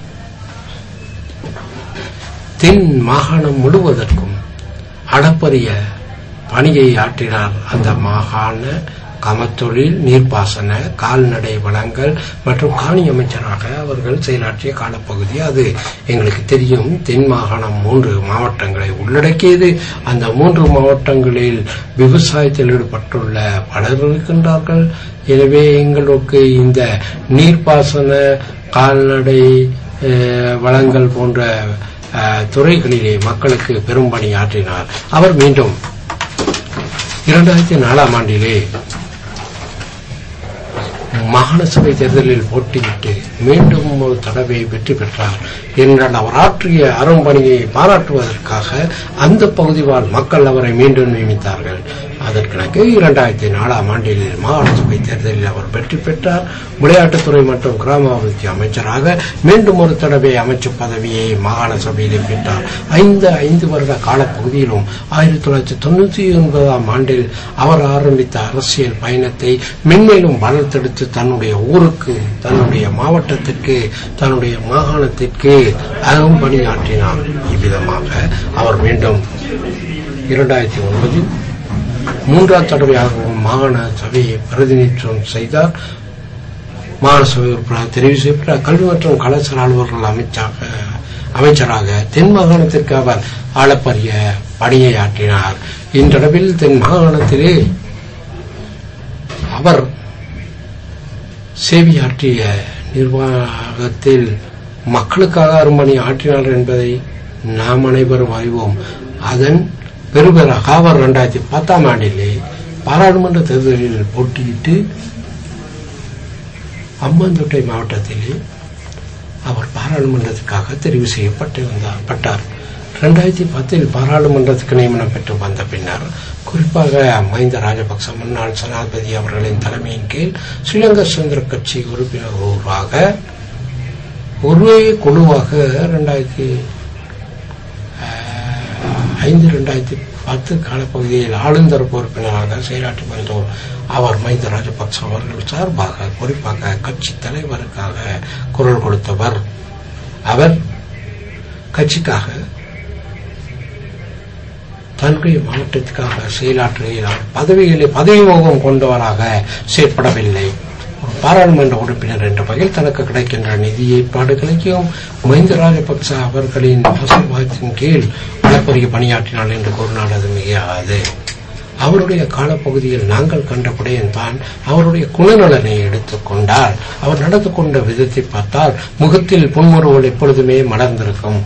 தென் மாகாணம் முழுவதற்கும் அளப்பரிய பணியை ஆற்றினார் அந்த மாகாண கமத்தொழில் நீர்ப்பாசன கால்நடை வளங்கள் மற்றும் காணி அமைச்சராக அவர்கள் செயலாற்றிய காலப்பகுதி அது எங்களுக்கு தெரியும் தென் மாகாணம் மூன்று மாவட்டங்களை உள்ளடக்கியது அந்த மூன்று மாவட்டங்களில் விவசாயத்தில் ஈடுபட்டுள்ள பலர் இருக்கின்றார்கள் எனவே எங்களுக்கு இந்த நீர்ப்பாசன கால்நடை அஹ், வளங்கள் போன்ற அஹ், துறைகளிலே மக்களுக்கு பெரும் பணி ஆற்றினார் அவர் மீண்டும் இரண்டாயிரத்தி நாலாம் ஆண்டிலே மாகாண சபை தேர்தலில் போட்டியிட்டு மீண்டும் ஒரு தடவை வெற்றி பெற்றார் என்றால் அவர் ஆற்றிய அரும்பணியை பாராட்டுவதற்காக அந்த பகுதி வாழ் மக்கள் அவரை மீண்டும் நியமித்தார்கள் அதற்கிணக்கு இரண்டாயிரத்தி நாலாம் ஆண்டில் மாகாண சபை தேர்தலில் அவர் வெற்றி பெற்றார் விளையாட்டுத்துறை மற்றும் கிராமாபிவிருத்தி அமைச்சராக மீண்டும் ஒரு தடவை அமைச்சர் பதவியை மாகாண சபையிலே பெற்றார் ஐந்து ஐந்து வருட காலப்பகுதியிலும் ஆயிரத்தி தொள்ளாயிரத்தி தொண்ணூத்தி ஒன்பதாம் ஆண்டில் அவர் ஆரம்பித்த அரசியல் பயணத்தை மென்மேலும் வளர்த்தெடுத்து தன்னுடைய ஊருக்கு தன்னுடைய மாவட்டத்திற்கு தன்னுடைய மாகாணத்திற்கு அகம் பணியாற்றினார் இவ்விதமாக அவர் மீண்டும் இரண்டாயிரத்தி ஒன்பதில் மூன்றாம் தடவையாகவும் மாகாண சபையை பிரதிநிதித்துவம் செய்தார் மாகாண சபை உறுப்பினர் தெரிவு செய்யப்பட்ட கல்வி மற்றும் கலாச்சார அலுவலர்கள் அமைச்சாக அமைச்சராக தென் மாகாணத்திற்கு அவர் ஆளப்பரிய பணியை ஆற்றினார் இன்றளவில் தென் மாகாணத்திலே அவர் சேவையாற்றிய நிர்வாகத்தில் மக்களுக்காக அரும்பணி ஆற்றினார் என்பதை நாம் அனைவரும் அறிவோம் அதன் பெருபெறாக அவர் இரண்டாயிரத்தி பத்தாம் ஆண்டிலே பாராளுமன்ற தேர்தலில் போட்டியிட்டு அம்பாந்தோட்டை மாவட்டத்திலே அவர் பாராளுமன்றத்துக்காக தெரிவு செய்யப்பட்டு வந்தார் பட்டார் இரண்டாயிரத்தி பத்தில் பாராளுமன்றத்துக்கு நியமனம் பெற்று வந்த பின்னர் குறிப்பாக மஹிந்த ராஜபக்ச முன்னாள் ஜனாதிபதி அவர்களின் தலைமையின் கீழ் ஸ்ரீலங்கா சுதந்திர கட்சி உறுப்பினர் ஒருவராக ஒரே குழுவாக இரண்டாயிரத்தி ஐந்து ரெண்டாயிரத்தி பத்து காலப்பகுதியில் ஆளுந்தர உறுப்பினராக செயலாற்றி வந்தோர் அவர் மஹிந்த ராஜபக்ச அவர்கள் சார்பாக குறிப்பாக கட்சி தலைவருக்காக குரல் கொடுத்தவர் அவர் கட்சிக்காக தன்னுடைய மாவட்டத்துக்காக செயலாற்றுகையில் அவர் பதவிகளை பதவி மோகம் கொண்டவராக செயற்படவில்லை ஒரு பாராளுமன்ற உறுப்பினர் என்ற வகையில் தனக்கு கிடைக்கின்ற நிதி ஏற்பாடுகளையும் மஹிந்த ராஜபக்ச அவர்களின் ஆசீர்வாதத்தின் கீழ் அளப்பரிய பணியாற்றினார் என்று கூறினால் அது மிகையாகாது அவருடைய காலப்பகுதியில் நாங்கள் கண்ட தான் அவருடைய குணநலனை எடுத்துக்கொண்டால் அவர் நடந்து கொண்ட விதத்தை பார்த்தால் முகத்தில் புன்முறுவல் எப்பொழுதுமே மலர்ந்திருக்கும்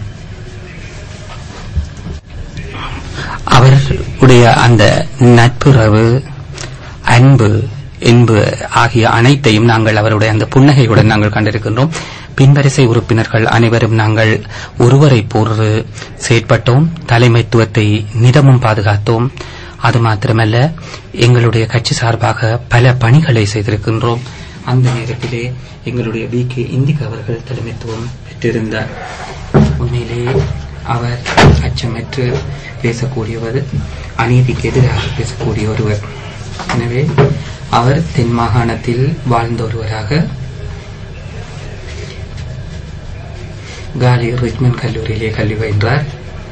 அவருடைய அந்த நட்புறவு அன்பு என்பு ஆகிய அனைத்தையும் நாங்கள் அவருடைய அந்த புன்னகையுடன் நாங்கள் கண்டிருக்கின்றோம் பின்வரிசை உறுப்பினர்கள் அனைவரும் நாங்கள் ஒருவரை போன்று செயற்பட்டோம் தலைமைத்துவத்தை நிதமும் பாதுகாத்தோம் அது மாத்திரமல்ல எங்களுடைய கட்சி சார்பாக பல பணிகளை செய்திருக்கின்றோம் அந்த நேரத்திலே எங்களுடைய வி கே இந்திக் அவர்கள் தலைமைத்துவம் பெற்றிருந்தார் உண்மையிலே அவர் அச்சமற்று பேசக்கூடியவர் அநீதிக்கு எதிராக பேசக்கூடிய ஒருவர் எனவே அவர் தென் மாகாணத்தில் வாழ்ந்த ஒருவராக காலி ரிச்மன் கல்லூரியிலே கல்வி பயின்றார்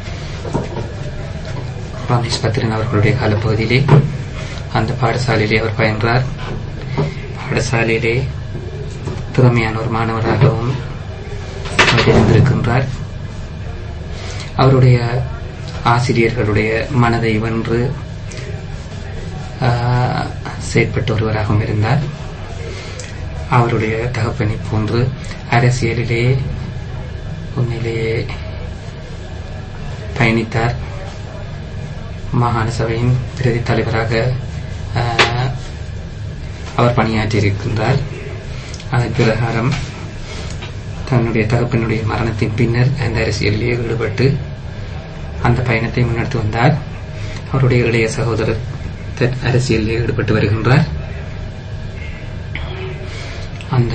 ரமேஷ் பத்ரன் அவர்களுடைய காலப்பகுதியிலே அந்த பாடசாலையிலே அவர் பயின்றார் பாடசாலையிலே திறமையான ஒரு மாணவராகவும் அவர் இருந்திருக்கின்றார் அவருடைய ஆசிரியர்களுடைய மனதை வென்று செயற்பட்ட ஒருவராகவும் இருந்தார் அவருடைய தகப்பனை போன்று அரசியலிலே உண்மையிலேயே பயணித்தார் மாகாண சபையின் பிரதி தலைவராக அவர் பணியாற்றியிருக்கின்றார் அதன் பிரகாரம் தன்னுடைய தகப்பனுடைய மரணத்தின் பின்னர் அந்த அரசியலிலே ஈடுபட்டு அந்த பயணத்தை முன்னெடுத்து வந்தார் அவருடைய இளைய சகோதரர் அரசியலில் ஈடுபட்டு வருகின்றார் அந்த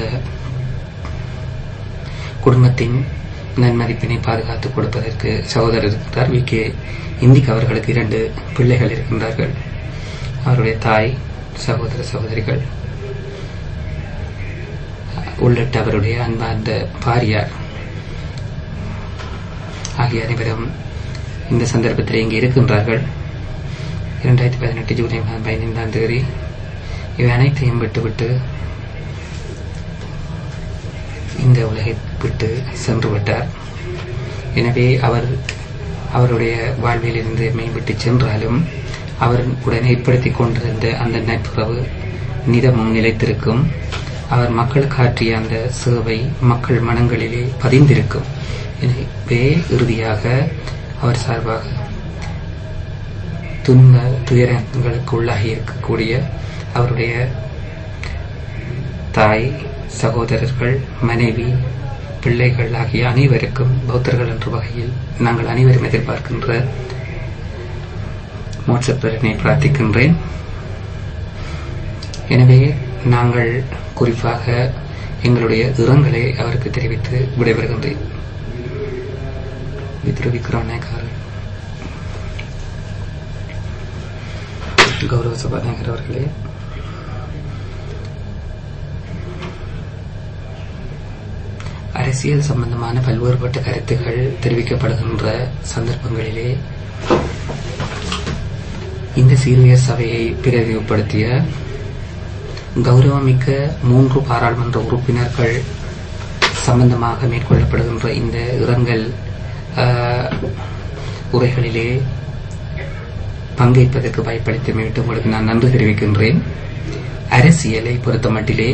குடும்பத்தின் நன்மதிப்பினை பாதுகாத்துக் கொடுப்பதற்கு சகோதரர் இருக்கிறார் வி கே இந்திக் அவர்களுக்கு இரண்டு பிள்ளைகள் இருக்கின்றார்கள் அவருடைய தாய் சகோதர சகோதரிகள் உள்ளிட்ட அவருடைய அன்பார்ந்த பாரியார் ஆகிய அனைவரும் இந்த சந்தர்ப்பத்தில் இங்கே இருக்கின்றார்கள் இரண்டாயிரத்தி பதினெட்டு ஜூலை மாதம் பதினைந்தாம் தேதி இவை அனைத்தையும் விட்டுவிட்டு இந்த உலகை விட்டு சென்று விட்டார் எனவே அவர் அவருடைய வாழ்வில் இருந்து மேம்பட்டு சென்றாலும் அவர் உடன் ஏற்படுத்திக் கொண்டிருந்த அந்த நட்புறவு நிதமும் நிலைத்திருக்கும் அவர் மக்களுக்கு ஆற்றிய அந்த சேவை மக்கள் மனங்களிலே பதிந்திருக்கும் எனவே இறுதியாக அவர் சார்பாக துன்ப துயரங்களுக்கு உள்ளாகி இருக்கக்கூடிய அவருடைய தாய் சகோதரர்கள் மனைவி பிள்ளைகள் ஆகிய அனைவருக்கும் பௌத்தர்கள் என்ற வகையில் நாங்கள் அனைவரும் எதிர்பார்க்கின்ற மோட்சப்பெருனை பிரார்த்திக்கின்றேன் எனவே நாங்கள் குறிப்பாக எங்களுடைய இரங்கலை அவருக்கு தெரிவித்து விடைபெறுகின்றேன் திரு விக்ரம் நாயக்கார் கௌரவ சபாநாயகர் அவர்களே அரசியல் சம்பந்தமான பல்வேறுபட்ட கருத்துகள் தெரிவிக்கப்படுகின்ற சந்தர்ப்பங்களிலே இந்த சீரிய சபையை பிரதிநிதிப்படுத்திய கௌரவமிக்க மூன்று பாராளுமன்ற உறுப்பினர்கள் சம்பந்தமாக மேற்கொள்ளப்படுகின்ற இந்த இரங்கல் ஆஹ், உரைகளிலே பங்கேற்பதற்கு வாய்ப்பளித்தமையிட்டு உங்களுக்கு நான் நன்றி தெரிவிக்கின்றேன் அரசியலை பொறுத்தமட்டிலே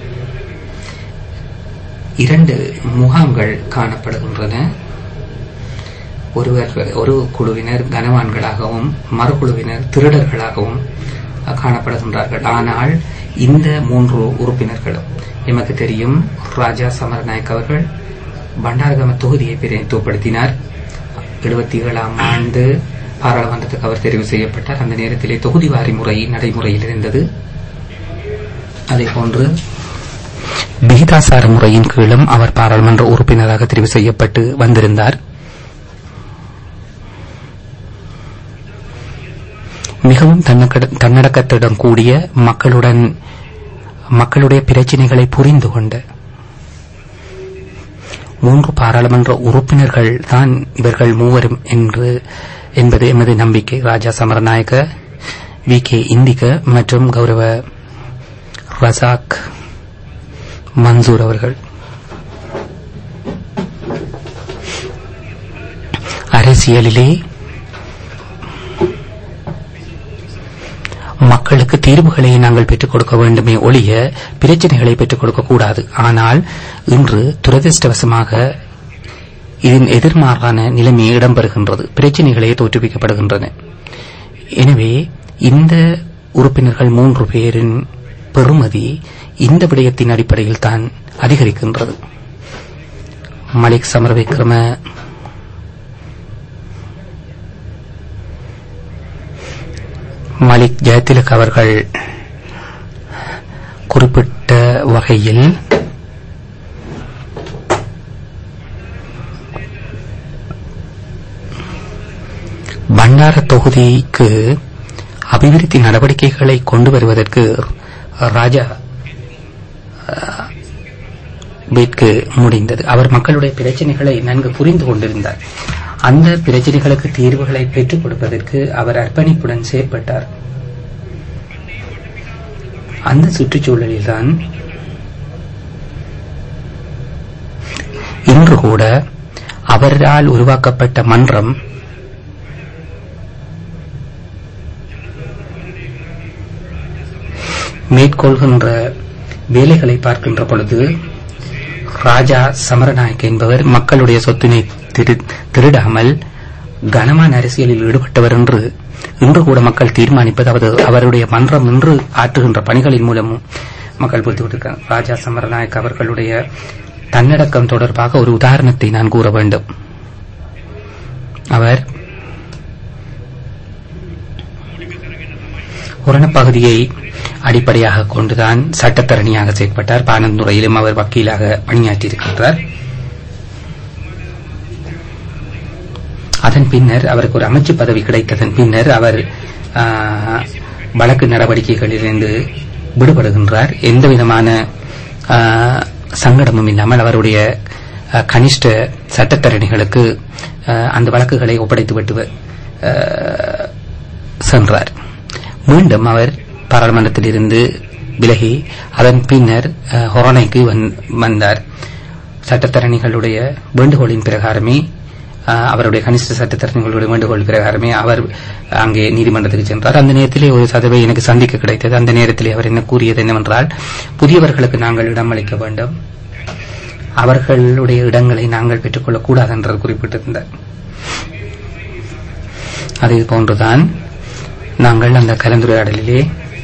இரண்டு முகாம்கள் காணப்படுகின்றன ஒருவர் ஒரு குழுவினர் கனவான்களாகவும் மறுகுழுவினர் திருடர்களாகவும் காணப்படுகின்றார்கள் ஆனால் இந்த மூன்று உறுப்பினர்களும் எமக்கு தெரியும் ராஜா சமரநாயக் அவர்கள் பண்டாரகம தொகுதியை பிரதிநிதித்துவப்படுத்தினார் எழுபத்தி ஏழாம் ஆண்டு பாராளுமன்றத்துக்கு அவர் தெரிவு செய்யப்பட்டார் அந்த நேரத்திலே தொகுதி வாரி முறை நடைமுறையில் இருந்தது அதேபோன்று விகிதாசார முறையின் கீழும் அவர் பாராளுமன்ற உறுப்பினராக தெரிவு செய்யப்பட்டு வந்திருந்தார் மிகவும் தன்னக்க- தன்னடக்கத்துடன் கூடிய மக்களுடன் மக்களுடைய பிரச்சினைகளை புரிந்து கொண்ட மூன்று பாராளுமன்ற உறுப்பினர்கள் தான் இவர்கள் மூவரும் என்று என்பது எமது நம்பிக்கை ராஜா சமரநாயக்க வி கே இந்திக மற்றும் கௌரவ ரசாக் மன்சூர் அவர்கள் அரசியலிலே மக்களுக்கு தீர்வுகளை நாங்கள் பெற்றுக் கொடுக்க வேண்டுமே ஒழிய பிரச்சனைகளை பெற்றுக் கொடுக்க கூடாது ஆனால் இன்று துரதிருஷ்டவசமாக இதன் எதிர்மாறான நிலைமை இடம்பெறுகின்றது பிரச்சனைகளே தோற்றுவிக்கப்படுகின்றன எனவே இந்த உறுப்பினர்கள் மூன்று பேரின் பெறுமதி இந்த விடயத்தின் அடிப்படையில் தான் அதிகரிக்கின்றது மலிக் சமரவிக்ரம மலிக் ஜெயதிலக் அவர்கள் குறிப்பிட்ட வகையில் பண்டார தொகுதிக்கு அபிவிருத்தி நடவடிக்கைகளை கொண்டு வருவதற்கு ராஜா அஹ், பேட்கு முடிந்தது அவர் மக்களுடைய பிரச்சனைகளை நன்கு புரிந்து கொண்டிருந்தார் அந்த பிரச்சனைகளுக்கு தீர்வுகளை பெற்றுக் கொடுப்பதற்கு அவர் அர்ப்பணிப்புடன் செயற்பட்டார் அந்த சுற்றுச்சூழலில்தான் இன்று கூட அவரால் உருவாக்கப்பட்ட மன்றம் மேற்கொள்கின்ற வேலைகளை பார்க்கின்ற பொழுது ராஜா சமரநாயக் என்பவர் மக்களுடைய சொத்தினை திரு- திருடாமல் கனமான அரசியலில் ஈடுபட்டவர் என்று இன்று கூட மக்கள் தீர்மானிப்பது அவர் அவருடைய மன்றம் இன்று ஆற்றுகின்ற பணிகளின் மூலம் மக்கள் புரிந்துவிட்டிருக்கிறார் ராஜா சமரநாயக் அவர்களுடைய தன்னடக்கம் தொடர்பாக ஒரு உதாரணத்தை நான் கூற வேண்டும் அவர் பகுதியை அடிப்படையாக கொண்டுதான் சட்டத்தரணியாக செயற்பட்டார் பானந்துறையிலும் அவர் வக்கீலாக பணியாற்றியிருக்கின்றார் அதன் பின்னர் அவருக்கு ஒரு அமைச்சு பதவி கிடைத்ததன் பின்னர் அவர் ஆ, வழக்கு நடவடிக்கைகளிலிருந்து விடுபடுகின்றார் எந்த விதமான ஆ, சங்கடமும் இல்லாமல் அவருடைய ஆ, கனிஷ்ட சட்டத்தரணிகளுக்கு ஆ, அந்த வழக்குகளை ஒப்படைத்துவிட்டு ஆ, சென்றார் மீண்டும் அவர் பாராளுமன்றத்தில் இருந்து விலகி அதன் பின்னர் அஹ், ஹொரனைக்கு வந்- வந்தார் சட்டத்தரணிகளுடைய வேண்டுகோளின் பிரகாரமே அஹ், அவருடைய கனிஷ்ட சட்டத்தரணிகளுடைய வேண்டுகோள் பிரகாரமே அவர் அங்கே நீதிமன்றத்துக்கு சென்றார் அந்த நேரத்திலே ஒரு சதவை எனக்கு சந்திக்க கிடைத்தது அந்த நேரத்திலே அவர் என்ன கூறியது என்னவென்றால் புதியவர்களுக்கு நாங்கள் இடம் அளிக்க வேண்டும் அவர்களுடைய இடங்களை நாங்கள் பெற்றுக்கொள்ளக் கூடாது என்று குறிப்பிட்டிருந்தார் அதே போன்றுதான் நாங்கள் அந்த கலந்துரையாடலிலே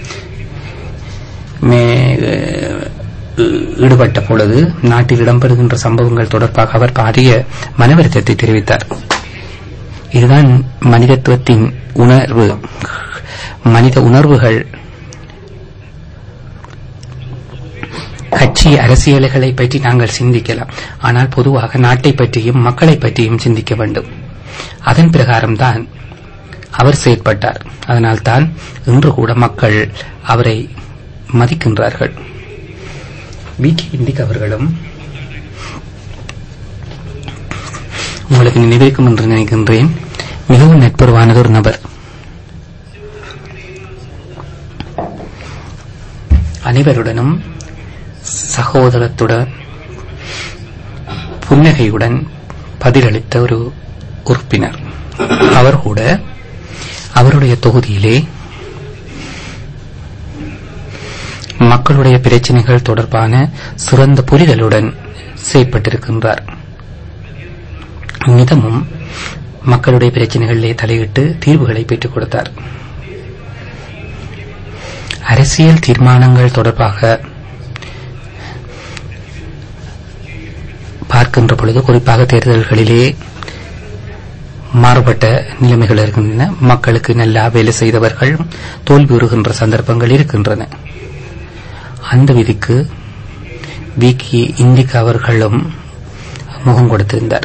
மே- ஈடுபட்ட பொழுது நாட்டில் இடம்பெறுகின்ற சம்பவங்கள் தொடர்பாக அவர் பாரிய மனவருத்தத்தை தெரிவித்தார் இதுதான் மனிதத்துவத்தின் உணர்வு மனித உணர்வுகள் கட்சி அரசியல்களை பற்றி நாங்கள் சிந்திக்கலாம் ஆனால் பொதுவாக நாட்டை பற்றியும் மக்களை பற்றியும் சிந்திக்க வேண்டும் அதன் பிரகாரம்தான் அவர் செயற்பட்டார் அதனால்தான் இன்று கூட மக்கள் அவரை மதிக்கின்றார்கள் வி கே இந்திக் அவர்களும் உங்களுக்கு நினைவிருக்கும் என்று நினைக்கின்றேன் மிகவும் நட்புறவானது ஒரு நபர் அனைவருடனும் சகோதரத்துடன் புன்னகையுடன் பதிலளித்த ஒரு உறுப்பினர் அவர் கூட அவருடைய தொகுதியிலே மக்களுடைய பிரச்சனைகள் தொடர்பான சிறந்த புரிதலுடன் செயற்பட்டிருக்கின்றார் மிதமும் மக்களுடைய பிரச்சனைகளிலே தலையிட்டு தீர்வுகளை பெற்றுக் கொடுத்தார் அரசியல் தீர்மானங்கள் தொடர்பாக பார்க்கின்ற பொழுது குறிப்பாக தேர்தல்களிலே மாறுபட்ட நிலைமைகள் இருக்கின்றன மக்களுக்கு நல்லா வேலை செய்தவர்கள் தோல்வியுறுகின்ற சந்தர்ப்பங்கள் இருக்கின்றன அந்த விதிக்கு வி கே இந்திக் அவர்களும் முகம் கொடுத்திருந்தார்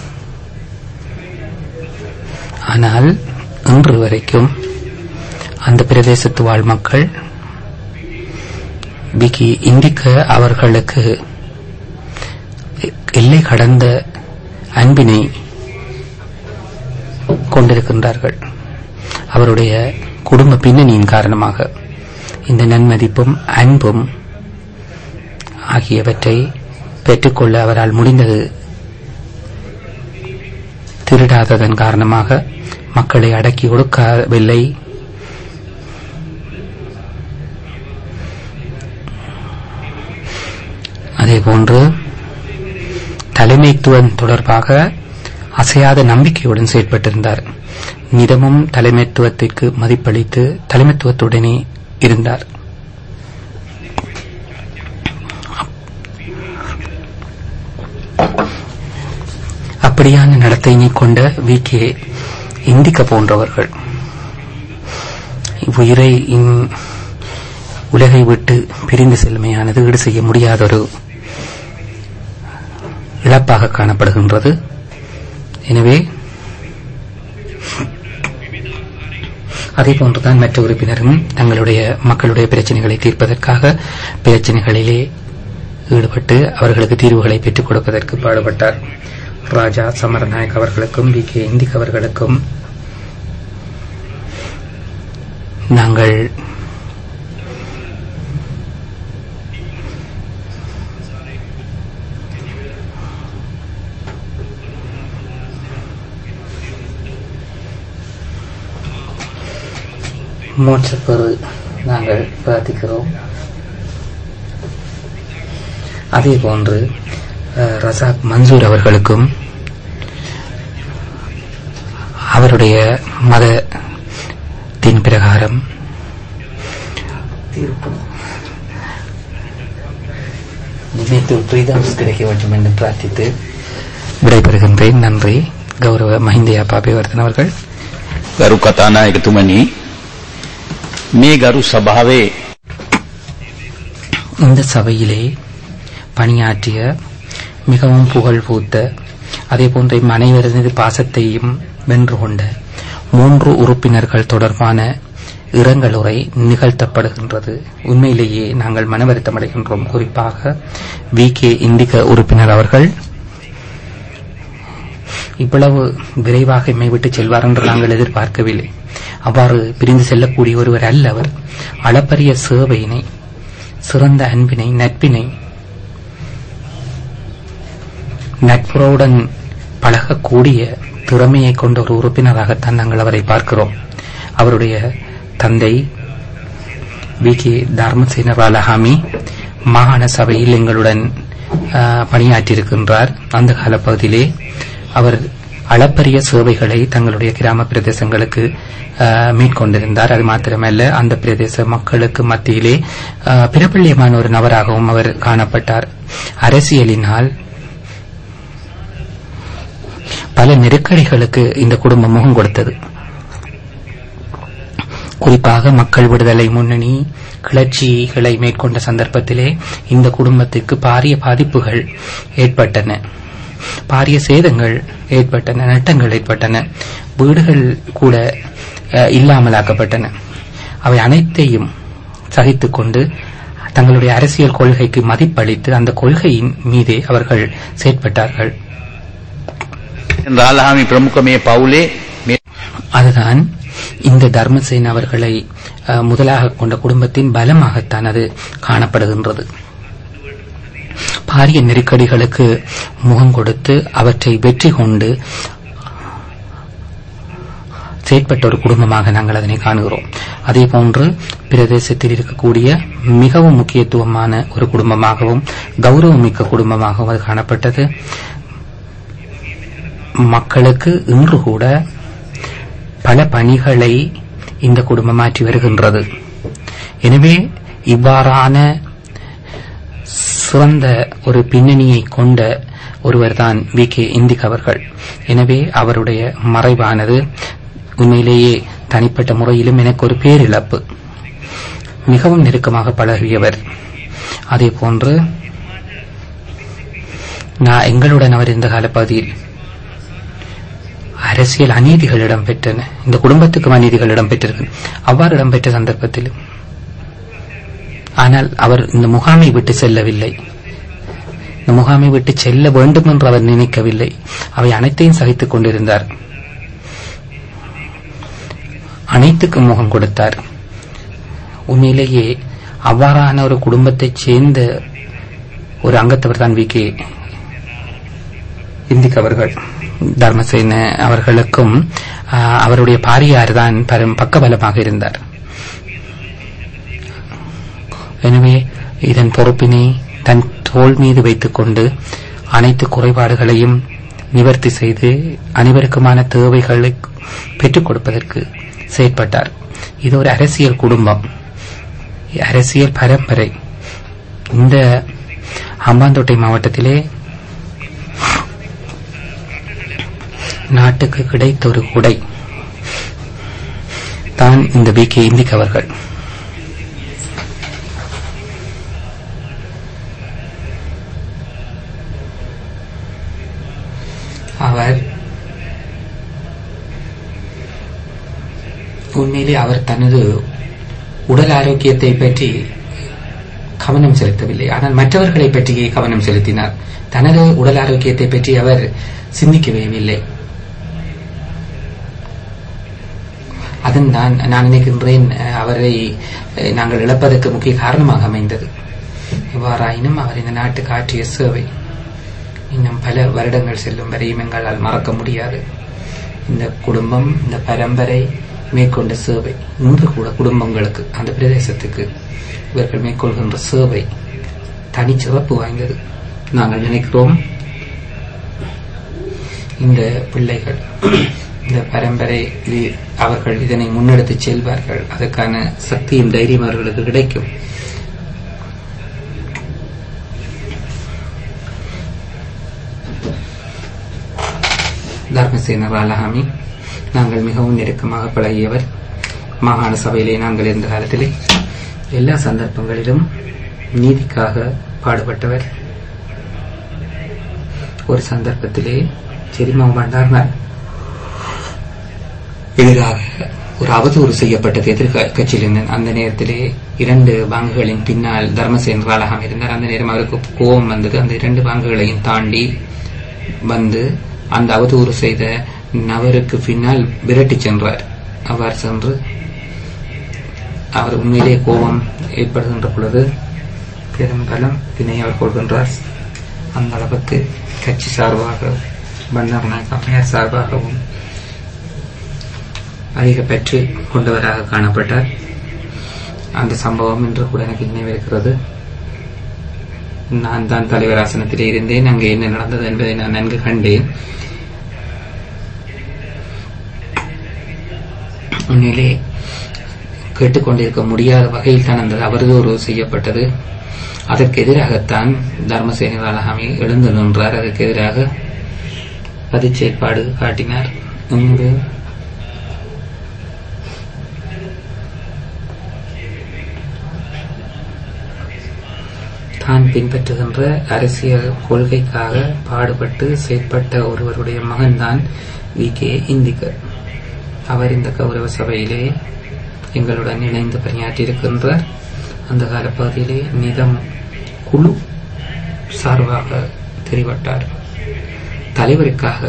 ஆனால் இன்று வரைக்கும் அந்த பிரதேசத்து வாழ் மக்கள் விக்கி இந்திக்க அவர்களுக்கு எல்லை கடந்த அன்பினை கொண்டிருக்கின்றார்கள் அவருடைய குடும்ப பின்னணியின் காரணமாக இந்த நன்மதிப்பும் அன்பும் ஆகியவற்றை பெற்றுக்கொள்ள அவரால் முடிந்தது திருடாததன் காரணமாக மக்களை அடக்கி ஒடுக்கவில்லை அதேபோன்று தலைமைத்துவம் தொடர்பாக அசையாத நம்பிக்கையுடன் செயற்பட்டிருந்தார் நிதமும் தலைமைத்துவத்திற்கு மதிப்பளித்து தலைமைத்துவத்துடனே இருந்தார் அப்படியான நடத்தையினை கொண்ட வி கே இந்திக்க போன்றவர்கள் உயிரை இன்- உலகை விட்டு பிரிந்து செல்மையானது ஈடு செய்ய முடியாத ஒரு இழப்பாக காணப்படுகின்றது எனவே அதே போன்றுதான் மற்ற உறுப்பினரும் தங்களுடைய மக்களுடைய பிரச்சனைகளை தீர்ப்பதற்காக பிரச்சனைகளிலே ஈடுபட்டு அவர்களுக்கு தீர்வுகளை பெற்றுக் கொடுப்பதற்கு பாடுபட்டார் ராஜா சமரநாயக் அவர்களுக்கும் வி கே இந்திக் அவர்களுக்கும் நாங்கள் மோட்சப்பெரு நாங்கள் பிரார்த்திக்கிறோம் அதே போன்று அஹ், ரசாக் மன்சூர் அவர்களுக்கும் அவருடைய மதத்தின் பிரகாரம் நினைத்து பிரீதம் கிடைக்க வேண்டும் என்று பிரார்த்தித்து விடைபெறுகின்றேன் நன்றி கௌரவ மஹிந்தயா பாபிவர்தன் அவர்கள் ගරු කතානායකතුමනි මේ ගරු සභාවේ இந்த சபையிலே பணியாற்றிய மிகவும் புகழ் பூத்த அதே போன்ற இம் அனைவரது பாசத்தையும் வென்று கொண்ட மூன்று உறுப்பினர்கள் தொடர்பான இரங்கலுரை நிகழ்த்தப்படுகின்றது உண்மையிலேயே நாங்கள் மனவருத்தம் அடைகின்றோம் குறிப்பாக வி கே இந்திக உறுப்பினர் அவர்கள் இவ்வளவு விரைவாக எம்மை விட்டு செல்வார் என்று நாங்கள் எதிர்பார்க்கவில்லை அவ்வாறு பிரிந்து செல்லக்கூடிய ஒருவர் அல்ல அவர் அளப்பரிய சேவையினை சிறந்த அன்பினை நட்பினை நட்புறவுடன் பழகக்கூடிய திறமையை கொண்ட ஒரு உறுப்பினராகத்தான் நாங்கள் அவரை பார்க்கிறோம் அவருடைய தந்தை வி கே தர்மசேன பாலஹாமி மாகாண சபையில் எங்களுடன் ஆ, பணியாற்றியிருக்கின்றார் அந்த காலப்பகுதியிலே அவர் அளப்பரிய சேவைகளை தங்களுடைய கிராம பிரதேசங்களுக்கு ஆ, மேற்கொண்டிருந்தார் அது மாத்திரமல்ல அந்த பிரதேச மக்களுக்கு மத்தியிலே ஆ, பிரபல்யமான ஒரு நபராகவும் அவர் காணப்பட்டார் அரசியலினால் பல நெருக்கடிகளுக்கு இந்த குடும்பம் முகம் கொடுத்தது குறிப்பாக மக்கள் விடுதலை முன்னணி கிளர்ச்சிகளை மேற்கொண்ட சந்தர்ப்பத்திலே இந்த குடும்பத்திற்கு பாரிய பாதிப்புகள் ஏற்பட்டன பாரிய சேதங்கள் ஏற்பட்டன நட்டங்கள் ஏற்பட்டன வீடுகள் கூட அஹ், இல்லாமலாக்கப்பட்டன அவை அனைத்தையும் சகித்துக் கொண்டு தங்களுடைய அரசியல் கொள்கைக்கு மதிப்பளித்து அந்த கொள்கையின் மீதே அவர்கள் செயற்பட்டார்கள் රාලහාමි ප්‍රමුඛ මේ පවුලේ මේ அதுதான் இந்த தர்மசேன் அவர்களை அஹ், முதலாக கொண்ட குடும்பத்தின் பலமாகத்தான் அது காணப்படுகின்றது பாரிய நெருக்கடிகளுக்கு முகம் கொடுத்து அவற்றை வெற்றி கொண்டு செயற்பட்ட ஒரு குடும்பமாக நாங்கள் அதனை காணுகிறோம் அதே போன்று பிரதேசத்தில் இருக்கக்கூடிய மிகவும் முக்கியத்துவமான ஒரு குடும்பமாகவும் கௌரவமிக்க குடும்பமாகவும் அது காணப்பட்டது மக்களுக்கு இன்று கூட பல பணிகளை இந்த குடும்பம் ஆற்றி வருகின்றது எனவே இவ்வாறான சிறந்த ஒரு பின்னணியை கொண்ட ஒருவர்தான் வி கே இந்திக் அவர்கள் எனவே அவருடைய மறைவானது உண்மையிலேயே தனிப்பட்ட முறையிலும் எனக்கு ஒரு பேரிழப்பு மிகவும் நெருக்கமாக பழகியவர் அதே போன்று நான் எங்களுடன் அவர் இந்த காலப்பகுதியில் அரசியல் அநீதிகள் இடம்பெற்றன இந்த குடும்பத்துக்கும் அநீதிகள் இடம்பெற்றிருக்கின்றன அவ்வாறு இடம்பெற்ற சந்தர்ப்பத்தில் ஆனால் அவர் இந்த முகாமை விட்டு செல்லவில்லை இந்த முகாமை விட்டு செல்ல வேண்டும் என்று அவர் நினைக்கவில்லை அவை அனைத்தையும் சகித்துக் கொண்டிருந்தார் அனைத்துக்கும் முகம் கொடுத்தார் உண்மையிலேயே அவ்வாறான ஒரு குடும்பத்தைச் சேர்ந்த ஒரு அங்கத்தவர் தான் வி கே இந்திக் அவர்கள் தர்மசேன அவர்களுக்கும் ஆஹ், அவருடைய பாரியார் தான் பரம் பக்கபலமாக இருந்தார் எனவே இதன் பொறுப்பினை தன் தோள் மீது வைத்துக் கொண்டு அனைத்து குறைபாடுகளையும் நிவர்த்தி செய்து அனைவருக்குமான தேவைகளை பெற்றுக் கொடுப்பதற்கு செயற்பட்டார் இது ஒரு அரசியல் குடும்பம் அரசியல் பரம்பரை இந்த ஹம்பாந்தோட்டை மாவட்டத்திலே நாட்டுக்கு கிடைத்த ஒரு குடை தான் இந்த வி கே இந்திக் அவர்கள் அவர் உண்மையிலே அவர் தனது உடல் ஆரோக்கியத்தை பற்றி கவனம் செலுத்தவில்லை ஆனால் மற்றவர்களை பற்றியே கவனம் செலுத்தினார் தனது உடல் ஆரோக்கியத்தை பற்றி அவர் சிந்திக்கவே இல்லை அதன்தான் நான் நினைக்கின்றேன் அஹ், அவரை அஹ், நாங்கள் இழப்பதற்கு முக்கிய காரணமாக அமைந்தது எவ்வாறாயினும் அவர் இந்த நாட்டுக்கு ஆற்றிய சேவை இன்னும் பல வருடங்கள் செல்லும் வரையும் எங்களால் மறக்க முடியாது இந்த குடும்பம் இந்த பரம்பரை மேற்கொண்ட சேவை இன்று கூட குடும்பங்களுக்கு அந்த பிரதேசத்துக்கு இவர்கள் மேற்கொள்கின்ற சேவை தனிச்சிறப்பு வாய்ந்தது நாங்கள் நினைக்கிறோம் இந்த பிள்ளைகள் இந்த பரம்பரை இது அவர்கள் இதனை முன்னெடுத்து செல்வார்கள் அதற்கான சக்தியும் தைரியம் அவர்களுக்கு கிடைக்கும் தர்மசேன ராலஹாமி நாங்கள் மிகவும் நெருக்கமாக பழகியவர் மாகாண சபையிலே நாங்கள் இருந்த காலத்திலே எல்லா சந்தர்ப்பங்களிலும் நீதிக்காக பாடுபட்டவர் ஒரு சந்தர்ப்பத்திலே செரிமா பண்டார்னார் எதிராக ஒரு அவதூறு செய்யப்பட்டது எதிர்கட்சியில் அந்த நேரத்திலே இரண்டு பாங்குகளின் பின்னால் தர்மசேன் ராலகம் இருந்தார் அந்த நேரம் அவருக்கு கோபம் வந்தது அந்த இரண்டு பாங்குகளையும் தாண்டி வந்து அந்த அவதூறு செய்த நபருக்கு பின்னால் விரட்டி சென்றார் அவ்வாறு சென்று அவர் உண்மையிலே கோபம் ஏற்படுகின்ற பொழுது பெரும்பலம் தினை அவர் கொள்கின்றார் அந்த அளவுக்கு கட்சி சார்பாக பண்டார் நாயக் அம்மையார் சார்பாகவும் அதிக பற்று கொண்டவராக காணப்பட்டார் அந்த சம்பவம் இன்று கூட எனக்கு நினைவிருக்கிறது நான் தான் தலைவர் ஆசனத்திலே இருந்தேன் அங்கே என்ன நடந்தது என்பதை நான் நன்கு கண்டேன் உண்மையிலே கேட்டுக்கொண்டிருக்க முடியாத வகையில் தான் அந்த அவதூறு செய்யப்பட்டது அதற்கு எதிராகத்தான் தர்மசேன அலகாமி எழுந்து நின்றார் அதற்கு எதிராக பதிச்செயற்பாடு காட்டினார் இங்கு தான் பின்பற்றுகின்ற அரசியல் கொள்கைக்காக பாடுபட்டு செயற்பட்ட ஒருவருடைய மகன்தான் வி கே இந்திகர் அவர் இந்த கௌரவ சபையிலே எங்களுடன் இணைந்து பணியாற்றியிருக்கின்றார் அந்த காலப்பகுதியிலே நிதம் குழு சார்பாக தெரிவட்டார் தலைவருக்காக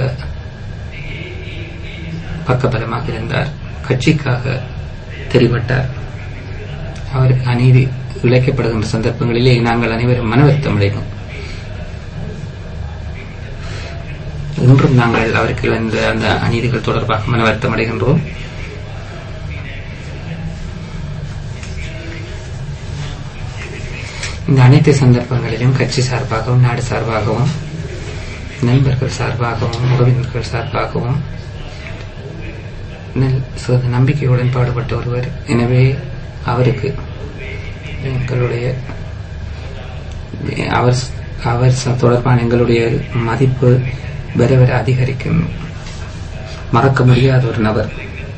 பக்கபலமாக இருந்தார் கட்சிக்காக தெரிவட்டார் அவருக்கு அநீதி இழைக்கப்படுகின்ற சந்தர்ப்பங்களிலே நாங்கள் அனைவரும் மனவருத்தம் அடைந்தோம் இன்றும் நாங்கள் அவருக்கு வந்த அந்த அநீதிகள் தொடர்பாக மனவருத்தம் அடைகின்றோம் இந்த அனைத்து சந்தர்ப்பங்களிலும் கட்சி சார்பாகவும் நாடு சார்பாகவும் நண்பர்கள் சார்பாகவும் உறவினர்கள் சார்பாகவும் நல்- சிறிது நம்பிக்கையுடன் பாடுபட்ட ஒருவர் எனவே அவருக்கு எங்களுடைய அவர் அவர் ச- தொடர்பான எங்களுடைய மதிப்பு வர வர அதிகரிக்கும் மறக்க முடியாத ஒரு நபர்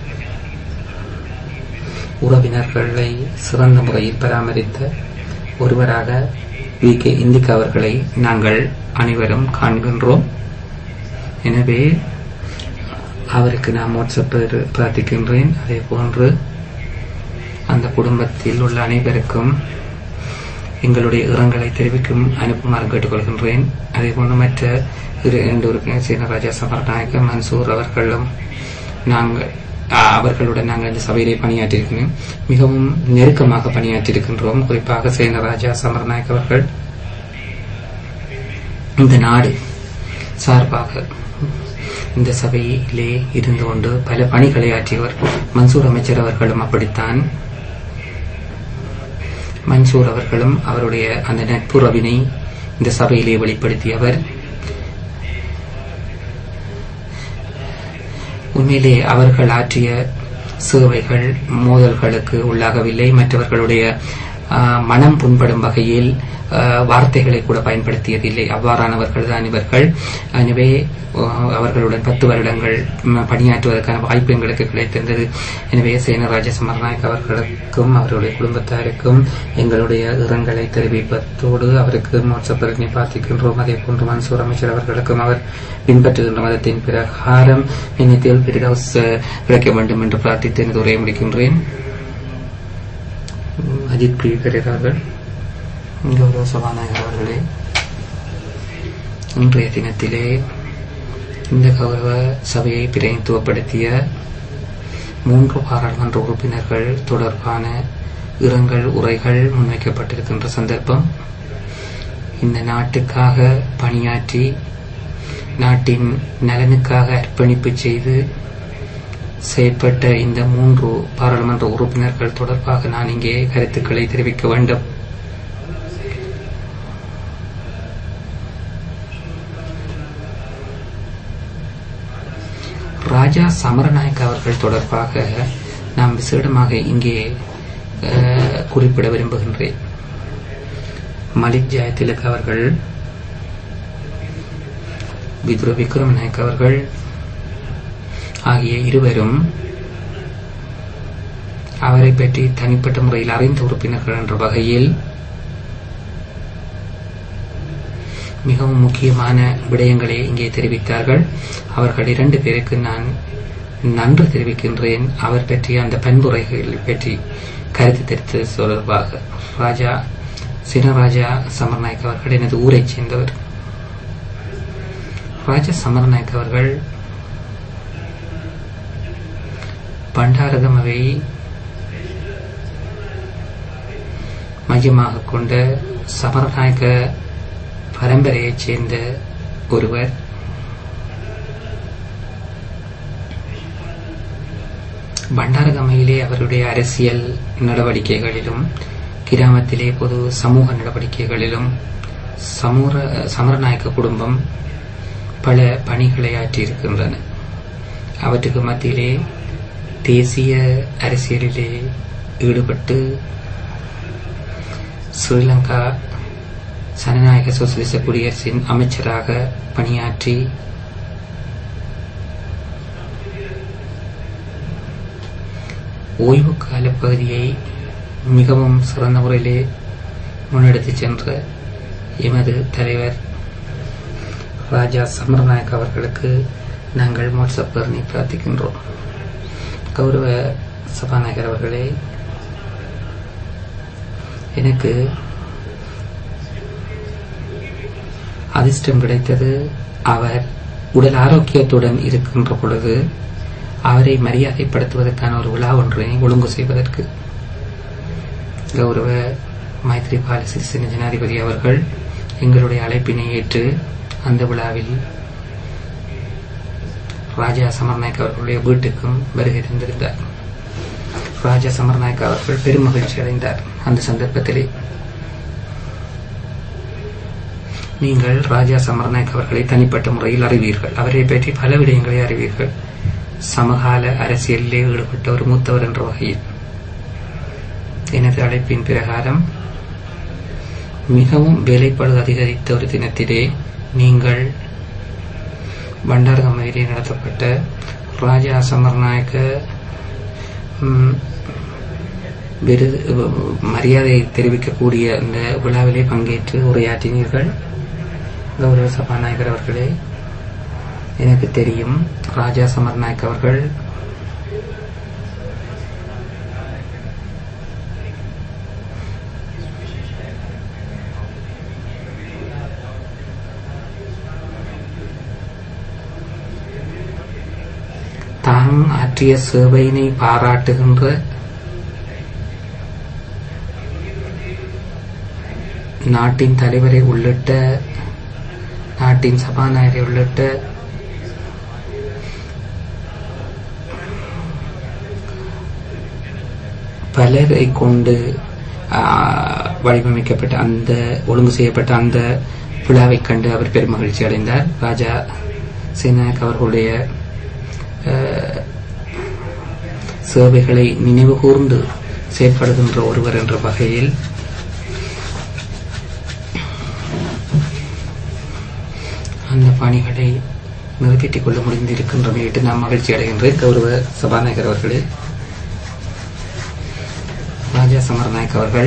உறவினர்களை சிறந்த முறையில் பராமரித்த ஒருவராக வி கே இந்திக் அவர்களை நாங்கள் அனைவரும் காண்கின்றோம் எனவே அவருக்கு நான் வாட்ஸ்அப் பிரார்த்திக்கின்றேன் அதே போன்று அந்த குடும்பத்தில் உள்ள அனைவருக்கும் எங்களுடைய இரங்கலை தெரிவிக்கும் அனுப்புமாறு கேட்டுக்கொள்கின்றேன் அதே போன்று மற்ற இரு இரண்டு உறுப்பினர் சீனராஜா சமர்நாயக்க மன்சூர் அவர்களும் நாங்கள் ஆ, அவர்களுடன் நாங்கள் இந்த சபையிலே பணியாற்றியிருக்கிறோம் மிகவும் நெருக்கமாக பணியாற்றியிருக்கின்றோம் குறிப்பாக சேனராஜா சமர்நாயக் அவர்கள் இந்த நாடு சார்பாக இந்த சபையிலே இருந்து கொண்டு பல பணிகளை ஆற்றியவர் மன்சூர் அமைச்சர் அவர்களும் அப்படித்தான் மன்சூர் அவர்களும் அவருடைய அந்த நட்புறவினை இந்த சபையிலே வெளிப்படுத்தியவர் உண்மையிலே அவர்கள் ஆற்றிய சேவைகள் மோதல்களுக்கு உள்ளாகவில்லை மற்றவர்களுடைய ஆ, மனம் புண்படும் வகையில் ஆ, வார்த்தைகளை கூட பயன்படுத்தியதில்லை அவ்வாறானவர்கள் தான் இவர்கள் எனவே ஆ, அவர்களுடன் பத்து வருடங்கள் ம், பணியாற்றுவதற்கான வாய்ப்பு எங்களுக்கு கிடைத்திருந்தது எனவே சேனராஜ சமர்நாயக் அவர்களுக்கும் அவருடைய குடும்பத்தாருக்கும் எங்களுடைய இரங்கலை தெரிவிப்பதோடு அவருக்கு மோட்சப்பரனை பிரார்த்திக்கின்றோம் அதே போன்று மன்சூர் அமைச்சர் அவர்களுக்கும் அவர் பின்பற்றுகின்ற மதத்தின் பிரகாரம் நினைத்தில் பிரிடவுஸ் கிடைக்க வேண்டும் என்று பிரார்த்தித்து எனது உரையை முடிக்கின்றேன் உம், அஜித் பிரியகர் அவர்கள் கௌரவ சபாநாயகர் அவர்களே இன்றைய தினத்திலே இந்த கௌரவ சபையை பிரதிநிதித்துவப்படுத்திய மூன்று பாராளுமன்ற உறுப்பினர்கள் தொடர்பான இரங்கல் உரைகள் முன்வைக்கப்பட்டிருக்கின்ற சந்தர்ப்பம் இந்த நாட்டுக்காக பணியாற்றி நாட்டின் நலனுக்காக அர்ப்பணிப்பு செய்து செயற்பட்ட இந்த மூன்று பாராளுமன்ற உறுப்பினர்கள் தொடர்பாக நான் இங்கே கருத்துக்களை தெரிவிக்க வேண்டும் ராஜா சமரநாயக் அவர்கள் தொடர்பாக நாம் விசேடமாக இங்கே அஹ், குறிப்பிட விரும்புகின்றேன் மலிக் ஜெயதிலக் அவர்கள் விதுர விக்ரமநாயக் அவர்கள் ஆகிய இருவரும் அவரை பற்றி தனிப்பட்ட முறையில் அறிந்த உறுப்பினர்கள் என்ற வகையில் மிகவும் முக்கியமான விடயங்களை இங்கே தெரிவித்தார்கள் அவர்கள் இரண்டு பேருக்கு நான் நன்றி தெரிவிக்கின்றேன் அவர் பற்றிய அந்த பண்புரைகள் பற்றி கருத்து தெரிவித்தது தொடர்பாக ராஜா சினராஜா சமர்நாயக் அவர்கள் எனது ஊரைச் சேர்ந்தவர் ராஜா சமர்நாயக் அவர்கள் பண்டாரகமவை மையமாக கொண்ட சமரநாயக பரம்பரையைச் சேர்ந்த ஒருவர் பண்டாரகமையிலே அவருடைய அரசியல் நடவடிக்கைகளிலும் கிராமத்திலே பொது சமூக நடவடிக்கைகளிலும் சமூர சமரநாயக்க குடும்பம் பல பணிகளை ஆற்றியிருக்கின்றன அவற்றுக்கு மத்தியிலே தேசிய அரசியலிலே ஈடுபட்டு ஸ்ரீலங்கா ஜனநாயக சோசியலிச குடியரசின் அமைச்சராக பணியாற்றி ஓய்வு கால பகுதியை மிகவும் சிறந்த முறையிலே முன்னெடுத்துச் சென்ற எமது தலைவர் ராஜா சமரநாயக் அவர்களுக்கு நாங்கள் வாட்ஸ்அப் பேரணி பிரார்த்திக்கின்றோம் கௌரவ சபாநாயகர் அவர்களே எனக்கு அதிர்ஷ்டம் கிடைத்தது அவர் உடல் ஆரோக்கியத்துடன் இருக்கின்ற பொழுது அவரை மரியாதைப்படுத்துவதற்கான ஒரு விழா ஒன்றை ஒழுங்கு செய்வதற்கு கௌரவ மைத்ரிபால சிறிசேன ஜனாதிபதி அவர்கள் எங்களுடைய அழைப்பினை ஏற்று அந்த விழாவில் ராஜா சமர்நாயக் அவர்களுடைய வீட்டுக்கும் வருகை தந்திருந்தார் ராஜா சமர்நாயக் அவர்கள் பெருமகிழ்ச்சி அடைந்தார் அந்த சந்தர்ப்பத்திலே நீங்கள் ராஜா சமர்நாயக் அவர்களை தனிப்பட்ட முறையில் அறிவீர்கள் அவரை பற்றி பல விடயங்களை அறிவீர்கள் சமகால அரசியலிலே ஈடுபட்ட ஒரு மூத்தவர் என்ற வகையில் எனது அழைப்பின் பிரகாரம் மிகவும் வேலைப்படு அதிகரித்த ஒரு தினத்திலே நீங்கள் பண்டாரகமையிலே நடத்தப்பட்ட ராஜா சமர்நாயக்க ம், விருது மரியாதை தெரிவிக்கக்கூடிய அந்த விழாவிலே பங்கேற்று உரையாற்றினீர்கள் கௌரவ சபாநாயகர் அவர்களே எனக்கு தெரியும் ராஜா சமர்நாயக் அவர்கள் தாம் ஆற்றிய சேவையினை பாராட்டுகின்ற நாட்டின் தலைவரை உள்ளிட்ட நாட்டின் சபாநாயகரை உள்ளிட்ட பலரை கொண்டு ஆ, வடிவமைக்கப்பட்ட அந்த ஒழுங்கு செய்யப்பட்ட அந்த விழாவை கண்டு அவர் பெருமகிழ்ச்சி அடைந்தார் ராஜா சேனாக் அவர்களுடைய ஆ, சேவைகளை நினைவு கூர்ந்து செயற்படுகின்ற ஒருவர் என்ற வகையில் அந்த பணிகளை நிறைவேற்றிக் கொள்ள முடிந்திருக்கின்றமையிட்டு நான் மகிழ்ச்சி அடைகின்றேன் கௌரவ சபாநாயகர் அவர்களே ராஜா சமரநாயக் அவர்கள்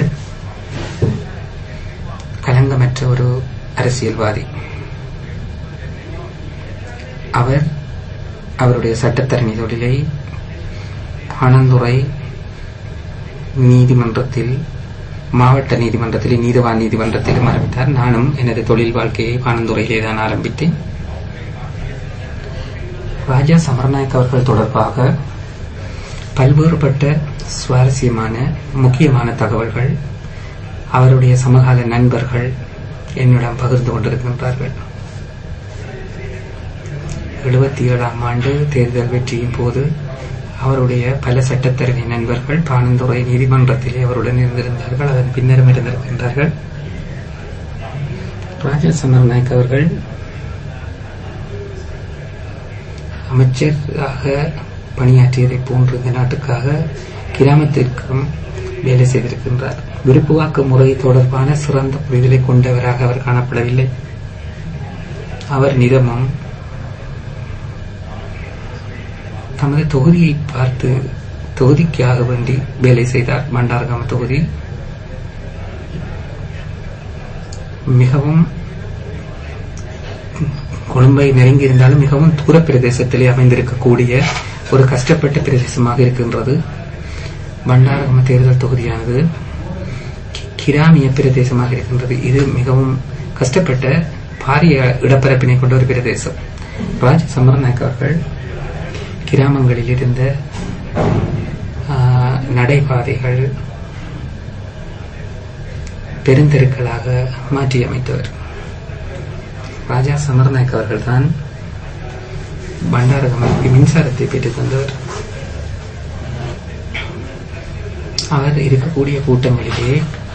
கலங்கமற்ற ஒரு அரசியல்வாதி அவர் அவருடைய சட்டத்தரணி தொழிலை பணந்துறை நீதிமன்றத்தில் மாவட்ட நீதிமன்றத்தில் நீதவான் நீதிமன்றத்திலும் ஆரம்பித்தார் நானும் எனது தொழில் வாழ்க்கையை பானந்துறையிலே தான் ஆரம்பித்தேன் ராஜா சமரநாயக் அவர்கள் தொடர்பாக பல்வேறுபட்ட சுவாரஸ்யமான முக்கியமான தகவல்கள் அவருடைய சமகால நண்பர்கள் என்னிடம் பகிர்ந்து கொண்டிருக்கின்றார்கள் எழுபத்தி ஏழாம் ஆண்டு தேர்தல் வெற்றியின் போது அவருடைய பல சட்டத்தரணி நண்பர்கள் பானந்துறை நீதிமன்றத்திலே அவருடன் இருந்திருந்தார்கள் அதன் பின்னரும் இருந்திருக்கின்றார்கள் ராஜா சமரநாயக் அவர்கள் அமைச்சராக பணியாற்றியதை போன்று இந்த நாட்டுக்காக கிராமத்திற்கும் வேலை செய்திருக்கின்றார் விருப்புவாக்கு முறை தொடர்பான சிறந்த புரிதலை கொண்டவராக அவர் காணப்படவில்லை அவர் நிதமும் தமது தொகுதியை பார்த்து தொகுதிக்காக வேண்டி வேலை செய்தார் பண்டாரகாம தொகுதி மிகவும் கொழும்பை நெருங்கி இருந்தாலும் மிகவும் தூர பிரதேசத்திலே அமைந்திருக்கக்கூடிய ஒரு கஷ்டப்பட்ட பிரதேசமாக இருக்கின்றது பண்டாரகம தேர்தல் தொகுதியானது கி- கிராமிய பிரதேசமாக இருக்கின்றது இது மிகவும் கஷ்டப்பட்ட பாரிய இடப்பரப்பினை கொண்ட ஒரு பிரதேசம் ராஜ சமரநாயக் அவர்கள் கிராமங்களில் இருந்த ஆ, நடைபாதைகள் பெருந்தெருக்களாக மாற்றியமைத்தவர் ராஜா சமரநாயக் அவர்கள்தான் பண்டாரகமனுக்கு மின்சாரத்தை பெற்றுத் தந்தவர் அவர் இருக்கக்கூடிய கூட்டங்களிலே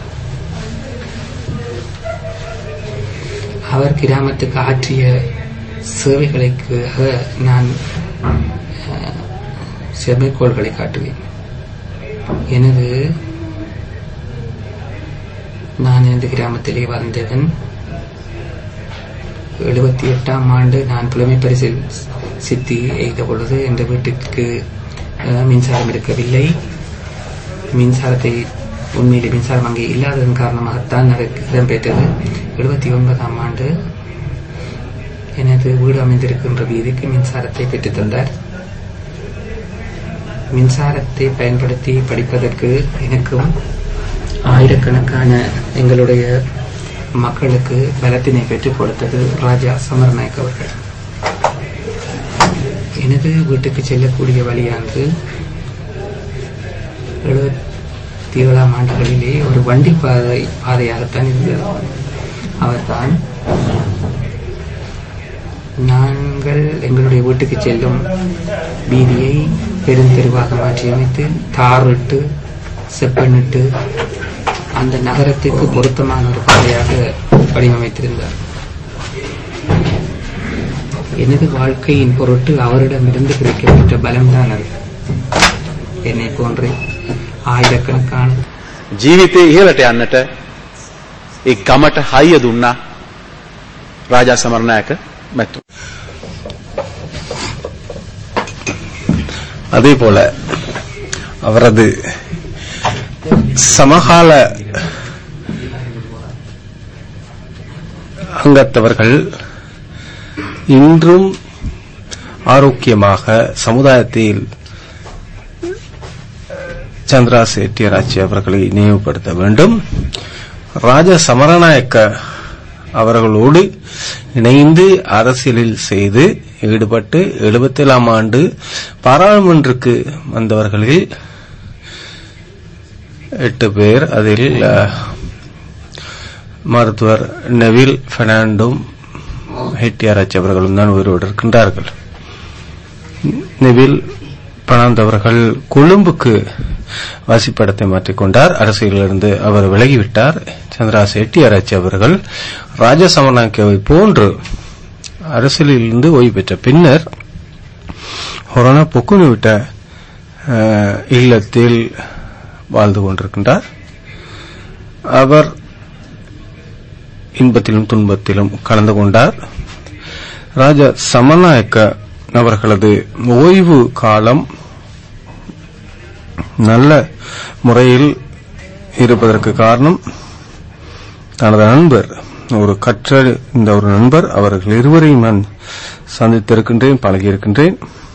அவர் கிராமத்துக்கு ஆற்றிய சேவைகளுக்காக நான் அஹ், செமைக்கோள்களை காட்டுவேன் எனது நான் இந்த கிராமத்திலே வந்தவன் எழுபத்தி எட்டாம் ஆண்டு நான் புலமை பரிசில் சித்தி எய்த பொழுது என்ற வீட்டிற்கு அஹ், மின்சாரம் இருக்கவில்லை மின்சாரத்தை உண்மையிலே மின்சாரம் அங்கே இல்லாததன் காரணமாகத்தான் அது இடம்பெற்றது எழுபத்தி ஒன்பதாம் ஆண்டு எனது வீடு அமைந்திருக்கின்ற வீதிக்கு மின்சாரத்தை பெற்றுத் தந்தார் மின்சாரத்தை பயன்படுத்தி படிப்பதற்கு எனக்கும் ஆயிரக்கணக்கான எங்களுடைய மக்களுக்கு பலத்தினை பெற்றுக் கொடுத்தது ராஜா சமரநாயக் அவர்கள் எனது வீட்டுக்கு செல்லக்கூடிய வழியானது எழுபத்தி ஏழாம் ஆண்டுகளிலே ஒரு வண்டி பாதை பாதையாகத்தான் இருந்தது அவர்தான் நாங்கள் எங்களுடைய வீட்டுக்கு செல்லும் வீதியை பெருந்தெருவாக மாற்றியமைத்து தாரிட்டு செப்பனிட்டு அந்த நகரத்திற்கு பொருத்தமான ஒரு பாதையாக வடிவமைத்திருந்தார் எனது வாழ்க்கையின் பொருட்டு அவரிடமிருந்து கிடைக்கப்பெற்ற பலம்தான் அது என்னை போன்றே ஆயிரக்கணக்கான ජීවිතේ ඉහළට යන්නට ඒ ගමට හයිය දුන්නා රාජා සමරනායක මැතු. அதே போல அவரது சமகால அங்கத்தவர்கள் இன்றும் ஆரோக்கியமாக சமுதாயத்தில் சந்திரா செட்டியராட்சி அவர்களை நினைவுபடுத்த வேண்டும் ராஜா சமரநாயக்க அவர்களோடு இணைந்து அரசியலில் செய்து ஈடுபட்டு எழுபத்தேழாம் ஆண்டு பாராளுமன்றக்கு வந்தவர்களில் எட்டு பேர் அதில் அஹ், மருத்துவர் நெவில் பெர்னாண்டும் ஹெட்டியாராச்சி அவர்களும் தான் உயிரோடு இருக்கின்றார்கள் நெவில் பெர்னாண்ட் அவர்கள் கொழும்புக்கு வாசிப்படத்தை மாற்றிக்கொண்டார் அரசியலிலிருந்து அவர் விலகிவிட்டார் சந்திரா செட்டியாராச்சி அவர்கள் ராஜசமநாயக்கவை போன்று அரசியலிலிருந்து ஓய்வு பெற்ற பின்னர் கொரோனா பொக்குனுவிட்ட அஹ், இல்லத்தில் வாழ்ந்து கொண்டிருக்கின்றார் அவர் இன்பத்திலும் துன்பத்திலும் கலந்து கொண்டார் ராஜா சமநாயக்க அவர்களது ஓய்வு காலம் நல்ல முறையில் இருப்பதற்கு காரணம் தனது நண்பர் ஒரு கற்ற இந்த ஒரு நண்பர் அவர்கள் இருவரையும் நான் சந்தித்திருக்கின்றேன் பழகியிருக்கின்றேன்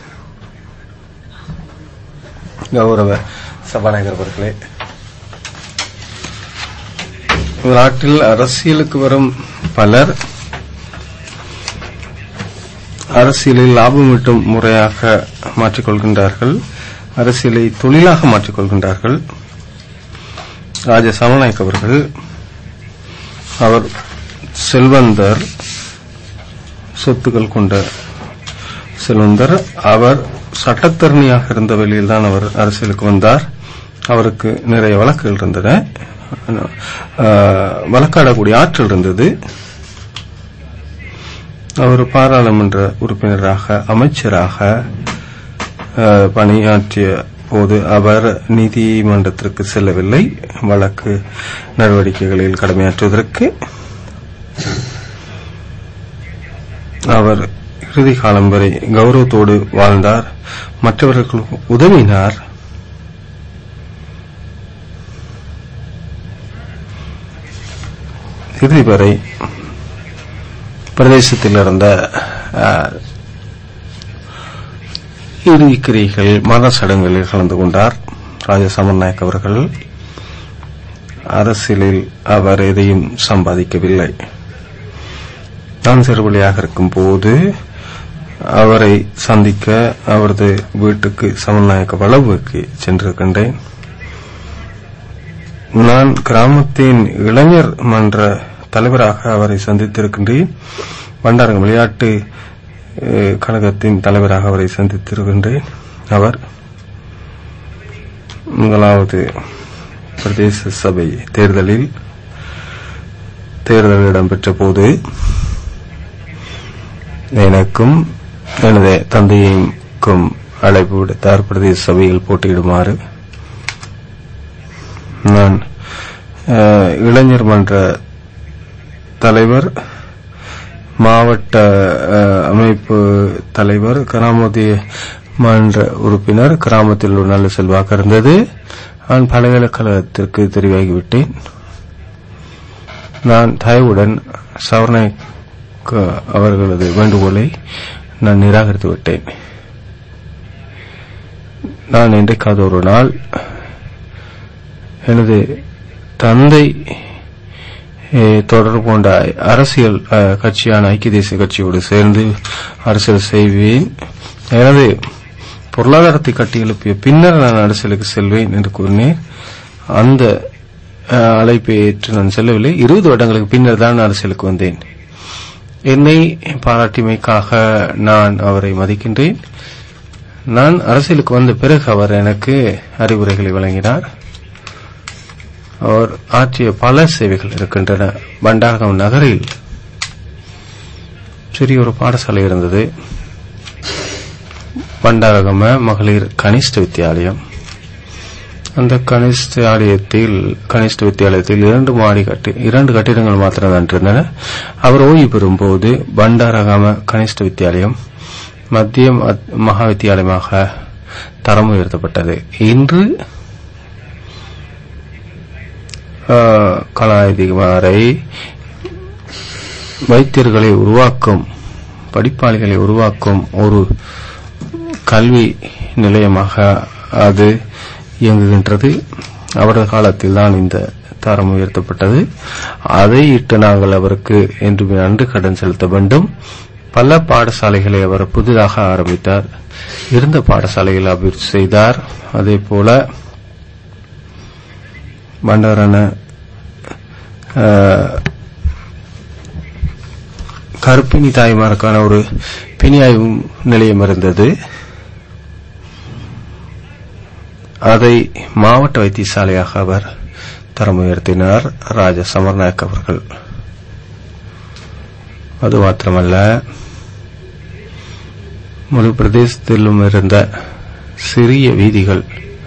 கௌரவ சபாநாயகர் அவர்களே நாட்டில் அரசியலுக்கு வரும் பலர் அரசியலில் லாபம் ஈட்டும் முறையாக மாற்றிக்கொள்கின்றார்கள் அரசியலை தொழிலாக மாற்றிக்கொள்கின்றார்கள் ராஜ சமநாயக் அவர்கள் அவர் செல்வந்தர் சொத்துக்கள் கொண்ட செல்வந்தர் அவர் சட்டத்தரணியாக இருந்த வெளியில் தான் அவர் அரசியலுக்கு வந்தார் அவருக்கு நிறைய வழக்குகள் இருந்தன அஹ், வழக்காடக்கூடிய ஆற்றல் இருந்தது அவர் பாராளுமன்ற உறுப்பினராக அமைச்சராக அஹ், பணியாற்றிய போது அவர் நீதிமன்றத்திற்கு செல்லவில்லை வழக்கு நடவடிக்கைகளில் கடமையாற்றுவதற்கு அவர் இறுதி காலம் வரை கௌரவத்தோடு வாழ்ந்தார் மற்றவர்களுக்கு உதவினார் இறுதி வரை பிரதேசத்தில் இருந்த அஹ், இறுதிக்கிரிகள் மரண சடங்குகளில் கலந்து கொண்டார் ராஜா சமர்நாயக் அவர்கள் அரசியலில் அவர் எதையும் சம்பாதிக்கவில்லை நான் சிறுவழியாக இருக்கும் போது அவரை சந்திக்க அவரது வீட்டுக்கு சமநாயக்க வளவுக்கு சென்றிருக்கின்றேன் நான் கிராமத்தின் இளைஞர் மன்ற தலைவராக அவரை சந்தித்திருக்கின்றேன் பண்டாரங்க விளையாட்டு அஹ், கழகத்தின் தலைவராக அவரை சந்தித்திருக்கின்றேன் அவர் முதலாவது பிரதேச சபை தேர்தலில் தேர்தல் இடம்பெற்ற போது எனக்கும் எனது தந்தையுக்கும் அழைப்பு விடுத்தார் பிரதேச சபையில் போட்டியிடுமாறு நான் அஹ், இளைஞர் மன்ற தலைவர் மாவட்ட அஹ், அமைப்பு தலைவர் கிராமோதய மன்ற உறுப்பினர் கிராமத்தில் ஒரு நல்ல செல்வாக்கு இருந்தது நான் பல்கலைக்கழகத்திற்கு தெரிவாகிவிட்டேன் நான் தயவுடன் சவர்ணை அவர்களது வேண்டுகோளை நான் நிராகரித்து விட்டேன் நான் இன்றைக்காவது ஒரு நாள் எனது தந்தை eh, தொடர்பு கொண்ட அரசியல் அஹ், கட்சியான ஐக்கிய தேசிய கட்சியோடு சேர்ந்து அரசியல் செய்வேன் எனது பொருளாதாரத்தை கட்டி எழுப்பிய பின்னர் நான் அரசியலுக்கு செல்வேன் என்று கூறினேன் அந்த அஹ், அழைப்பை ஏற்று நான் செல்லவில்லை இருபது வருடங்களுக்கு பின்னர் தான் அரசியலுக்கு வந்தேன் என்னை பாராட்டிமைக்காக நான் அவரை மதிக்கின்றேன் நான் அரசியலுக்கு வந்த பிறகு அவர் எனக்கு அறிவுரைகளை வழங்கினார் அவர் ஆற்றிய பல சேவைகள் இருக்கின்றன பண்டாரகம் நகரில் சிறிய ஒரு பாடசாலை இருந்தது பண்டாரகம மகளிர் கனிஷ்ட வித்தியாலயம் அந்த கனிஷ்ட ஆலயத்தில் கனிஷ்ட வித்தியாலயத்தில் இரண்டு மாடி கட்டி இரண்டு கட்டிடங்கள் மாத்திரம் இருந்தன அவர் ஓய்வு பெறும்போது பண்டாரகம கனிஷ்ட வித்தியாலயம் மத்திய ம- மகா வித்தியாலயமாக தரம் உயர்த்தப்பட்டது இன்று ஆஹ், கலாநிதிமாரை வைத்தியர்களை உருவாக்கும் படிப்பாளிகளை உருவாக்கும் ஒரு கல்வி நிலையமாக அது இயங்குகின்றது அவரது காலத்தில் தான் இந்த தரம் உயர்த்தப்பட்டது அதை இட்டு நாங்கள் அவருக்கு என்று நன்றி கடன் செலுத்த வேண்டும் பல பாடசாலைகளை அவர் புதிதாக ஆரம்பித்தார் இருந்த பாடசாலைகளை அபிவிருத்தி செய்தார் அதே போல பண்டாரன அஹ், கர்ப்பிணி தாய்மாருக்கான ஒரு பிணியாய்வு நிலையம் இருந்தது அதை மாவட்ட வைத்தியசாலையாக அவர் தரம் உயர்த்தினார் ராஜா சமர்நாயக் அவர்கள் அது மாத்திரமல்ல முழு பிரதேசத்திலும் இருந்த சிறிய வீதிகள்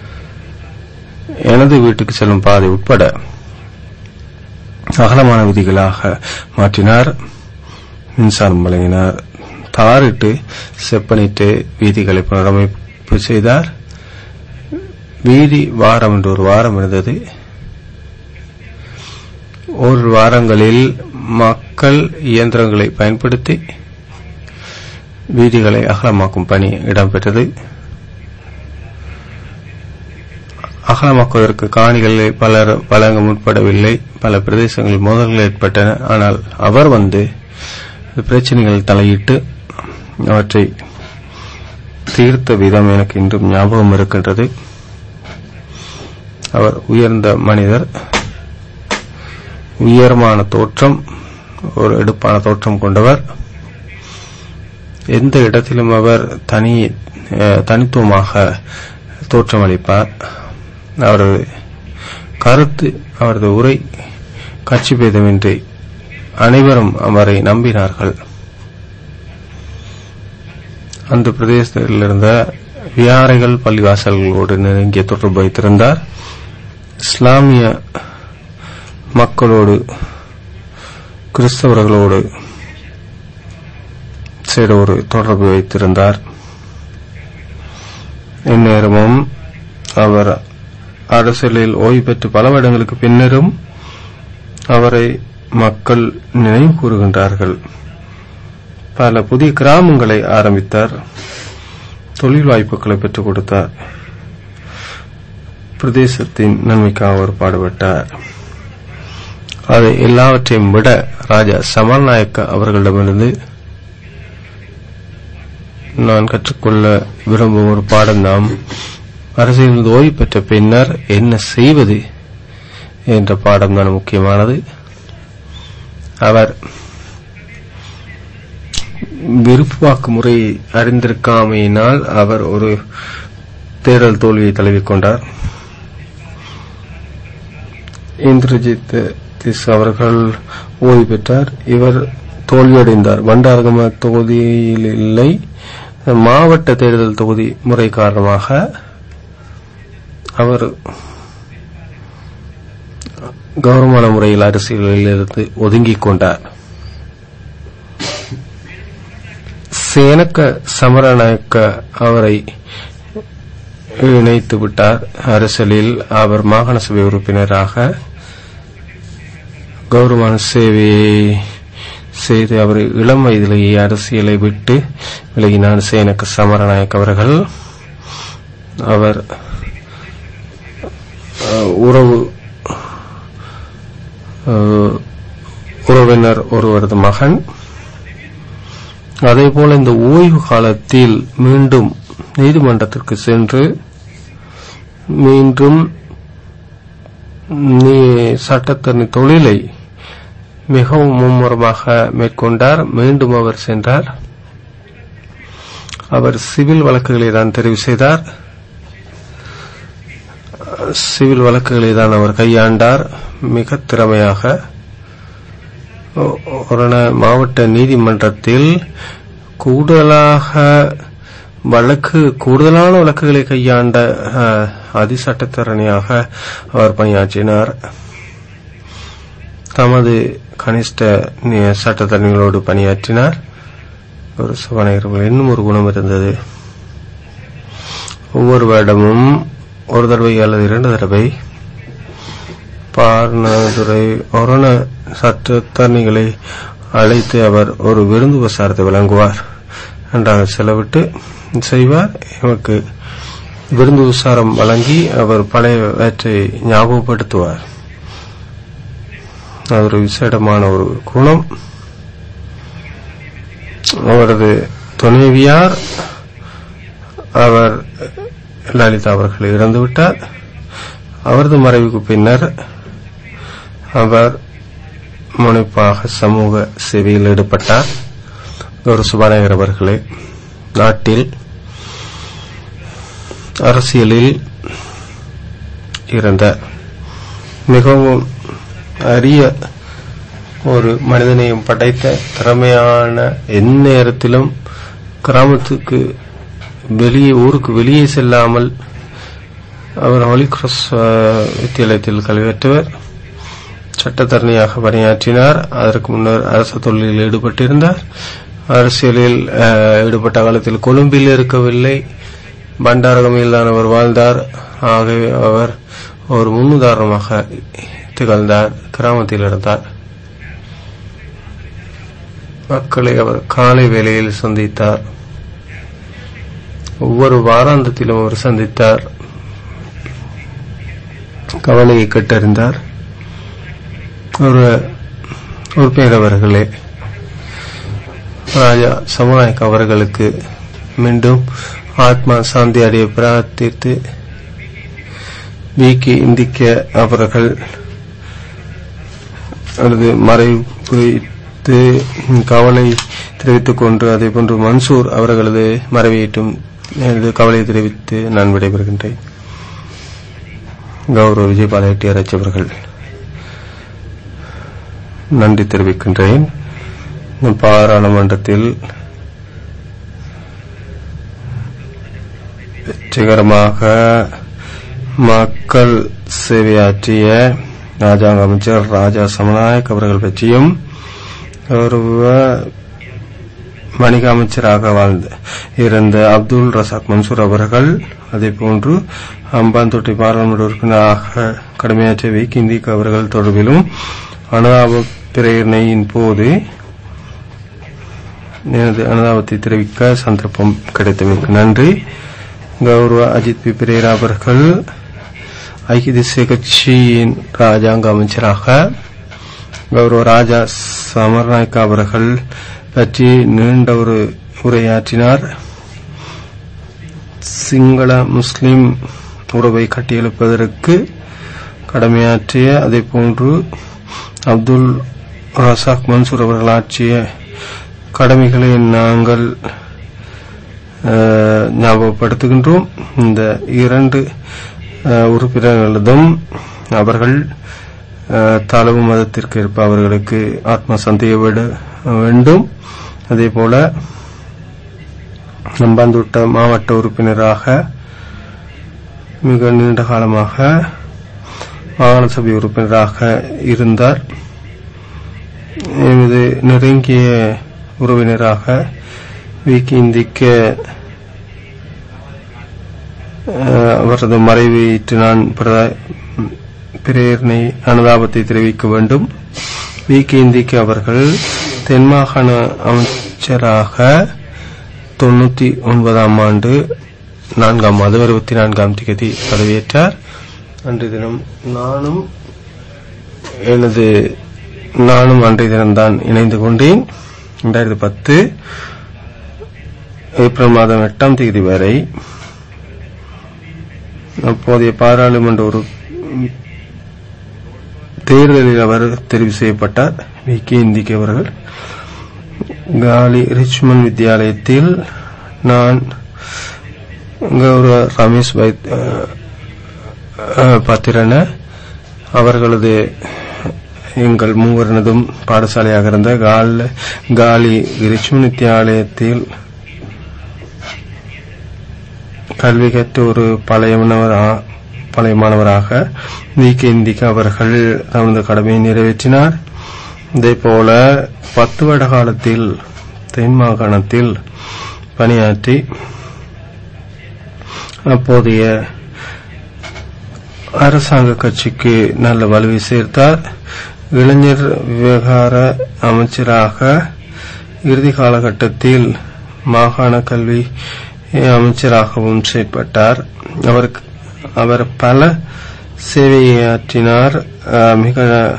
எனது வீட்டுக்கு செல்லும் பாதை உட்பட அகலமான வீதிகளாக மாற்றினார் மின்சாரம் வழங்கினார் தாரிட்டு செப்பனிட்டு வீதிகளை புனரமைப்பு செய்தார் வீதி வாரம் என்று ஒரு வாரம் இருந்தது ஒரு வாரங்களில் மக்கள் இயந்திரங்களை பயன்படுத்தி வீதிகளை அகலமாக்கும் பணி இடம்பெற்றது அகலமாக்குவதற்கு காணிகளை பலர் வழங்க முற்படவில்லை பல பிரதேசங்களில் மோதல்கள் ஏற்பட்டன ஆனால் அவர் வந்து பிரச்சனைகள் தலையிட்டு அவற்றை தீர்த்த விதம் எனக்கு இன்றும் ஞாபகம் இருக்கின்றது அவர் உயர்ந்த மனிதர் உயரமான தோற்றம் ஒரு எடுப்பான தோற்றம் கொண்டவர் எந்த இடத்திலும் அவர் தனி அஹ், தனித்துவமாக தோற்றமளிப்பார் அவரது கருத்து அவரது உரை கட்சி பேதமின்றி அனைவரும் அவரை நம்பினார்கள் அந்த பிரதேசத்தில் இருந்த விகாரைகள் பள்ளிவாசல்களோடு நெருங்கிய தொடர்பு வைத்திருந்தார் இஸ்லாமிய மக்களோடு கிறிஸ்தவர்களோடு சேர ஒரு தொடர்பு வைத்திருந்தார் இந்நேரமும் அவர் அரசியலில் ஓய்வு பெற்று பல வருடங்களுக்கு பின்னரும் அவரை மக்கள் நினைவு கூறுகின்றார்கள் பல புதிய கிராமங்களை ஆரம்பித்தார் தொழில் வாய்ப்புகளை பெற்றுக் கொடுத்தார் பிரதேசத்தின் நன்மைக்காக அவர் பாடுபட்டார் அதை எல்லாவற்றையும் விட ராஜா சமர்நாயக்க அவர்களிடமிருந்து நான் கற்றுக்கொள்ள விரும்பும் ஒரு பாடம் நாம் அரசியலில் ஓய்வு பெற்ற பின்னர் என்ன செய்வது என்ற பாடம் தான் முக்கியமானது அவர் விருப்பாக்கு முறையை அறிந்திருக்காமையினால் அவர் ஒரு தேர்தல் தோல்வியை தழுவிக்கொண்டார் இந்திரஜித் திஸ் அவர்கள் ஓய்வு பெற்றார் இவர் தோல்வியடைந்தார் பண்டாரகம தொகுதியில் இல்லை மாவட்ட தேர்தல் தொகுதி முறை காரணமாக அவர் கௌரவமான முறையில் அரசியலில் இருந்து ஒதுங்கிக் கொண்டார் சேனக்க சமரநாயக்க அவரை இணைத்து விட்டார் அரசியலில் அவர் மாகாண சபை உறுப்பினராக கௌரவமான சேவையை செய்து அவர் இளம் வயதிலேயே அரசியலை விட்டு விலகினார் சேனக்க சமரநாயக் அவர்கள் அவர் அஹ், உறவு அஹ், உறவினர் ஒருவரது மகன் அதேபோல இந்த ஓய்வு காலத்தில் மீண்டும் நீதிமன்றத்திற்கு சென்று மீண்டும் நீ சட்டத்தரணி தொழிலை மிகவும் மும்முரமாக மேற்கொண்டார் மீண்டும் அவர் சென்றார் அவர் சிவில் வழக்குகளை தான் தெரிவு செய்தார் சிவில் வழக்குகளை தான் அவர் கையாண்டார் மிக திறமையாக ஒ- ஒரு நா- மாவட்ட நீதிமன்றத்தில் கூடுதலாக வழக்கு கூடுதலான வழக்குகளை கையாண்ட அஹ், அதிசட்டத்தரணியாக அவர் பணியாற்றினார் தமது கனிஷ்ட நி- சட்டத்தரணிகளோடு பணியாற்றினார் ஒரு சபாநாயகர்கள் இன்னும் ஒரு குணம் இருந்தது ஒவ்வொரு வருடமும் ஒரு தடவை அல்லது இரண்டு தடவை பார்னதுரை ஒரண சட்டத்தரணிகளை அழைத்து அவர் ஒரு விருந்து உபசாரத்தை வழங்குவார் நன்றாக செலவிட்டு செய்வார் எமக்கு விருந்து உபசாரம் வழங்கி அவர் பழையவற்றை ஞாபகப்படுத்துவார் அது ஒரு விசேடமான ஒரு குணம் அவரது துணைவியார் அவர் லலிதா அவர்கள் இறந்துவிட்டார் அவரது மறைவுக்கு பின்னர் அவர் முனைப்பாக சமூக சேவையில் ஈடுபட்டார் ஒரு சுபாநாயகர் அவர்களே நாட்டில் அரசியலில் இருந்த மிகவும் அரிய ஒரு மனிதனையும் படைத்த திறமையான எந்நேரத்திலும் கிராமத்துக்கு வெளியே ஊருக்கு வெளியே செல்லாமல் அவர் ஹோலி கிராஸ் அஹ், வித்தியாலயத்தில் கல்வி கற்றவர் சட்டத்தரணியாக பணியாற்றினார் அதற்கு முன்னர் அரசு தொழிலில் ஈடுபட்டிருந்தார் அரசியலில் அஹ், ஈடுபட்ட காலத்தில் கொழும்பில் இருக்கவில்லை பண்டாரகமையில் தான் அவர் வாழ்ந்தார் ஆகவே அவர் ஒரு முன்னுதாரணமாக திகழ்ந்தார் கிராமத்தில் இருந்தார் மக்களை அவர் காலை வேளையில் சந்தித்தார் ஒவ்வொரு வாராந்தத்திலும் அவர் சந்தித்தார் கவலையை கேட்டறிந்தார் ஒரு உறுப்பினர் அவர்களே ராஜா சமுதாயக் அவர்களுக்கு மீண்டும் ஆத்மா சாந்தி அடைய பிரார்த்தித்து விகி இந்திக்க அவர்கள் அல்லது மறைவு கவலை தெரிவித்துக் கொண்டு அதே போன்று மன்சூர் அவர்களது மறைவையிட்டும் எனது கவலை தெரிவித்து நான் விடைபெறுகின்றேன் கௌரவ விஜயபால ரெட்டியாராய்ச்சி அவர்கள் நன்றி தெரிவிக்கின்றேன் இந்த பாராளுமன்றத்தில் வெற்றிகரமாக மக்கள் சேவையாற்றிய ராஜாங்க அமைச்சர் ராஜா சமநாயக் அவர்கள் பற்றியும் கௌரவ வணிக அமைச்சராக வாழ்ந்த இருந்த அப்துல் ரசாக் மன்சூர் அவர்கள் அதே போன்று அம்பாந்தோட்டை பாராளுமன்ற உறுப்பினராக கடமையாற்றிய வி கிந்திக் அவர்கள் தொடர்பிலும் அனுதாப பிரேரணையின் போது எனது அனுதாபத்தை தெரிவிக்க சந்தர்ப்பம் கிடைத்தமைக்கு நன்றி கௌரவ அஜித் பி பிரேரா அவர்கள் ஐக்கிய தேசிய கட்சியின் ராஜாங்க அமைச்சராக கௌரவ ராஜா சமர்நாயக்கா அவர்கள் பற்றி நீண்ட ஒரு உரையாற்றினார் சிங்கள முஸ்லிம் உறவை கட்டியெழுப்பதற்கு கடமையாற்றிய அதே போன்று அப்துல் ரசாக் மன்சூர் அவர்கள் ஆற்றிய கடமைகளை நாங்கள் அஹ், ஞாபகப்படுத்துகின்றோம் இந்த இரண்டு அஹ், உறுப்பினர்களதும் அவர்கள் அஹ், தளவு மதத்திற்கு ஏற்ப அவர்களுக்கு ஆத்ம சந்தையை விட வேண்டும் அதே போல நம்பாந்தோட்ட மாவட்ட உறுப்பினராக மிக நீண்ட காலமாக மாகாண சபை உறுப்பினராக இருந்தார் எமது நெருங்கிய உறவினராக விக்கி இந்திக்க அஹ், அவரது மறைவையிட்டு நான் பிரதா- பிரேரணை அனுதாபத்தை தெரிவிக்க வேண்டும் வி கே இந்திக்கு அவர்கள் தென்மாகாண அமைச்சராக தொண்ணூத்தி ஒன்பதாம் ஆண்டு நான்காம் மாதம் இருபத்தி நான்காம் தேதி பதவியேற்றார் அன்று தினம் நானும் எனது நானும் அன்றைய தினம்தான் இணைந்து கொண்டேன் இரண்டாயிரத்தி பத்து ஏப்ரல் மாதம் எட்டாம் தேதி வரை அப்போதைய பாராளுமன்ற ஒரு தேர்தலில் அவர் தெரிவு செய்யப்பட்டார் வி கே இந்திக்கு அவர்கள் காலி ரிச்மண்ட் வித்தியாலயத்தில் நான் கௌரவ ரமேஷ் வைத் பாத்திரன அவர்களது எங்கள் மூவரினதும் பாடசாலையாக இருந்த கால் காலி ரிச்மண்ட் வித்தியாலயத்தில் கல்வி கற்ற ஒரு பழைய மாணவர் ஆ- பழைய மாணவராக வி கே இந்திக்கு அவர்கள் தமது கடமையை நிறைவேற்றினார் இதே போல பத்து வருட காலத்தில் தென் மாகாணத்தில் பணியாற்றி அப்போதைய அரசாங்க கட்சிக்கு நல்ல வலுவை சேர்த்தார் இளைஞர் விவகார அமைச்சராக இறுதி காலகட்டத்தில் மாகாண கல்வி அமைச்சராகவும் செயற்பட்டார் அவருக்கு அவர் பல சேவையாற்றினார் அஹ், மிக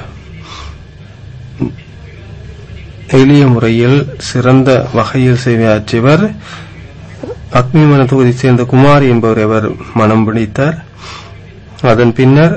எளிய முறையில் சிறந்த வகையில் சேவையாற்றியவர் அக்னிமன தொகுதி சேர்ந்த குமாரி என்பவரை அவர் மனம் பிடித்தார் அதன் பின்னர்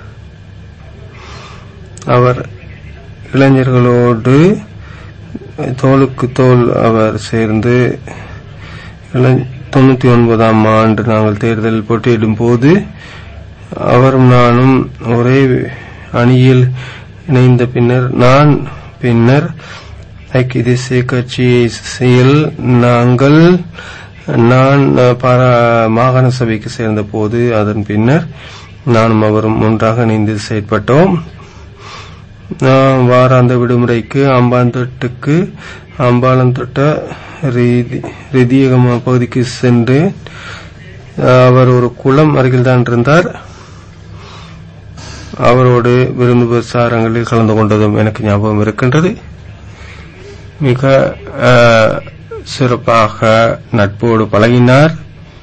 அவர் இளைஞர்களோடு தோளுக்கு தோள் அவர் சேர்ந்து இள- தொண்ணூத்தி ஒன்பதாம் ஆண்டு நாங்கள் தேர்தலில் போட்டியிடும் போது அவரும் நானும் ஒரே அணியில் இணைந்த பின்னர் நான் பின்னர் ஐக்கிய தேசிய கட்சியில் நாங்கள் நான் அஹ், பாரா- மாகாண சபைக்கு சேர்ந்த போது அதன் பின்னர் நானும் அவரும் ஒன்றாக இணைந்து செயற்பட்டோம் நான் வாராந்த விடுமுறைக்கு அம்பாந்தோட்டுக்கு அம்பாலந்தோட்ட ரிதியகம பகுதிக்கு சென்று அவர் ஒரு குளம் அருகில் தான் இருந்தார் அவரோடு விருந்து பிரச்சாரங்களில் கலந்து கொண்டதும் எனக்கு ஞாபகம் இருக்கின்றது மிக அஹ், சிறப்பாக நட்போடு பழகினார்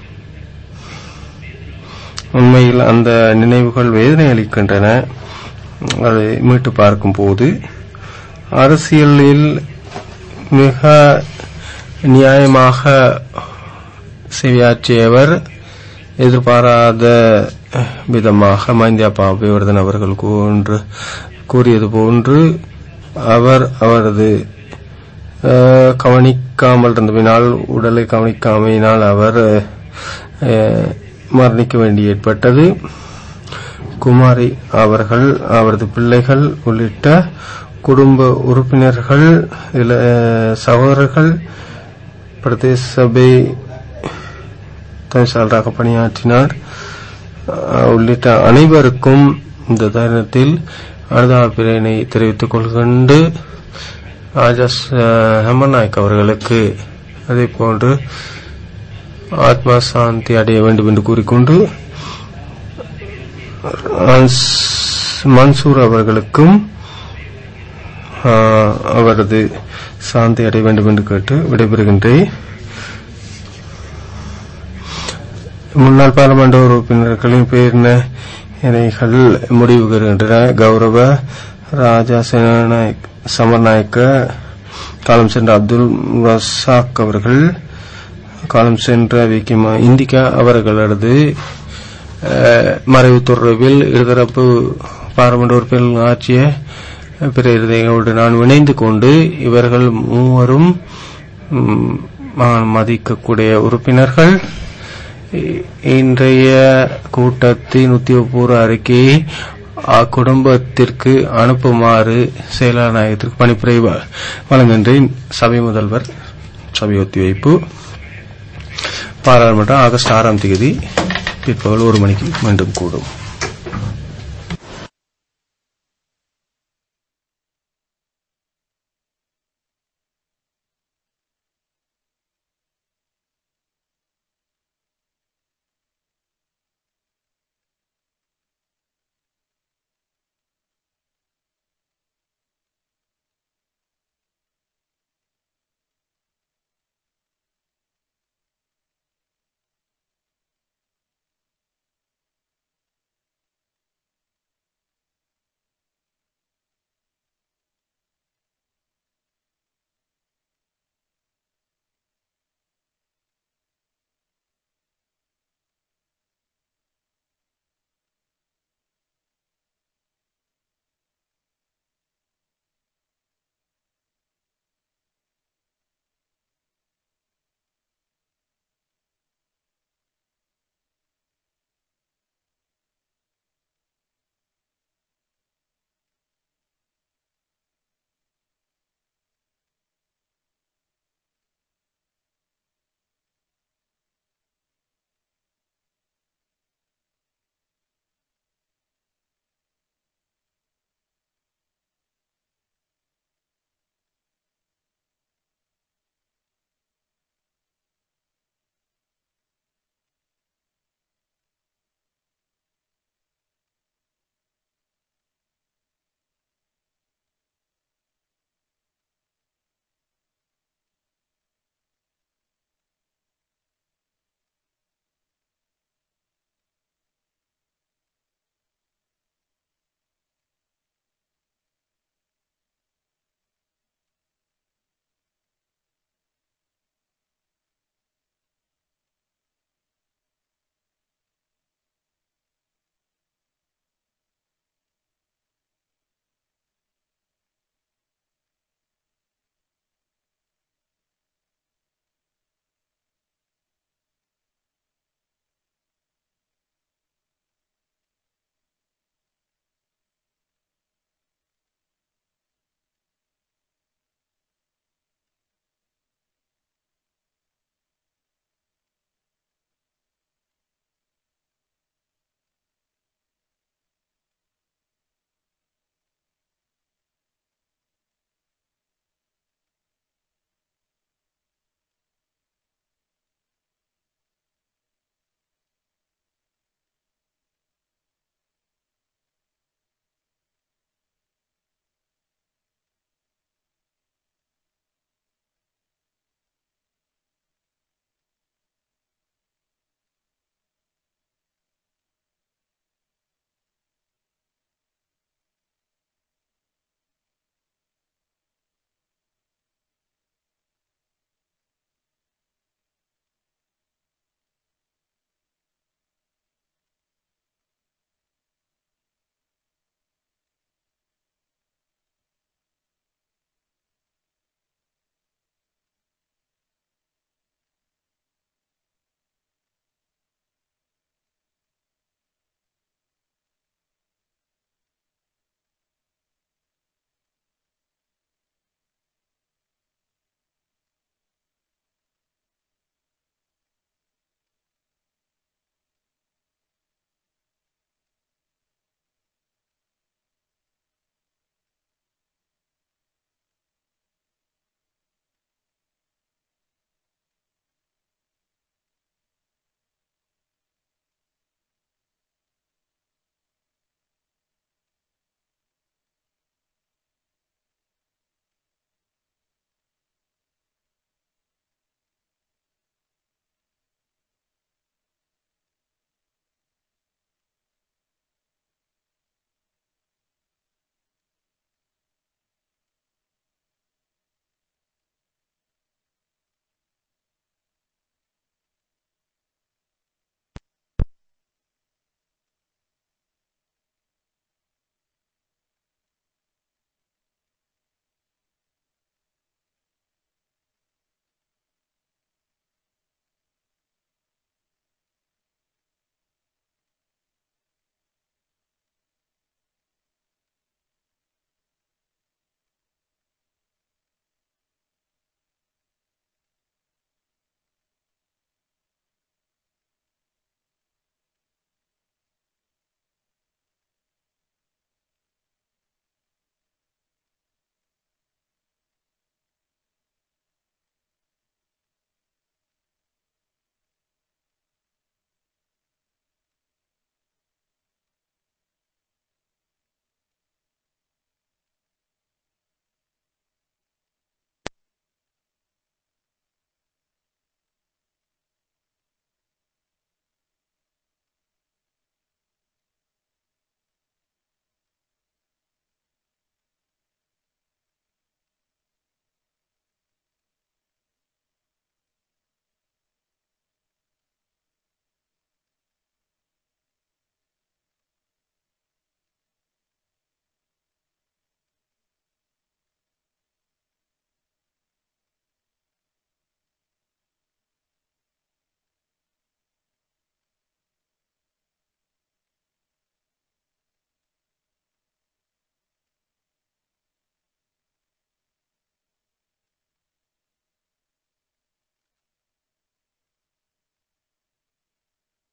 உண்மையில் அந்த நினைவுகள் வேதனை அளிக்கின்றன அதை மீட்டு பார்க்கும் போது அரசியலில் மிக நியாயமாக சேவையாற்றியவர் எதிர்பாராத விதமாக மைந்தியா அபிவர்தன் அவர்கள் கூன்று கூறியது போன்று அவர் அவரது அஹ், கவனிக்காமல் இருந்தபினால் உடலை கவனிக்காமையினால் அவர் அஹ், மரணிக்க வேண்டி ஏற்பட்டது குமாரி அவர்கள் அவரது பிள்ளைகள் உள்ளிட்ட குடும்ப உறுப்பினர்கள் இல- சகோதரர்கள் பிரதேச சபை தவிசாளராக பணியாற்றினார் அஹ், உள்ளிட்ட அனைவருக்கும் இந்த தருணத்தில் அனுதாபிரனை தெரிவித்துக் கொள்கின்ற ராஜா ஹெமநாயக் அவர்களுக்கு அதே போன்று ஆத்மா சாந்தி அடைய வேண்டும் என்று கூறிக்கொண்டு அன்ஸ்- மன்சூர் அவர்களுக்கும் ஆ, அவரது சாந்தி அடைய வேண்டும் என்று கேட்டு விடைபெறுகின்றேன் முன்னாள் பாராளுமன்ற உறுப்பினர்களின் பேரினைகள் முடிவு பெறுகின்றன கௌரவ ராஜா சேனாநாயக் சமர்நாயக்க காலம் சென்ற அப்துல் ரசாக் அவர்கள் காலம் சென்ற விக்கிமா இந்திகா அவர்களது அஹ், மறைவு தொடர்பில் இருதரப்பு பாராளுமன்ற உறுப்பினர்கள் ஆற்றிய பிரதிகளோடு நான் இணைந்து கொண்டு இவர்கள் மூவரும் ம், நான் மதிக்கக்கூடிய உறுப்பினர்கள் இ- இன்றைய கூட்டத்தின் உத்தியோகபூர்வ அறிக்கையை அக்குடும்பத்திற்கு அனுப்புமாறு செயலாளர் நாயகத்திற்கு பணிப்புரை வ- வழங்குகின்றேன் சபை முதல்வர் சபை ஒத்திவைப்பு பாராளுமன்றம் ஆகஸ்ட் ஆறாம் தேதி பிற்பகல் ஒரு மணிக்கு மீண்டும் கூடும்